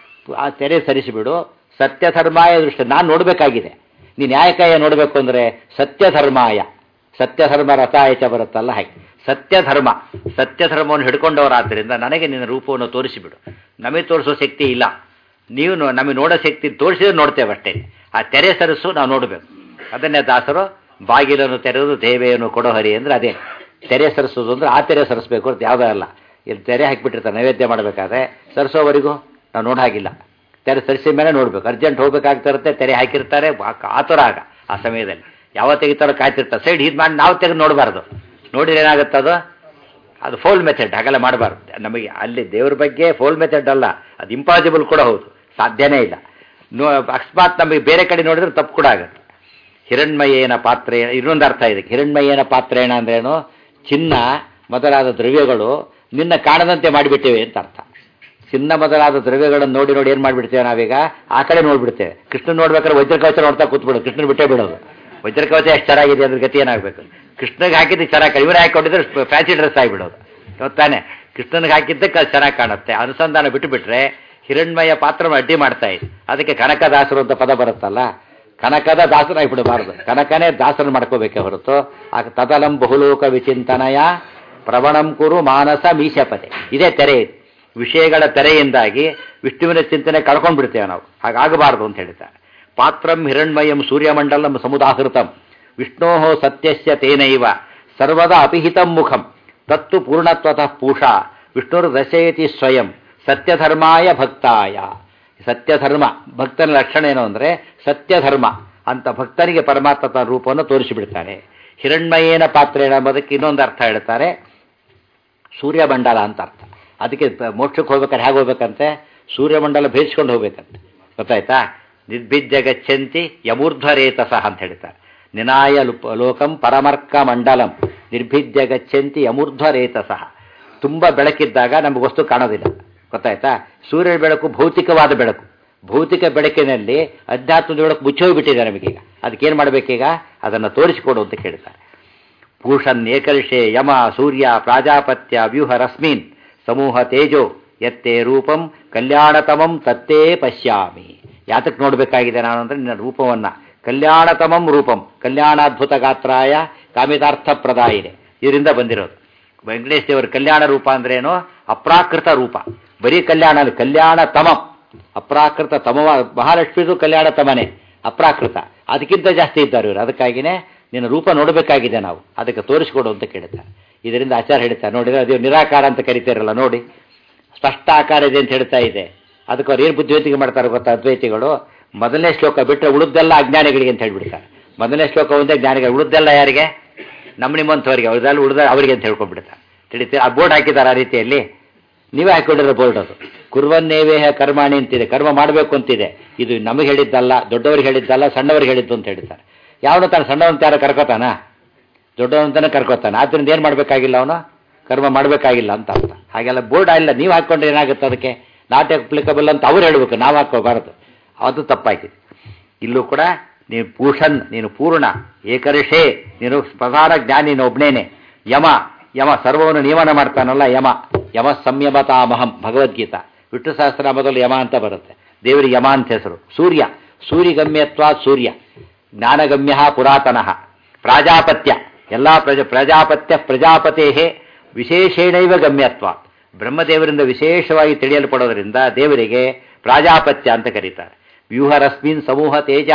ಆ ತೆರೆ ಸರಿಸಿಬಿಡು ಸತ್ಯ ಧರ್ಮಾಯ ದೃಷ್ಟಿ ನಾನು ನೋಡಬೇಕಾಗಿದೆ ನೀನು ನ್ಯಾಯಕಾಯ ನೋಡಬೇಕು ಅಂದರೆ ಸತ್ಯ ಧರ್ಮಾಯ ಸತ್ಯ ಧರ್ಮ ರಥಾಯಚ ಬರುತ್ತಲ್ಲ ಹಾಗೆ ಸತ್ಯ ಧರ್ಮ ಸತ್ಯ ಧರ್ಮವನ್ನು ಹಿಡ್ಕೊಂಡವರಾದ್ದರಿಂದ ನನಗೆ ನಿನ್ನ ರೂಪವನ್ನು ತೋರಿಸಿಬಿಡು ನಮಗೆ ತೋರಿಸೋ ಶಕ್ತಿ ಇಲ್ಲ ನೀವು ನೋ- ನಮಗೆ ನೋಡೋ ಶಕ್ತಿ ತೋರಿಸಿದ್ರೆ ನೋಡ್ತೇವೆ ಅಷ್ಟೇ ಆ ತೆರೆ ಸರಿಸು ನಾವು ನೋಡಬೇಕು ಅದನ್ನೇ ದಾಸರು ಬಾಗಿಲನ್ನು ತೆರೆದು ದೇವೆಯನ್ನು ಕೊಡೋ ಹರಿ ಅಂದರೆ ಅದೇ ತೆರೆ ಸರಿಸೋದು ಅಂದರೆ ಆ ತೆರೆ ಸರಿಸಬೇಕು ಅಂತ ಯಾವುದೂ ಅಲ್ಲ ಇಲ್ಲಿ ತೆರೆ ಹಾಕಿಬಿಟ್ಟಿರ್ತಾರೆ ನೈವೇದ್ಯ ಮಾಡಬೇಕಾದ್ರೆ ಸರಿಸೋವರೆಗೂ ನಾವು ನೋಡ ಹಾಗಿಲ್ಲ ತೆರೆ ಸರಿಸಿದ ಮೇಲೆ ನೋಡ್ಬೇಕು ಅರ್ಜೆಂಟ್ ಹೋಗ್ಬೇಕಾಗ್ತಿರುತ್ತೆ ತೆರೆ ಹಾಕಿರ್ತಾರೆ ಆ- ಆತುರ ಆಗ ಆ ಸಮಯದಲ್ಲಿ ಯಾವ ತೆಗಿತಾರೋ ಕಾಯ್ತಿರ್ತಾರೆ ಸೈಡ್ ಇದು ಮಾಡಿ ನಾವು ತೆಗೆದು ನೋಡಬಾರ್ದು ನೋಡಿದ್ರೆ ಏನಾಗುತ್ತೆ ಅದು ಅದು ಫೋಲ್ ಮೆಥಡ್ ಹಾಗೆಲ್ಲ ಮಾಡಬಾರ್ದು ನಮಗೆ ಅಲ್ಲಿ ದೇವ್ರ ಬಗ್ಗೆ ಫೋಲ್ ಮೆಥಡ್ ಅಲ್ಲ ಅದು ಇಂಪಾಸಿಬಲ್ ಕೂಡ ಹೌದು ಸಾಧ್ಯನೇ ಇಲ್ಲ ನೋ ಅಕಸ್ಮಾತ್ ನಮಗೆ ಬೇರೆ ಕಡೆ ನೋಡಿದ್ರೆ ತಪ್ಪು ಕೂಡ ಆಗುತ್ತೆ ಹಿರಣ್ಮಯೇನ ಪಾತ್ರೆ ಇನ್ನೊಂದು ಅರ್ಥ ಇದೆ ಹಿರಣ್ಮಯೇನ ಪಾತ್ರೇಣ ಅಂದ್ರೇನು ಚಿನ್ನ ಮೊದಲಾದ ದ್ರವ್ಯಗಳು ನಿನ್ನ ಕಾಣದಂತೆ ಮಾಡಿಬಿಟ್ಟಿವೆ ಅಂತ ಅರ್ಥ ಚಿನ್ನ ಮೊದಲಾದ ದ್ರವ್ಯಗಳನ್ನು ನೋಡಿ ನೋಡಿ ಏನು ಮಾಡಿಬಿಡ್ತೇವೆ ನಾವೀಗ ಆ ಕಡೆ ನೋಡ್ಬಿಡ್ತೇವೆ ಕೃಷ್ಣ ನೋಡ್ಬೇಕಾದ್ರೆ ವಜ್ರಕವಚ ನೋಡ್ತಾ ಕೂತ್ಬಿಡೋದು ಕೃಷ್ಣನ್ ಬಿಟ್ಟೇ ಬಿಡೋದು ವಜ್ರಕವಚ ಎಷ್ಟು ಚೆನ್ನಾಗಿದೆ ಅದ್ರ ಗತಿ ಏನಾಗಬೇಕು ಕೃಷ್ಣಗೆ ಹಾಕಿದ್ದು ಚೆನ್ನಾಗಿ ಇವ್ರು ಹಾಕೊಂಡಿದ್ರೆ ಫ್ಯಾನ್ಸಿ ಡ್ರೆಸ್ ಆಗಿಬಿಡೋದು ಗೊತ್ತಾನೆ ಕೃಷ್ಣನಿಗೆ ಹಾಕಿದ್ದಕ್ಕೆ ಅದು ಚೆನ್ನಾಗಿ ಕಾಣುತ್ತೆ ಅನುಸಂಧಾನ ಬಿಟ್ಟುಬಿಟ್ರೆ ಹಿರಣ್ಮಯ ಪಾತ್ರ ಅಡ್ಡಿ ಮಾಡ್ತಾ ಇದೆ ಅದಕ್ಕೆ ಕನಕದಾಸರು ಅಂತ ಪದ ಬರುತ್ತಲ್ಲ ಕನಕದ ದಾಸರಾಗಿಬಿಡಬಾರ್ದು ಕನಕನೇ ದಾಸರನ್ನು ಮಾಡ್ಕೋಬೇಕೆ ಹೊರತು ಆ ತದಲಂ ಬಹುಲೋಕ ವಿಚಿಂತನಯ ಪ್ರವಣಂ ಕುರು ಮಾನಸ ಮೀಶಪತೆ ಇದೇ ತೆರೆ ಇದು. ವಿಷಯಗಳ ತೆರೆಯಿಂದಾಗಿ ವಿಷ್ಣುವಿನ ಚಿಂತನೆ ಕಳ್ಕೊಂಡು ಬಿಡ್ತೇವೆ ನಾವು ಹಾಗಾಗಬಾರದು ಅಂತ ಹೇಳ್ತಾರೆ ಪಾತ್ರಂ ಹಿರಣ್ಮಯಂ ಸೂರ್ಯಮಂಡಲಂ ಸಮುದಾಹೃತಂ ವಿಷ್ಣೋ ಸತ್ಯಸ್ಯ ತೇನೈವ ಸರ್ವದಾ ಅಪಿಹಿತಂ ಮುಖಂ ತತ್ತು ಪೂರ್ಣತ್ವತಃ ಪೂಷಾ ವಿಷ್ಣುರ್ ದಶಯತಿ ಸ್ವಯಂ ಸತ್ಯಧರ್ಮಾಯ ಭಕ್ತಾಯ ಸತ್ಯಧರ್ಮ ಭಕ್ತನ ಲಕ್ಷಣ ಏನು ಅಂದರೆ ಸತ್ಯಧರ್ಮ ಅಂತ ಭಕ್ತನಿಗೆ ಪರಮಾತ್ಮ ತನ್ನ ರೂಪವನ್ನು ತೋರಿಸಿಬಿಡ್ತಾನೆ ಹಿರಣ್ಮಯೇನ ಪಾತ್ರೇಣ ಎಂಬುದಕ್ಕೆ ಇನ್ನೊಂದು ಅರ್ಥ ಹೇಳ್ತಾರೆ ಸೂರ್ಯಮಂಡಲ ಅಂತ ಅರ್ಥ ಅದಕ್ಕೆ ಪ- ಮೋಕ್ಷಕ್ಕೆ ಹೋಗ್ಬೇಕಾದ್ರೆ ಹೇಗೆ ಹೋಗ್ಬೇಕಂತೆ ಸೂರ್ಯಮಂಡಲ ಭೇದಿಸ್ಕೊಂಡು ಹೋಗ್ಬೇಕಂತೆ ಗೊತ್ತಾಯ್ತಾ ನಿರ್ಭಿದ್ಯ ಗಚ್ಚಂತಿ ಯಮೂರ್ಧ್ವರೇತಸಃ ಅಂತ ಹೇಳ್ತಾರೆ ನಿನಾಯ ಲುಪ ಲೋಕಂ ಪರಮರ್ಕ ಮಂಡಲಂ ನಿರ್ಭಿದ್ಯ ಗಚ್ಚಂತಿ ಯಮೂರ್ಧ್ವರೇತಸಃ ತುಂಬ ಬೆಳಕಿದ್ದಾಗ ನಮಗೆ ವಸ್ತು ಕಾಣೋದಿಲ್ಲ ಗೊತ್ತಾಯ್ತಾ ಸೂರ್ಯನ ಬೆಳಕು ಭೌತಿಕವಾದ ಬೆಳಕು ಭೌತಿಕ ಬೆಳಕಿನಲ್ಲಿ ಅಧ್ಯಾತ್ಮದ ಬೆಳಕು ಮುಚ್ಚೋಗ್ಬಿಟ್ಟಿದೆ ನಮಗೀಗ ಅದಕ್ಕೇನು ಮಾಡಬೇಕೀಗ ಅದನ್ನು ತೋರಿಸಿಕೊಡು ಅಂತ ಕೇಳ್ತಾರೆ ಪೂಷನ್ ಏಕರ್ಷೆ ಯಮ ಸೂರ್ಯ ಪ್ರಾಜಾಪತ್ಯ ವ್ಯೂಹ ರಶ್ಮೀನ್ ಸಮೂಹ ತೇಜೋ ಎತ್ತೇ ರೂಪಂ ಕಲ್ಯಾಣತಮಂ ತತ್ತೇ ಪಶ್ಯಾಮಿ ಯಾತಕ್ಕೆ ನೋಡಬೇಕಾಗಿದೆ ನಾನು ಅಂದರೆ ನಿನ್ನ ರೂಪವನ್ನು ಕಲ್ಯಾಣತಮಂ ರೂಪಂ ಕಲ್ಯಾಣಾದ್ಭುತ ಗಾತ್ರಾಯ ಕಾಮಿತಾರ್ಥ ಪ್ರದಾಯಿನೆ ಇದರಿಂದ ಬಂದಿರೋದು ವೆಂಕಟೇಶ್ ದೇವರ ಕಲ್ಯಾಣ ರೂಪ ಅಂದ್ರೇನು ಅಪ್ರಾಕೃತ ರೂಪ ಬರೀ ಕಲ್ಯಾಣ ಅಲ್ಲ ಕಲ್ಯಾಣ ತಮಂ ಅಪ್ರಾಕೃತ ತಮವ ಮಹಾಲಕ್ಷ್ಮಿದು ಕಲ್ಯಾಣ ತಮನೆ ಅಪ್ರಾಕೃತ ಅದಕ್ಕಿಂತ ಜಾಸ್ತಿ ಇದ್ದಾರೆ ಇವರು ಅದಕ್ಕಾಗಿಯೇ ನಿನ್ನ ರೂಪ ನೋಡಬೇಕಾಗಿದೆ ನಾವು ಅದಕ್ಕೆ ತೋರಿಸಿಕೊಡು ಅಂತ ಕೇಳ್ತಾರೆ ಇದರಿಂದ ಆಚಾರ ಹೇಳ್ತಾರೆ ನೋಡಿದ್ರೆ ಅದು ನಿರಾಕಾರ ಅಂತ ಕರಿತಾರಲ್ಲ ನೋಡಿ ಸ್ಪಷ್ಟ ಆಕಾರ ಇದೆ ಅಂತ ಹೇಳ್ತಾ ಇದೆ ಅದಕ್ಕೆ ಅವ್ರು ಏನು ಬುದ್ಧಿವಂತಿಕೆ ಮಾಡ್ತಾರೆ ಗೊತ್ತಾ ಅದ್ವೈತಿಗಳು ಮೊದಲನೇ ಶ್ಲೋಕ ಬಿಟ್ಟರೆ ಉಳಿದೆಲ್ಲ ಅಜ್ಞಾನಿಗಳಿಗೆ ಅಂತ ಹೇಳ್ಬಿಡ್ತಾರೆ ಮೊದಲನೇ ಶ್ಲೋಕ ಒಂದೇ ಜ್ಞಾನಿಗಳು ಉಳಿದೆಲ್ಲ ಯಾರಿಗೆ ನಮ್ಮ ನಿಮ್ಮಂಥವ್ರಿಗೆ ಅವ್ರದ್ದೆಲ್ಲ ಉಳಿದ ಅವರಿಗೆ ಅಂತ ಹೇಳ್ಕೊಂಡ್ಬಿಡ್ತಾರೆ ತಿಳಿತೀವಿ ಆ ಬೋರ್ಡ್ ಹಾಕಿದ್ದಾರೆ ಆ ರೀತಿಯಲ್ಲಿ ನೀವೇ ಹಾಕೊಂಡಿರೋ ಬೋರ್ಡ್ ಅದು ಕುರ್ವನ್ನೇವೇಹ ಕರ್ಮಾಣಿ ಅಂತಿದೆ ಕರ್ಮ ಮಾಡಬೇಕು ಅಂತಿದೆ ಇದು ನಮಗೆ ಹೇಳಿದ್ದಲ್ಲ ದೊಡ್ಡವ್ರಿಗೆ ಹೇಳಿದ್ದಲ್ಲ ಸಣ್ಣವ್ರಿಗೆ ಹೇಳಿದ್ದು ಅಂತ ಹೇಳ್ತಾರೆ ಯಾವನು ತಾನು ಸಣ್ಣವನ್ ಯಾರು ಕರ್ಕೋತಾನ ದೊಡ್ಡವಂತನೇ ಕರ್ಕೋತಾನೆ ಆದ್ದರಿಂದ ಏನು ಮಾಡಬೇಕಾಗಿಲ್ಲ ಅವನು ಕರ್ಮ ಮಾಡಬೇಕಾಗಿಲ್ಲ ಅಂತ ಅರ್ಥ ಹಾಗೆಲ್ಲ ಬೋರ್ಡ್ ಇಲ್ಲ ನೀವು ಹಾಕ್ಕೊಂಡ್ರೆ ಏನಾಗುತ್ತೆ ಅದಕ್ಕೆ ನಾಟ್ ಅಪ್ಲಿಕಬಲ್ ಅಂತ ಅವ್ರು ಹೇಳಬೇಕು ನಾವು ಹಾಕೋಬಾರದು ಅದು ತಪ್ಪಾಗಿದೆ ಇಲ್ಲೂ ಕೂಡ ನೀನು ಪೂಷನ್ ನೀನು ಪೂರ್ಣ ಏಕರಿಷೇ ನೀನು ಪ್ರಧಾನ ಜ್ಞಾನಿ ನೀನು ಒಬ್ನೇನೆ ಯಮ ಯಮ ಸರ್ವವನ್ನು ನಿಯಮನ ಮಾಡ್ತಾನಲ್ಲ ಯಮ ಯಮ ಸಂಯಮತಾಮಹಂ ಭಗವದ್ಗೀತಾ ವಿಷ್ಣು ಸಹಸ್ರನಾಮದಲ್ಲಿ ಯಮ ಅಂತ ಬರುತ್ತೆ ದೇವರಿಗೆ ಯಮ ಅಂತ ಹೆಸರು ಸೂರ್ಯ ಸೂರ್ಯಗಮ್ಯತ್ವಾ ಸೂರ್ಯ ಜ್ಞಾನಗಮ್ಯ ಪುರಾತನಃ ಪ್ರಾಜಾಪತ್ಯ ಎಲ್ಲ ಪ್ರಜ ಪ್ರಜಾಪತ್ಯ ಪ್ರಜಾಪತೇ ವಿಶೇಷೇಣೈವ ಗಮ್ಯತ್ವ ಬ್ರಹ್ಮದೇವರಿಂದ ವಿಶೇಷವಾಗಿ ತಿಳಿಯಲ್ಪಡೋದರಿಂದ ದೇವರಿಗೆ ಪ್ರಾಜಾಪತ್ಯ ಅಂತ ಕರೀತಾರೆ ವ್ಯೂಹರಸ್ಮಿನ್ ಸಮೂಹ ತೇಜ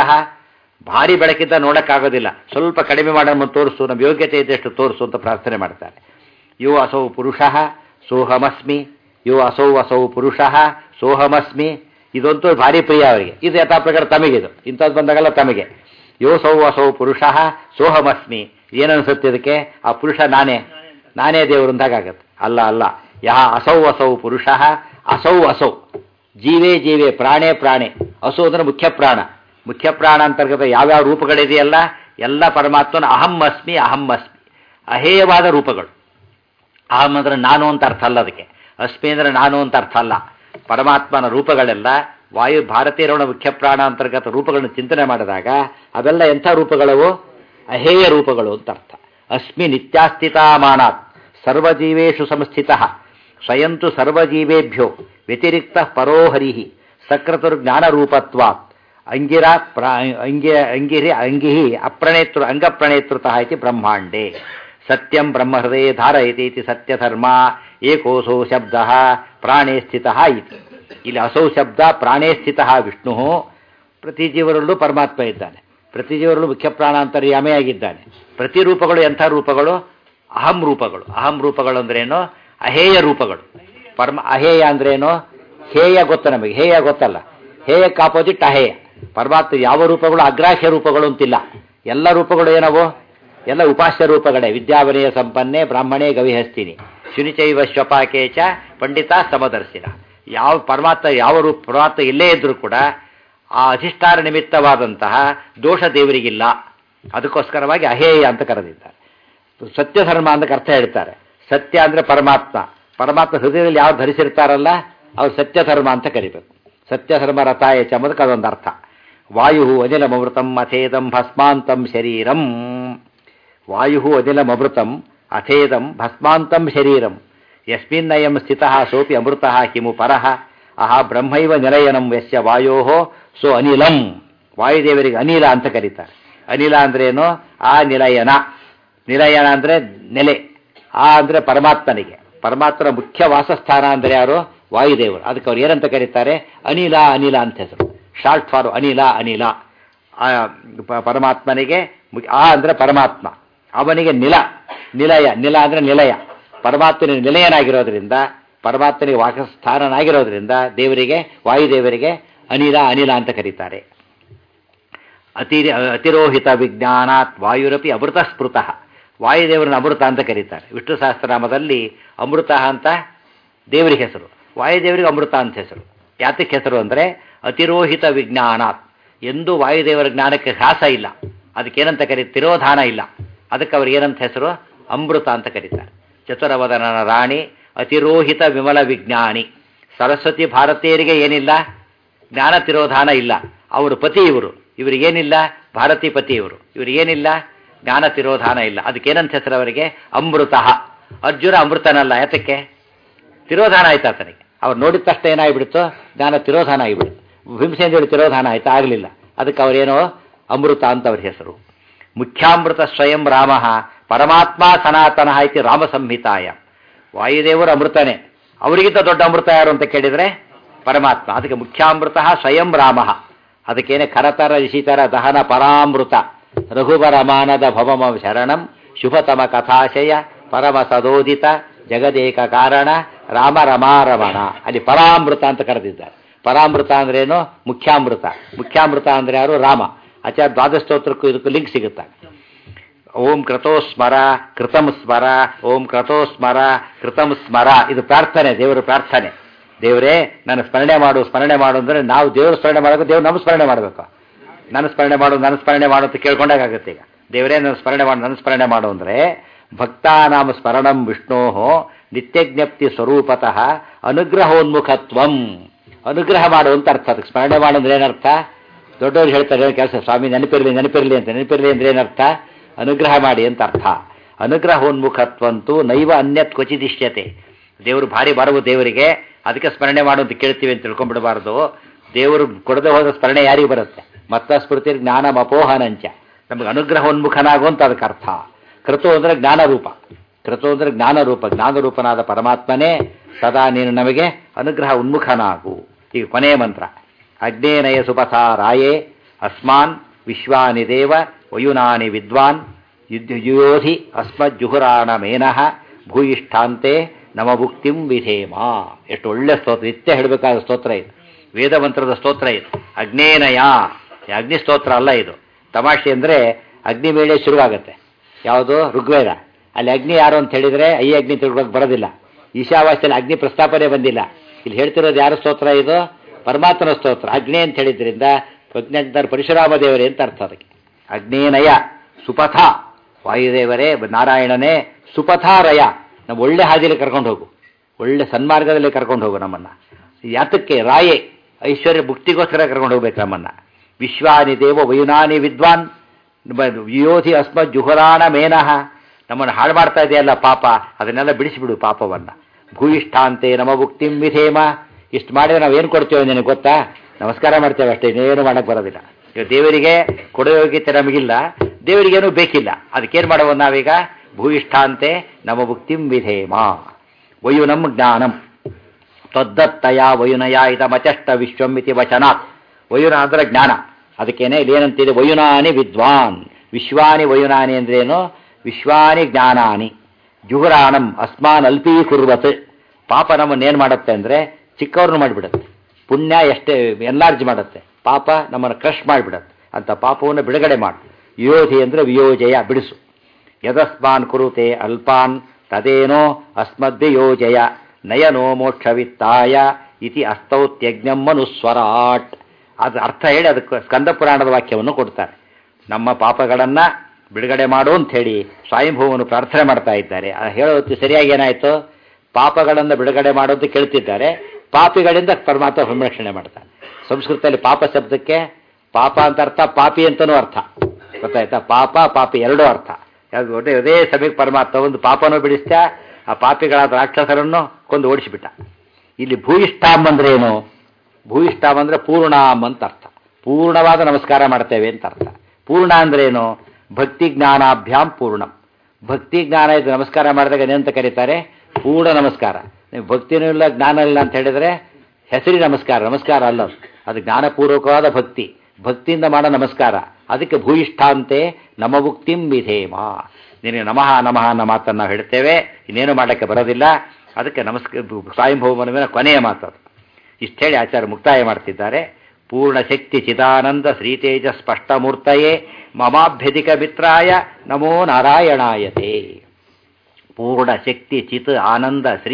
ಭಾರಿ ಬೆಳಕಿಂದ ನೋಡೋಕ್ಕಾಗೋದಿಲ್ಲ ಸ್ವಲ್ಪ ಕಡಿಮೆ ಮಾಡೋಣ ತೋರಿಸು ನಮ್ಮ ಯೋಗ್ಯತೆ ಇದ್ದಷ್ಟು ತೋರಿಸು ಅಂತ ಪ್ರಾರ್ಥನೆ ಮಾಡ್ತಾರೆ ಯೋ ಅಸೌ ಪುರುಷ ಸೋಹಮಸ್ಮಿ ಯೋ ಅಸೌ ಅಸೌ ಪುರುಷ ಸೋಹಮಸ್ಮಿ ಇದಂತೂ ಭಾರಿ ಪ್ರಿಯ ಅವರಿಗೆ ಇದು ಯಥಾ ಪ್ರಕಾರ ತಮಗಿದು ಇಂಥದ್ದು ಬಂದಾಗಲ್ಲ ತಮಗೆ ಯೋ ಸೌ ಅಸೌ ಪುರುಷ ಸೋಹಮಸ್ಮಿ ಏನನ್ಸುತ್ತೆ ಇದಕ್ಕೆ ಆ ಪುರುಷ ನಾನೇ ನಾನೇ ದೇವರು ಅಂತಾಗತ್ತೆ ಅಲ್ಲ ಅಲ್ಲ ಯಹ ಅಸೌ ಅಸೌ ಪುರುಷ ಅಸೌ ಅಸೌ ಜೀವೇ ಜೀವೇ ಪ್ರಾಣೇ ಪ್ರಾಣೆ ಅಸು ಅಂದ್ರೆ ಮುಖ್ಯ ಪ್ರಾಣ ಮುಖ್ಯ ಪ್ರಾಣ ಅಂತರ್ಗತ ಯಾವ್ಯಾವ ರೂಪಗಳಿದೆಯಲ್ಲ ಎಲ್ಲ ಪರಮಾತ್ಮನ ಅಹಂ ಅಸ್ಮಿ ಅಹಂ ಅಸ್ಮಿ ಅಹೇಯವಾದ ರೂಪಗಳು ಅಹಂ ಅಂದ್ರೆ ನಾನು ಅಂತ ಅರ್ಥ ಅಲ್ಲ ಅದಕ್ಕೆ ಅಸ್ಮಿ ಅಂದ್ರೆ ನಾನು ಅಂತ ಅರ್ಥ ಅಲ್ಲ ಪರಮಾತ್ಮನ ರೂಪಗಳೆಲ್ಲ ವಾಯು ಭಾರತೀಯರವಣ ಮುಖ್ಯ ಪ್ರಾಣ ಅಂತರ್ಗತ ರೂಪಗಳನ್ನು ಚಿಂತನೆ ಮಾಡಿದಾಗ ಅವೆಲ್ಲ ಎಂಥ ರೂಪಗಳವು ಅಹೇಯ ರೂಪಗಳು ಅಂತ ಅರ್ಥ ಅಸ್ಮಿ ನಿತ್ಯಾಸ್ಥಿತಾಮಾನಾತ್ ಸರ್ವಜೀವೇಶು ಸಂಸ್ಥಿತ ಸ್ವಯಂತು ಸರ್ವಜೀವೇಭ್ಯೋ ವ್ಯತಿರಿಕ್ತ ಪರೋಹರಿ ಸಕೃತುರ್ಜ್ಞಾನರೂಪತ್ವಾತ್ ಅಂಗಿರ ಪ್ರ ಅಂಗಿ ಅಂಗಿರಿ ಅಂಗಿಹಿ ಅಪ್ರಣೇತೃ ಅಂಗಪ್ರಣೇತೃತಃ ಇತಿ ಬ್ರಹ್ಮಾಂಡೇ ಸತ್ಯಂ ಬ್ರಹ್ಮಹೃದಯ ಧಾರಯತಿ ಇತಿ ಸತ್ಯಧರ್ಮ ಏಕೋಸೌ ಶಬ್ದ ಪ್ರಾಣೇ ಸ್ಥಿತ ಇತಿ ಇಲ್ಲಿ ಅಸೌ ಶಬ್ದ ಪ್ರಾಣೇ ಸ್ಥಿತ ವಿಷ್ಣು ಪ್ರತಿ ಜೀವರಲ್ಲೂ ಪರಮಾತ್ಮ ಇದ್ದಾನೆ ಪ್ರತಿ ಜೀವರಲ್ಲೂ ಮುಖ್ಯ ಪ್ರಾಣಾಂತರ್ಯಾಮೆಯಾಗಿದ್ದಾನೆ ಪ್ರತಿ ರೂಪಗಳು ಎಂಥ ರೂಪಗಳು ಅಹಂ ರೂಪಗಳು ಅಹಂ ರೂಪಗಳು ಅಂದ್ರೇನು ಅಹೇಯ ರೂಪಗಳು ಪರಮ ಅಹೇಯ ಅಂದ್ರೇನು ಹೇಯ ಗೊತ್ತ ನಮಗೆ ಹೇಯ ಗೊತ್ತಲ್ಲ ಹೇಯಕ್ಕೆ ಆಪೋಸಿಟ್ ಅಹೇಯ ಪರಮಾತ್ಮ ಯಾವ ರೂಪಗಳು ಅಗ್ರಾಹ್ಯ ರೂಪಗಳು ಅಂತಿಲ್ಲ ಎಲ್ಲ ರೂಪಗಳು ಏನವು ಎಲ್ಲ ಉಪಾಸ್ಯ ರೂಪಗಳೇ ವಿದ್ಯಾವನಯ ಸಂಪನ್ನೆ ಬ್ರಾಹ್ಮಣೇ ಗವಿಹಸ್ತಿನಿ ಶುನಿಚೈವ ಶ್ವಪಾಕೆ ಚ ಪಂಡಿತ ಸಮದರ್ಶಿನ ಯಾವ ಪರಮಾತ್ಮ ಯಾವ ರೂಪ ಪರಮಾತ್ಮ ಇಲ್ಲೇ ಇದ್ರೂ ಕೂಡ ಆ ಅಧಿಷ್ಠಾನ ನಿಮಿತ್ತವಾದಂತಹ ದೋಷ ದೇವರಿಗಿಲ್ಲ ಅದಕ್ಕೋಸ್ಕರವಾಗಿ ಅಹೇಯ ಅಂತ ಕರೆದಿದ್ದಾರೆ ಸತ್ಯಧರ್ಮ ಅಂತ ಅರ್ಥ ಹೇಳ್ತಾರೆ ಸತ್ಯ ಅಂದರೆ ಪರಮಾತ್ಮ ಪರಮಾತ್ಮ ಹೃದಯದಲ್ಲಿ ಯಾವ ಧರಿಸಿರ್ತಾರಲ್ಲ ಅವ್ರು ಸತ್ಯಧರ್ಮ ಅಂತ ಕರಿಬೇಕು ಸತ್ಯಧರ್ಮ ರಥಾಯ ಚಮದಕ್ಕೆ ಅದೊಂದು ಅರ್ಥ ವಾಯು ಅನಿಲಮೃತಂ ಅಥೇದಂ ಭಸ್ಮಾಂತಂ ಶರೀರಂ ವಾಯು ಅನಿಲಮೃತಂ ಅಥೇದಂ ಭಸ್ಮಾಂತಂ ಶರೀರಂ ಯಸ್ಮಿನ್ನಯಂ ಸ್ಥಿತಃ ಸೋಪಿ ಅಮೃತಃ ಕಿಮು ಪರಃ ಅಹ ಬ್ರಹ್ಮೈವ ನಿಲಯನಂ ಯಸ್ಯ ವಾಯೋ ಸೋ ಅನಿಲಂ ವಾಯುದೇವರಿಗೆ ಅನಿಲ ಅಂತ ಕರೀತಾರೆ ಅನಿಲ ಅಂದ್ರೇನು ಆ ನಿಲಯನ ನಿಲಯನ ಅಂದರೆ ನೆಲೆ ಆ ಅಂದರೆ ಪರಮಾತ್ಮನಿಗೆ ಪರಮಾತ್ಮನ ಮುಖ್ಯ ವಾಸಸ್ಥಾನ ಅಂದರೆ ಯಾರು ವಾಯುದೇವರು ಅದಕ್ಕೆ ಅವ್ರು ಏನಂತ ಕರೀತಾರೆ ಅನಿಲ ಅನಿಲ ಅಂತ ಹೆಸರು ಶಾರ್ಟ್ ಫಾರ್ ಅನಿಲ ಅನಿಲ ಆ ಪ- ಪರಮಾತ್ಮನಿಗೆ ಮು- ಆ ಅಂದರೆ ಪರಮಾತ್ಮ ಅವನಿಗೆ ನಿಲ ನಿಲಯ ನಿಲ ಅಂದರೆ ನಿಲಯ ಪರಮಾತ್ಮನ ನಿಲಯನಾಗಿರೋದ್ರಿಂದ ಪರಮಾತ್ಮನಿಗೆ ವಾಸಸ್ಥಾನನಾಗಿರೋದ್ರಿಂದ ದೇವರಿಗೆ ವಾಯುದೇವರಿಗೆ ಅನಿಲ ಅನಿಲ ಅಂತ ಕರೀತಾರೆ ಅತಿ ಅತಿರೋಹಿತ ವಿಜ್ಞಾನಾತ್ ವಾಯುರಪಿ ಅಮೃತ ಸ್ಮೃತಃ ವಾಯುದೇವರನ್ನ ಅಮೃತ ಅಂತ ಕರೀತಾರೆ ವಿಷ್ಣು ಸಹಸ್ರನಾಮದಲ್ಲಿ ಅಮೃತ ಅಂತ ದೇವರಿಗೆ ಹೆಸರು ವಾಯುದೇವರಿಗೆ ಅಮೃತ ಅಂತ ಹೆಸರು ಯಾತಕ್ಕೆ ಹೆಸರು ಅಂದರೆ ಅತಿರೋಹಿತ ವಿಜ್ಞಾನ ಎಂದೂ ವಾಯುದೇವರ ಜ್ಞಾನಕ್ಕೆ ಹ್ರಾಸ ಇಲ್ಲ ಅದಕ್ಕೇನಂತ ಕರಿ ತಿರೋಧಾನ ಇಲ್ಲ ಅದಕ್ಕೆ ಅವ್ರಿಗೆ ಏನಂತ ಹೆಸರು ಅಮೃತ ಅಂತ ಕರೀತಾರೆ ಚತುರವದನನ ರಾಣಿ ಅತಿರೋಹಿತ ವಿಮಲ ವಿಜ್ಞಾನಿ ಸರಸ್ವತಿ ಭಾರತೀಯರಿಗೆ ಏನಿಲ್ಲ ಜ್ಞಾನ ತಿರೋಧಾನ ಇಲ್ಲ ಅವರು ಪತಿ ಇವರು ಇವರಿಗೇನಿಲ್ಲ ಭಾರತೀ ಪತಿ ಇವರು ಇವರಿಗೇನಿಲ್ಲ ಜ್ಞಾನ ತಿರೋಧಾನ ಇಲ್ಲ ಅದಕ್ಕೇನಂತ ಹೆಸರು ಅವರಿಗೆ ಅಮೃತ ಅರ್ಜುನ ಅಮೃತನಲ್ಲ ಯಾತಕ್ಕೆ ತಿರೋಧಾನ ಆಯ್ತು ಆತನಿಗೆ ಅವ್ರು ನೋಡಿದ ತಕ್ಷಣ ಏನಾಗ್ಬಿಡ್ತು ಜ್ಞಾನ ತಿರೋಧಾನ ಆಗಿಬಿಡ್ತು ಭೀಮಸೇಂದ್ರ ತಿರೋಧಾನ ಆಯ್ತು ಆಗಲಿಲ್ಲ ಅದಕ್ಕೆ ಅವರೇನೋ ಅಮೃತ ಅಂತ ಅವ್ರ ಹೆಸರು ಮುಖ್ಯಾಮೃತ ಸ್ವಯಂ ರಾಮ ಪರಮಾತ್ಮ ಸನಾತನ ಇತಿ ರಾಮ ಸಂಹಿತಾಯ ವಾಯುದೇವರು ಅಮೃತನೇ ಅವರಿಗಿಂತ ದೊಡ್ಡ ಅಮೃತ ಯಾರು ಅಂತ ಕೇಳಿದರೆ ಪರಮಾತ್ಮ ಅದಕ್ಕೆ ಮುಖ್ಯಾಮೃತ ಸ್ವಯಂ ರಾಮ ಅದಕ್ಕೇನೆ ಕರತರ ರಿಷಿತರ ದಹನ ಪರಾಮೃತ ರಘುಬರಮಾನದ ಭವಮ ಶರಣಂ ಶುಭತಮ ಕಥಾಶಯ ಪರಮ ಸದೋದಿತ ಜಗದೇಕ ಕಾರಣ ರಾಮ ರಮಾರಮಣ ಅಲ್ಲಿ ಪರಾಮೃತ ಅಂತ ಕರೆದಿದ್ದಾರೆ ಪರಾಮೃತ ಅಂದ್ರೇನು ಮುಖ್ಯಾಮೃತ ಮುಖ್ಯಾಮೃತ ಅಂದ್ರೆ ಯಾರು ರಾಮ ಆಚಾರ್ಯ ದ್ವಾದಸ್ತೋತ್ರಕ್ಕೂ ಇದಕ್ಕೂ ಲಿಂಕ್ ಸಿಗುತ್ತೆ ಓಂ ಕ್ರತೋ ಸ್ಮರ ಕೃತಂ ಸ್ಮರ ಓಂ ಕ್ರತೋ ಸ್ಮರ ಕೃತಂ ಸ್ಮರ ಇದು ಪ್ರಾರ್ಥನೆ ದೇವರ ಪ್ರಾರ್ಥನೆ ದೇವರೇ ನನ್ನ ಸ್ಮರಣೆ ಮಾಡು ಸ್ಮರಣೆ ಮಾಡು ಅಂದರೆ ನಾವು ದೇವರು ಸ್ಮರಣೆ ಮಾಡಬೇಕು ದೇವ್ರು ನಮ್ಮ ಸ್ಮರಣೆ ಮಾಡಬೇಕು ನನ್ನ ಸ್ಮರಣೆ ಮಾಡು ನನ್ನ ಸ್ಮರಣೆ ಮಾಡು ಅಂತ ಕೇಳ್ಕೊಂಡಾಗುತ್ತೆ ಈಗ ದೇವರೇ ನನ್ನ ಸ್ಮರಣೆ ಮಾಡು ನನ್ನ ಸ್ಮರಣೆ ಮಾಡು ಅಂದರೆ ಭಕ್ತಾನಾಮ ಸ್ಮರಣಂ ವಿಷ್ಣೋ ನಿತ್ಯಜ್ಞಪ್ತಿ ಸ್ವರೂಪತಃ ಅನುಗ್ರಹೋನ್ಮುಖತ್ವಂ ಅನುಗ್ರಹ ಮಾಡು ಅಂತ ಅರ್ಥ ಅದಕ್ಕೆ ಸ್ಮರಣೆ ಮಾಡು ಅಂದ್ರೆ ಏನರ್ಥ ದೊಡ್ಡವರು ಹೇಳ್ತಾರೆ ಕೆಲಸ ಸ್ವಾಮಿ ನೆನಪಿರಲಿ ನೆನಪಿರಲಿ ಅಂತ ನೆನಪಿರಲಿ ಅಂದ್ರೆ ಏನರ್ಥ ಅನುಗ್ರಹ ಮಾಡಿ ಅಂತ ಅರ್ಥ ಅನುಗ್ರಹೋನ್ಮುಖತ್ವಂತೂ ನೈವ ಅನ್ಯತ್ ಕ್ವಚಿದಿಶ್ಯತೆ ದೇವರು ಭಾರಿ ಬರವು ದೇವರಿಗೆ ಅದಕ್ಕೆ ಸ್ಮರಣೆ ಮಾಡು ಅಂತ ಕೇಳ್ತೀವಿ ಅಂತ ತಿಳ್ಕೊಂಡ್ಬಿಡಬಾರ್ದು ದೇವರು ಕೊಡದೆ ಹೋದ ಸ್ಮರಣೆ ಯಾರಿಗೆ ಬರುತ್ತೆ ಮತ್ತ ಸ್ಮೃತಿ ಜ್ಞಾನ ಅಪೋಹನಂಚ ನಮಗೆ ಅನುಗ್ರಹೋನ್ಮುಖನಾಗು ಅಂತ ಅದಕ್ಕೆ ಅರ್ಥ ಕೃತು ಅಂದರೆ ಜ್ಞಾನರೂಪ ಕೃತು ಅಂದರೆ ಜ್ಞಾನರೂಪ ಜ್ಞಾನರೂಪನಾದ ಪರಮಾತ್ಮನೇ ಸದಾ ನೀನು ನಮಗೆ ಅನುಗ್ರಹ ಉನ್ಮುಖನಾಗು ಈಗ ಕೊನೆಯ ಮಂತ್ರ ಅಗ್ನೇನಯ ಸುಪಥಾ ರಾಯೇ ಅಸ್ಮಾನ್ ವಿಶ್ವಾನಿ ದೇವ ವಯುನಾನಿ ವಿದ್ವಾನ್ ಯುದ್ಧ ಯುಯೋಧಿ ಅಸ್ಮಜ್ಜುಹುರಾಣ ಮೇನಃ ಭೂಯಿಷ್ಠಾಂತೆ ನಮ ಭುಕ್ತಿಂ ವಿಧೇಮ ಎಷ್ಟು ಒಳ್ಳೆ ಸ್ತೋತ್ರ ನಿತ್ಯ ಹೇಳಬೇಕಾದ ಸ್ತೋತ್ರ ಇದು ವೇದ ಮಂತ್ರದ ಸ್ತೋತ್ರ ಇದು ಅಗ್ನೇನಯ ಈ ಅಗ್ನಿ ಸ್ತೋತ್ರ ಅಲ್ಲ ಇದು ತಮಾಷೆ ಅಂದರೆ ಅಗ್ನಿ ವೇಳೆ ಶುರುವಾಗುತ್ತೆ ಯಾವುದು ಋಗ್ವೇದ ಅಲ್ಲಿ ಅಗ್ನಿ ಯಾರು ಅಂತ ಹೇಳಿದರೆ ಈ ಅಗ್ನಿ ತಿಳ್ಕೊಳಕ್ಕೆ ಬರೋದಿಲ್ಲ ಈಶಾವಾಸ್ಯದಲ್ಲಿ ಅಗ್ನಿ ಪ್ರಸ್ತಾಪನೆ ಬಂದಿಲ್ಲ ಇಲ್ಲಿ ಹೇಳ್ತಿರೋದು ಯಾರ ಸ್ತೋತ್ರ ಇದು ಪರಮಾತ್ಮನ ಸ್ತೋತ್ರ ಅಗ್ನಿ ಅಂತ ಹೇಳಿದ್ರಿಂದ ಪ್ರಜ್ಞಾಂತರ ಪರಶುರಾಮ ದೇವರೇ ಅಂತ ಅರ್ಥ ಅದಕ್ಕೆ ಅಗ್ನೇನಯ ಸುಪಥ ವಾಯುದೇವರೇ ನಾರಾಯಣನೇ ಸುಪಥಾರಯ ನಮ್ಮ ಒಳ್ಳೆ ಹಾದಿಯಲ್ಲಿ ಕರ್ಕೊಂಡು ಹೋಗು ಒಳ್ಳೆ ಸನ್ಮಾರ್ಗದಲ್ಲಿ ಕರ್ಕೊಂಡು ಹೋಗು ನಮ್ಮನ್ನು ಯಾತಕ್ಕೆ ರಾಯೆ ಐಶ್ವರ್ಯ ಮುಕ್ತಿಗೋಸ್ಕರ ಕರ್ಕೊಂಡು ಹೋಗ್ಬೇಕು ನಮ್ಮನ್ನು ವಿಶ್ವಾನಿ ದೇವ ವಯುನಾನಿ ವಿದ್ವಾನ್ ವಿಯೋಧಿ ಅಸ್ಮ ಜುಹುರಾಣ ಮೇನಃ ನಮ್ಮನ್ನು ಹಾಳು ಮಾಡ್ತಾ ಇದೆಯಲ್ಲ ಪಾಪ ಅದನ್ನೆಲ್ಲ ಬಿಡಿಸಿಬಿಡು ಪಾಪವನ್ನು ಭೂಯಿಷ್ಠಾಂತೆ ನಮ ಭುಕ್ತಿಂ ವಿಧೇಮ ಇಷ್ಟು ಮಾಡಿದ್ರೆ ನಾವು ಏನು ಕೊಡ್ತೇವೆ ನಿನಗೆ ಗೊತ್ತಾ ನಮಸ್ಕಾರ ಮಾಡ್ತೇವೆ ಅಷ್ಟೇ ಇನ್ನೇನು ಮಾಡಕ್ಕೆ ಬರೋದಿಲ್ಲ ಈಗ ದೇವರಿಗೆ ಕೊಡೋ ಯೋಗ್ಯತೆ ನಮಗಿಲ್ಲ ದೇವರಿಗೇನು ಬೇಕಿಲ್ಲ ಅದಕ್ಕೇನು ಮಾಡುವ ನಾವೀಗ ಭೂಯಿಷ್ಠಾಂತೆ ನಮ ಭುಕ್ತಿಂ ವಿಧೇಮ ವಯುನಂ ಜ್ಞಾನಂ ತ್ವದ್ದತ್ತಯ ವಯುನಯ ಇದಮಚಷ್ಟ ವಿಶ್ವಂ ಇತಿ ವಚನಾತ್ ವಯುನ ಅಂದ್ರೆ ಜ್ಞಾನ ಅದಕ್ಕೇನೆ ಇಲ್ಲಿ ಏನಂತಿದೆ ವಯುನಾನಿ ವಿದ್ವಾನ್ ವಿಶ್ವಾನಿ ವಯುನಾನಿ ಅಂದ್ರೇನು ವಿಶ್ವಾನಿ ಜ್ಞಾನಾನಿ ಜುಹುರಾಣಂ ಅಸ್ಮಾನ್ ಅಲ್ಪೀಕುರ್ವತ್ ಪಾಪ ನಮ್ಮನ್ನು ಏನು ಮಾಡುತ್ತೆ ಅಂದರೆ ಚಿಕ್ಕವ್ರನ್ನ ಮಾಡಿಬಿಡುತ್ತೆ ಪುಣ್ಯ ಎಷ್ಟೇ ಎನ್ಲಾರ್ಜ್ ಮಾಡುತ್ತೆ ಪಾಪ ನಮ್ಮನ್ನು ಕ್ರಶ್ ಮಾಡಿಬಿಡುತ್ತೆ ಅಂತ ಪಾಪವನ್ನು ಬಿಡುಗಡೆ ಮಾಡು ಯೋಧಿ ಅಂದರೆ ವಿಯೋಜಯ ಬಿಡಿಸು ಯದಸ್ಮಾನ್ ಕುರುತೆ ಅಲ್ಪಾನ್ ತದೇನೋ ಅಸ್ಮದ್ವಿಯೋಜಯ ನಯನೋ ಮೋಕ್ಷವಿತ್ತಾಯ ಇತಿ ಅಸ್ತೌತ್ಯಜ್ಞಂ ಮನುಸ್ವರಾಟ್ ಅದು ಅರ್ಥ ಹೇಳಿ ಅದಕ್ಕೆ ಸ್ಕಂದ ಪುರಾಣದ ವಾಕ್ಯವನ್ನು ಕೊಡ್ತಾರೆ ನಮ್ಮ ಪಾಪಗಳನ್ನು ಬಿಡುಗಡೆ ಮಾಡು ಅಂತ ಹೇಳಿ ಸ್ವಯಂಭೂವನ್ನು ಪ್ರಾರ್ಥನೆ ಮಾಡ್ತಾ ಇದ್ದಾರೆ ಹೇಳೋದು ಸರಿಯಾಗಿ ಏನಾಯಿತು ಪಾಪಗಳನ್ನು ಬಿಡುಗಡೆ ಮಾಡೋದು ಕೇಳ್ತಿದ್ದಾರೆ ಪಾಪಿಗಳಿಂದ ಪರಮಾತ್ಮ ಸಂರಕ್ಷಣೆ ಮಾಡ್ತಾರೆ ಸಂಸ್ಕೃತದಲ್ಲಿ ಪಾಪ ಶಬ್ದಕ್ಕೆ ಪಾಪ ಅಂತ ಅರ್ಥ ಪಾಪಿ ಅಂತನೂ ಅರ್ಥ ಗೊತ್ತಾಯ್ತಾ ಪಾಪ ಪಾಪಿ ಎರಡೂ ಅರ್ಥ ಒಳ್ಳೆ ಅದೇ ಸಮಯಕ್ಕೆ ಪರಮಾತ್ಮ ಒಂದು ಪಾಪನೂ ಬಿಡಿಸ್ತಾ ಆ ಪಾಪಿಗಳಾದ ರಾಕ್ಷಸರನ್ನು ಕೊಂದು ಓಡಿಸಿಬಿಟ್ಟ ಇಲ್ಲಿ ಭೂಯಿಷ್ಠಾಮ್ ಅಂದ್ರೆ ಏನು ಭೂಯಿಷ್ಠಾಮ್ ಅಂದ್ರೆ ಪೂರ್ಣಾಮ್ ಅಂತ ಅರ್ಥ ಪೂರ್ಣವಾದ ನಮಸ್ಕಾರ ಮಾಡ್ತೇವೆ ಅಂತ ಅರ್ಥ ಪೂರ್ಣ ಅಂದ್ರೇನು ಭಕ್ತಿ ಜ್ಞಾನಾಭ್ಯಾಂ ಪೂರ್ಣಂ ಭಕ್ತಿ ಜ್ಞಾನ ಇದು ನಮಸ್ಕಾರ ಮಾಡಿದಾಗ ಏನಂತ ಕರೀತಾರೆ ಪೂರ್ಣ ನಮಸ್ಕಾರ ನೀವು ಭಕ್ತಿನೂ ಇಲ್ಲ ಜ್ಞಾನ ಇಲ್ಲ ಅಂತ ಹೇಳಿದರೆ ಹೆಸರಿ ನಮಸ್ಕಾರ ನಮಸ್ಕಾರ ಅಲ್ಲ ಅದು. ಅದು ಜ್ಞಾನಪೂರ್ವಕವಾದ ಭಕ್ತಿ ಭಕ್ತಿಯಿಂದ ಮಾಡೋ ನಮಸ್ಕಾರ ಅದಕ್ಕೆ ಭೂಯಿಷ್ಠಾಂತೆ ನಮಭುಕ್ತಿಂ ವಿಧೇಮ ನಿನಗೆ ನಮಃ ನಮಃ ಅನ್ನೋ ಮಾತನ್ನು ನಾವು ಹೇಳ್ತೇವೆ ಇನ್ನೇನು ಮಾಡೋಕ್ಕೆ ಬರೋದಿಲ್ಲ ಅದಕ್ಕೆ ನಮಸ್ಕಾರ ಸ್ವಯಂಭೂಮನ ಮೇಲೆ ಕೊನೆಯ ಮಾತು ಅದು ಇಷ್ಟು ಹೇಳಿ ಆಚಾರ್ಯ ಮುಕ್ತಾಯ ಮಾಡ್ತಿದ್ದಾರೆ ಪೂರ್ಣ ಶಕ್ತಿ ಚಿದಾನಂದ ಶ್ರೀತೇಜ ಸ್ಪಷ್ಟಮೂರ್ತಯೇ ಮಮಾಭ್ಯಧಿಕ ಮಿತ್ರಾಯ ನಮೋ ನಾರಾಯಣಾಯತೆ ಪೂರ್ಣ ಶಕ್ತಿ ಚಿತ್ ಆನಂದ ಶ್ರೀ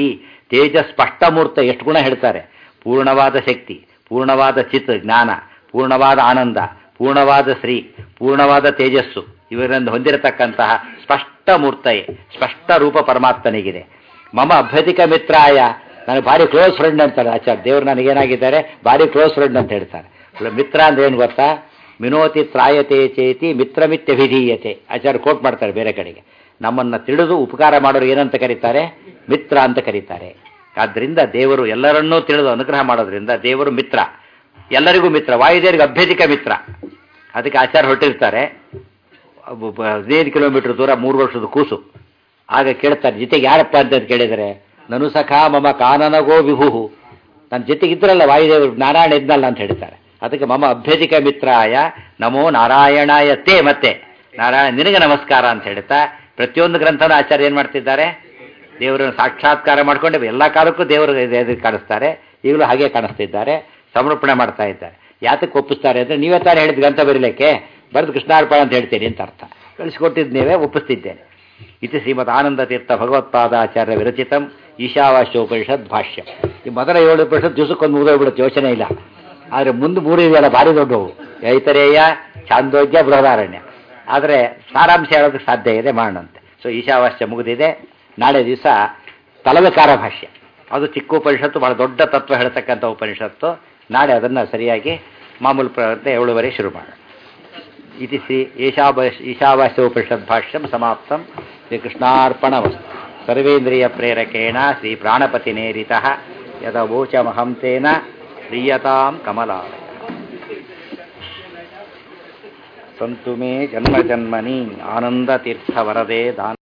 ತೇಜ ಸ್ಪಷ್ಟಮೂರ್ತ ಎಷ್ಟು ಗುಣ ಹೇಳ್ತಾರೆ ಪೂರ್ಣವಾದ ಶಕ್ತಿ ಪೂರ್ಣವಾದ ಚಿತ್ ಜ್ಞಾನ ಪೂರ್ಣವಾದ ಆನಂದ ಪೂರ್ಣವಾದ ಶ್ರೀ ಪೂರ್ಣವಾದ ತೇಜಸ್ಸು ಇವರನ್ನು ಹೊಂದಿರತಕ್ಕಂತಹ ಸ್ಪಷ್ಟ ಮೂರ್ತಯೇ ಸ್ಪಷ್ಟ ರೂಪ ಪರಮಾತ್ಮನಿಗಿದೆ ಮಮ ಅಭ್ಯಧಿಕ ಮಿತ್ರಾಯ ನನಗೆ ಭಾರಿ ಕ್ಲೋಸ್ ಫ್ರೆಂಡ್ ಅಂತಾರೆ ಆಚಾರ್ಯ ದೇವ್ರು ನನಗೇನಾಗಿದ್ದಾರೆ ಭಾರಿ ಕ್ಲೋಸ್ ಫ್ರೆಂಡ್ ಅಂತ ಹೇಳ್ತಾರೆ ಅಲ್ಲ, ಮಿತ್ರ ಅಂದ್ರೆ ಏನು ಗೊತ್ತಾ ಮಿನೋತಿ ತ್ರಾಯತೆ ಚೇತಿ ಮಿತ್ರಮಿತ್ಯಭಿಧೀಯತೆ ಆಚಾರ್ಯ ಕೋಟ್ ಮಾಡ್ತಾರೆ ಬೇರೆ ಕಡೆಗೆ ನಮ್ಮನ್ನು ತಿಳಿದು ಉಪಕಾರ ಮಾಡೋರು ಏನಂತ ಕರೀತಾರೆ ಮಿತ್ರ ಅಂತ ಕರೀತಾರೆ ಆದ್ದರಿಂದ ದೇವರು ಎಲ್ಲರನ್ನೂ ತಿಳಿದು ಅನುಗ್ರಹ ಮಾಡೋದ್ರಿಂದ ದೇವರು ಮಿತ್ರ ಎಲ್ಲರಿಗೂ ಮಿತ್ರ ವಾಯುದೇವರಿಗೆ ಅಭ್ಯಧಿಕ ಮಿತ್ರ ಅದಕ್ಕೆ ಆಚಾರ್ಯ ಹೊರಟಿರ್ತಾರೆ ಒಬ್ಬ- ಒಬ್ಬ ಹದಿನೈದು ಕಿಲೋಮೀಟರ್ ದೂರ ಮೂರು ವರ್ಷದ ಕೂಸು ಆಗ ಕೇಳ್ತಾರೆ ಜೊತೆಗೆ ಯಾರಪ್ಪ ಅಂತ ಕೇಳಿದರೆ ನನು ಸಖ ಮಮ ಕಾನನಗೋ ವಿಭು ನನ್ನ ಜೊತೆಗೆ ಇದ್ರಲ್ಲ ವಾಯುದೇವರು ನಾರಾಯಣ ಇದ್ನಲ್ಲ ಅಂತ ಹೇಳ್ತಾರೆ ಅದಕ್ಕೆ ಮಮ ಅಭ್ಯಧಿಕ ಮಿತ್ರಾಯ ನಮೋ ನಾರಾಯಣಾಯ ತೇ ಮತ್ತೆ ನಾರಾಯಣ ನಿನಗೆ ನಮಸ್ಕಾರ ಅಂತ ಹೇಳ್ತಾ ಪ್ರತಿಯೊಂದು ಗ್ರಂಥನ ಆಚಾರ್ಯ ಏನು ಮಾಡ್ತಿದ್ದಾರೆ ದೇವರನ್ನು ಸಾಕ್ಷಾತ್ಕಾರ ಮಾಡ್ಕೊಂಡು ಎಲ್ಲ ಕಾಲಕ್ಕೂ ದೇವರು ಎದುರು ಕಾಣಿಸ್ತಾರೆ ಈಗಲೂ ಹಾಗೆ ಕಾಣಿಸ್ತಿದ್ದಾರೆ ಸಮರ್ಪಣೆ ಮಾಡ್ತಾ ಇದ್ದಾರೆ ಯಾತಕ್ಕೆ ಒಪ್ಪಿಸ್ತಾರೆ ಅಂದರೆ ನೀವೇ ತಾನೇ ಹೇಳಿದ ಗ್ರಂಥ ಬರೀಲಿಕ್ಕೆ ಬರೆದು ಕೃಷ್ಣಾರ್ಪಣ ಅಂತ ಹೇಳ್ತೀನಿ ಅಂತ ಅರ್ಥ ಕಳಿಸ್ಕೊಟ್ಟಿದ್ದು ನೀವೇ ಒಪ್ಪಿಸ್ತಿದ್ದೇನೆ ಇತಿ ಶ್ರೀಮದ್ ಆನಂದ ತೀರ್ಥ ಭಗವತ್ಪಾದಾಚಾರ್ಯ ವಿರಚಿತಂ ಈಶಾವಾಸ್ಯೋಪನಿಷತ್ ಭಾಷ್ಯ ಈ ಮೊದಲ ಏಳು ಉಪನಿಷತ್ ದಿವಸಕ್ಕೊಂದು ಮುಗಿದೋಗ್ಬಿಡುತ್ತೆ ಯೋಚನೆ ಇಲ್ಲ ಆದರೆ ಮುಂದೆ ಮೂರು ಇದೆಯಲ್ಲ ಭಾರಿ ದೊಡ್ಡವು ಐತರೇಯ ಚಾಂದೋಗ್ಯ ಬೃಹದಾರಣ್ಯ ಆದರೆ ಸಾರಾಂಶ ಹೇಳೋದಕ್ಕೆ ಸಾಧ್ಯ ಇದೆ ಮಾಡೋಣಂತೆ ಸೊ ಈಶಾವಾಸ್ಯ ಮುಗಿದಿದೆ ನಾಳೆ ದಿವಸ ತಲವಕಾರ ಭಾಷ್ಯ ಅದು ಚಿಕ್ಕ ಉಪನಿಷತ್ತು ಬಹಳ ದೊಡ್ಡ ತತ್ವ ಹೇಳ್ತಕ್ಕಂಥ ಉಪನಿಷತ್ತು ನಾಳೆ ಅದನ್ನು ಸರಿಯಾಗಿ ಮಾಮೂಲು ಪ್ರವೃತ್ತ ಏಳುವರೆ ಶುರು ಮಾಡೋಣ ಇತಿ ಶ್ರೀ ಈಶಾವ ಈಶಾವಾಸ್ಯ ಉಪನಿಷತ್ ಭಾಷ್ಯಂ ಸಮಾಪ್ತಂ ಶ್ರೀಕೃಷ್ಣಾರ್ಪಣವಸ್ತು ಸರ್ವೇಂದ್ರಿಯ ಪ್ರೇರಕೇಣ ಶ್ರೀ ಪ್ರಾಣಪತಿನೇರಿತ ಯದವೋಚಮಹಂ ತೇನ ಪ್ರೀಯತಾಂ ಕಮಲಾಲಯ ಸಂತು ಮೇ ಜನ್ಮ ಜನ್ಮನಿ ಆನಂದ ತೀರ್ಥ ವರದೆ ದಾನ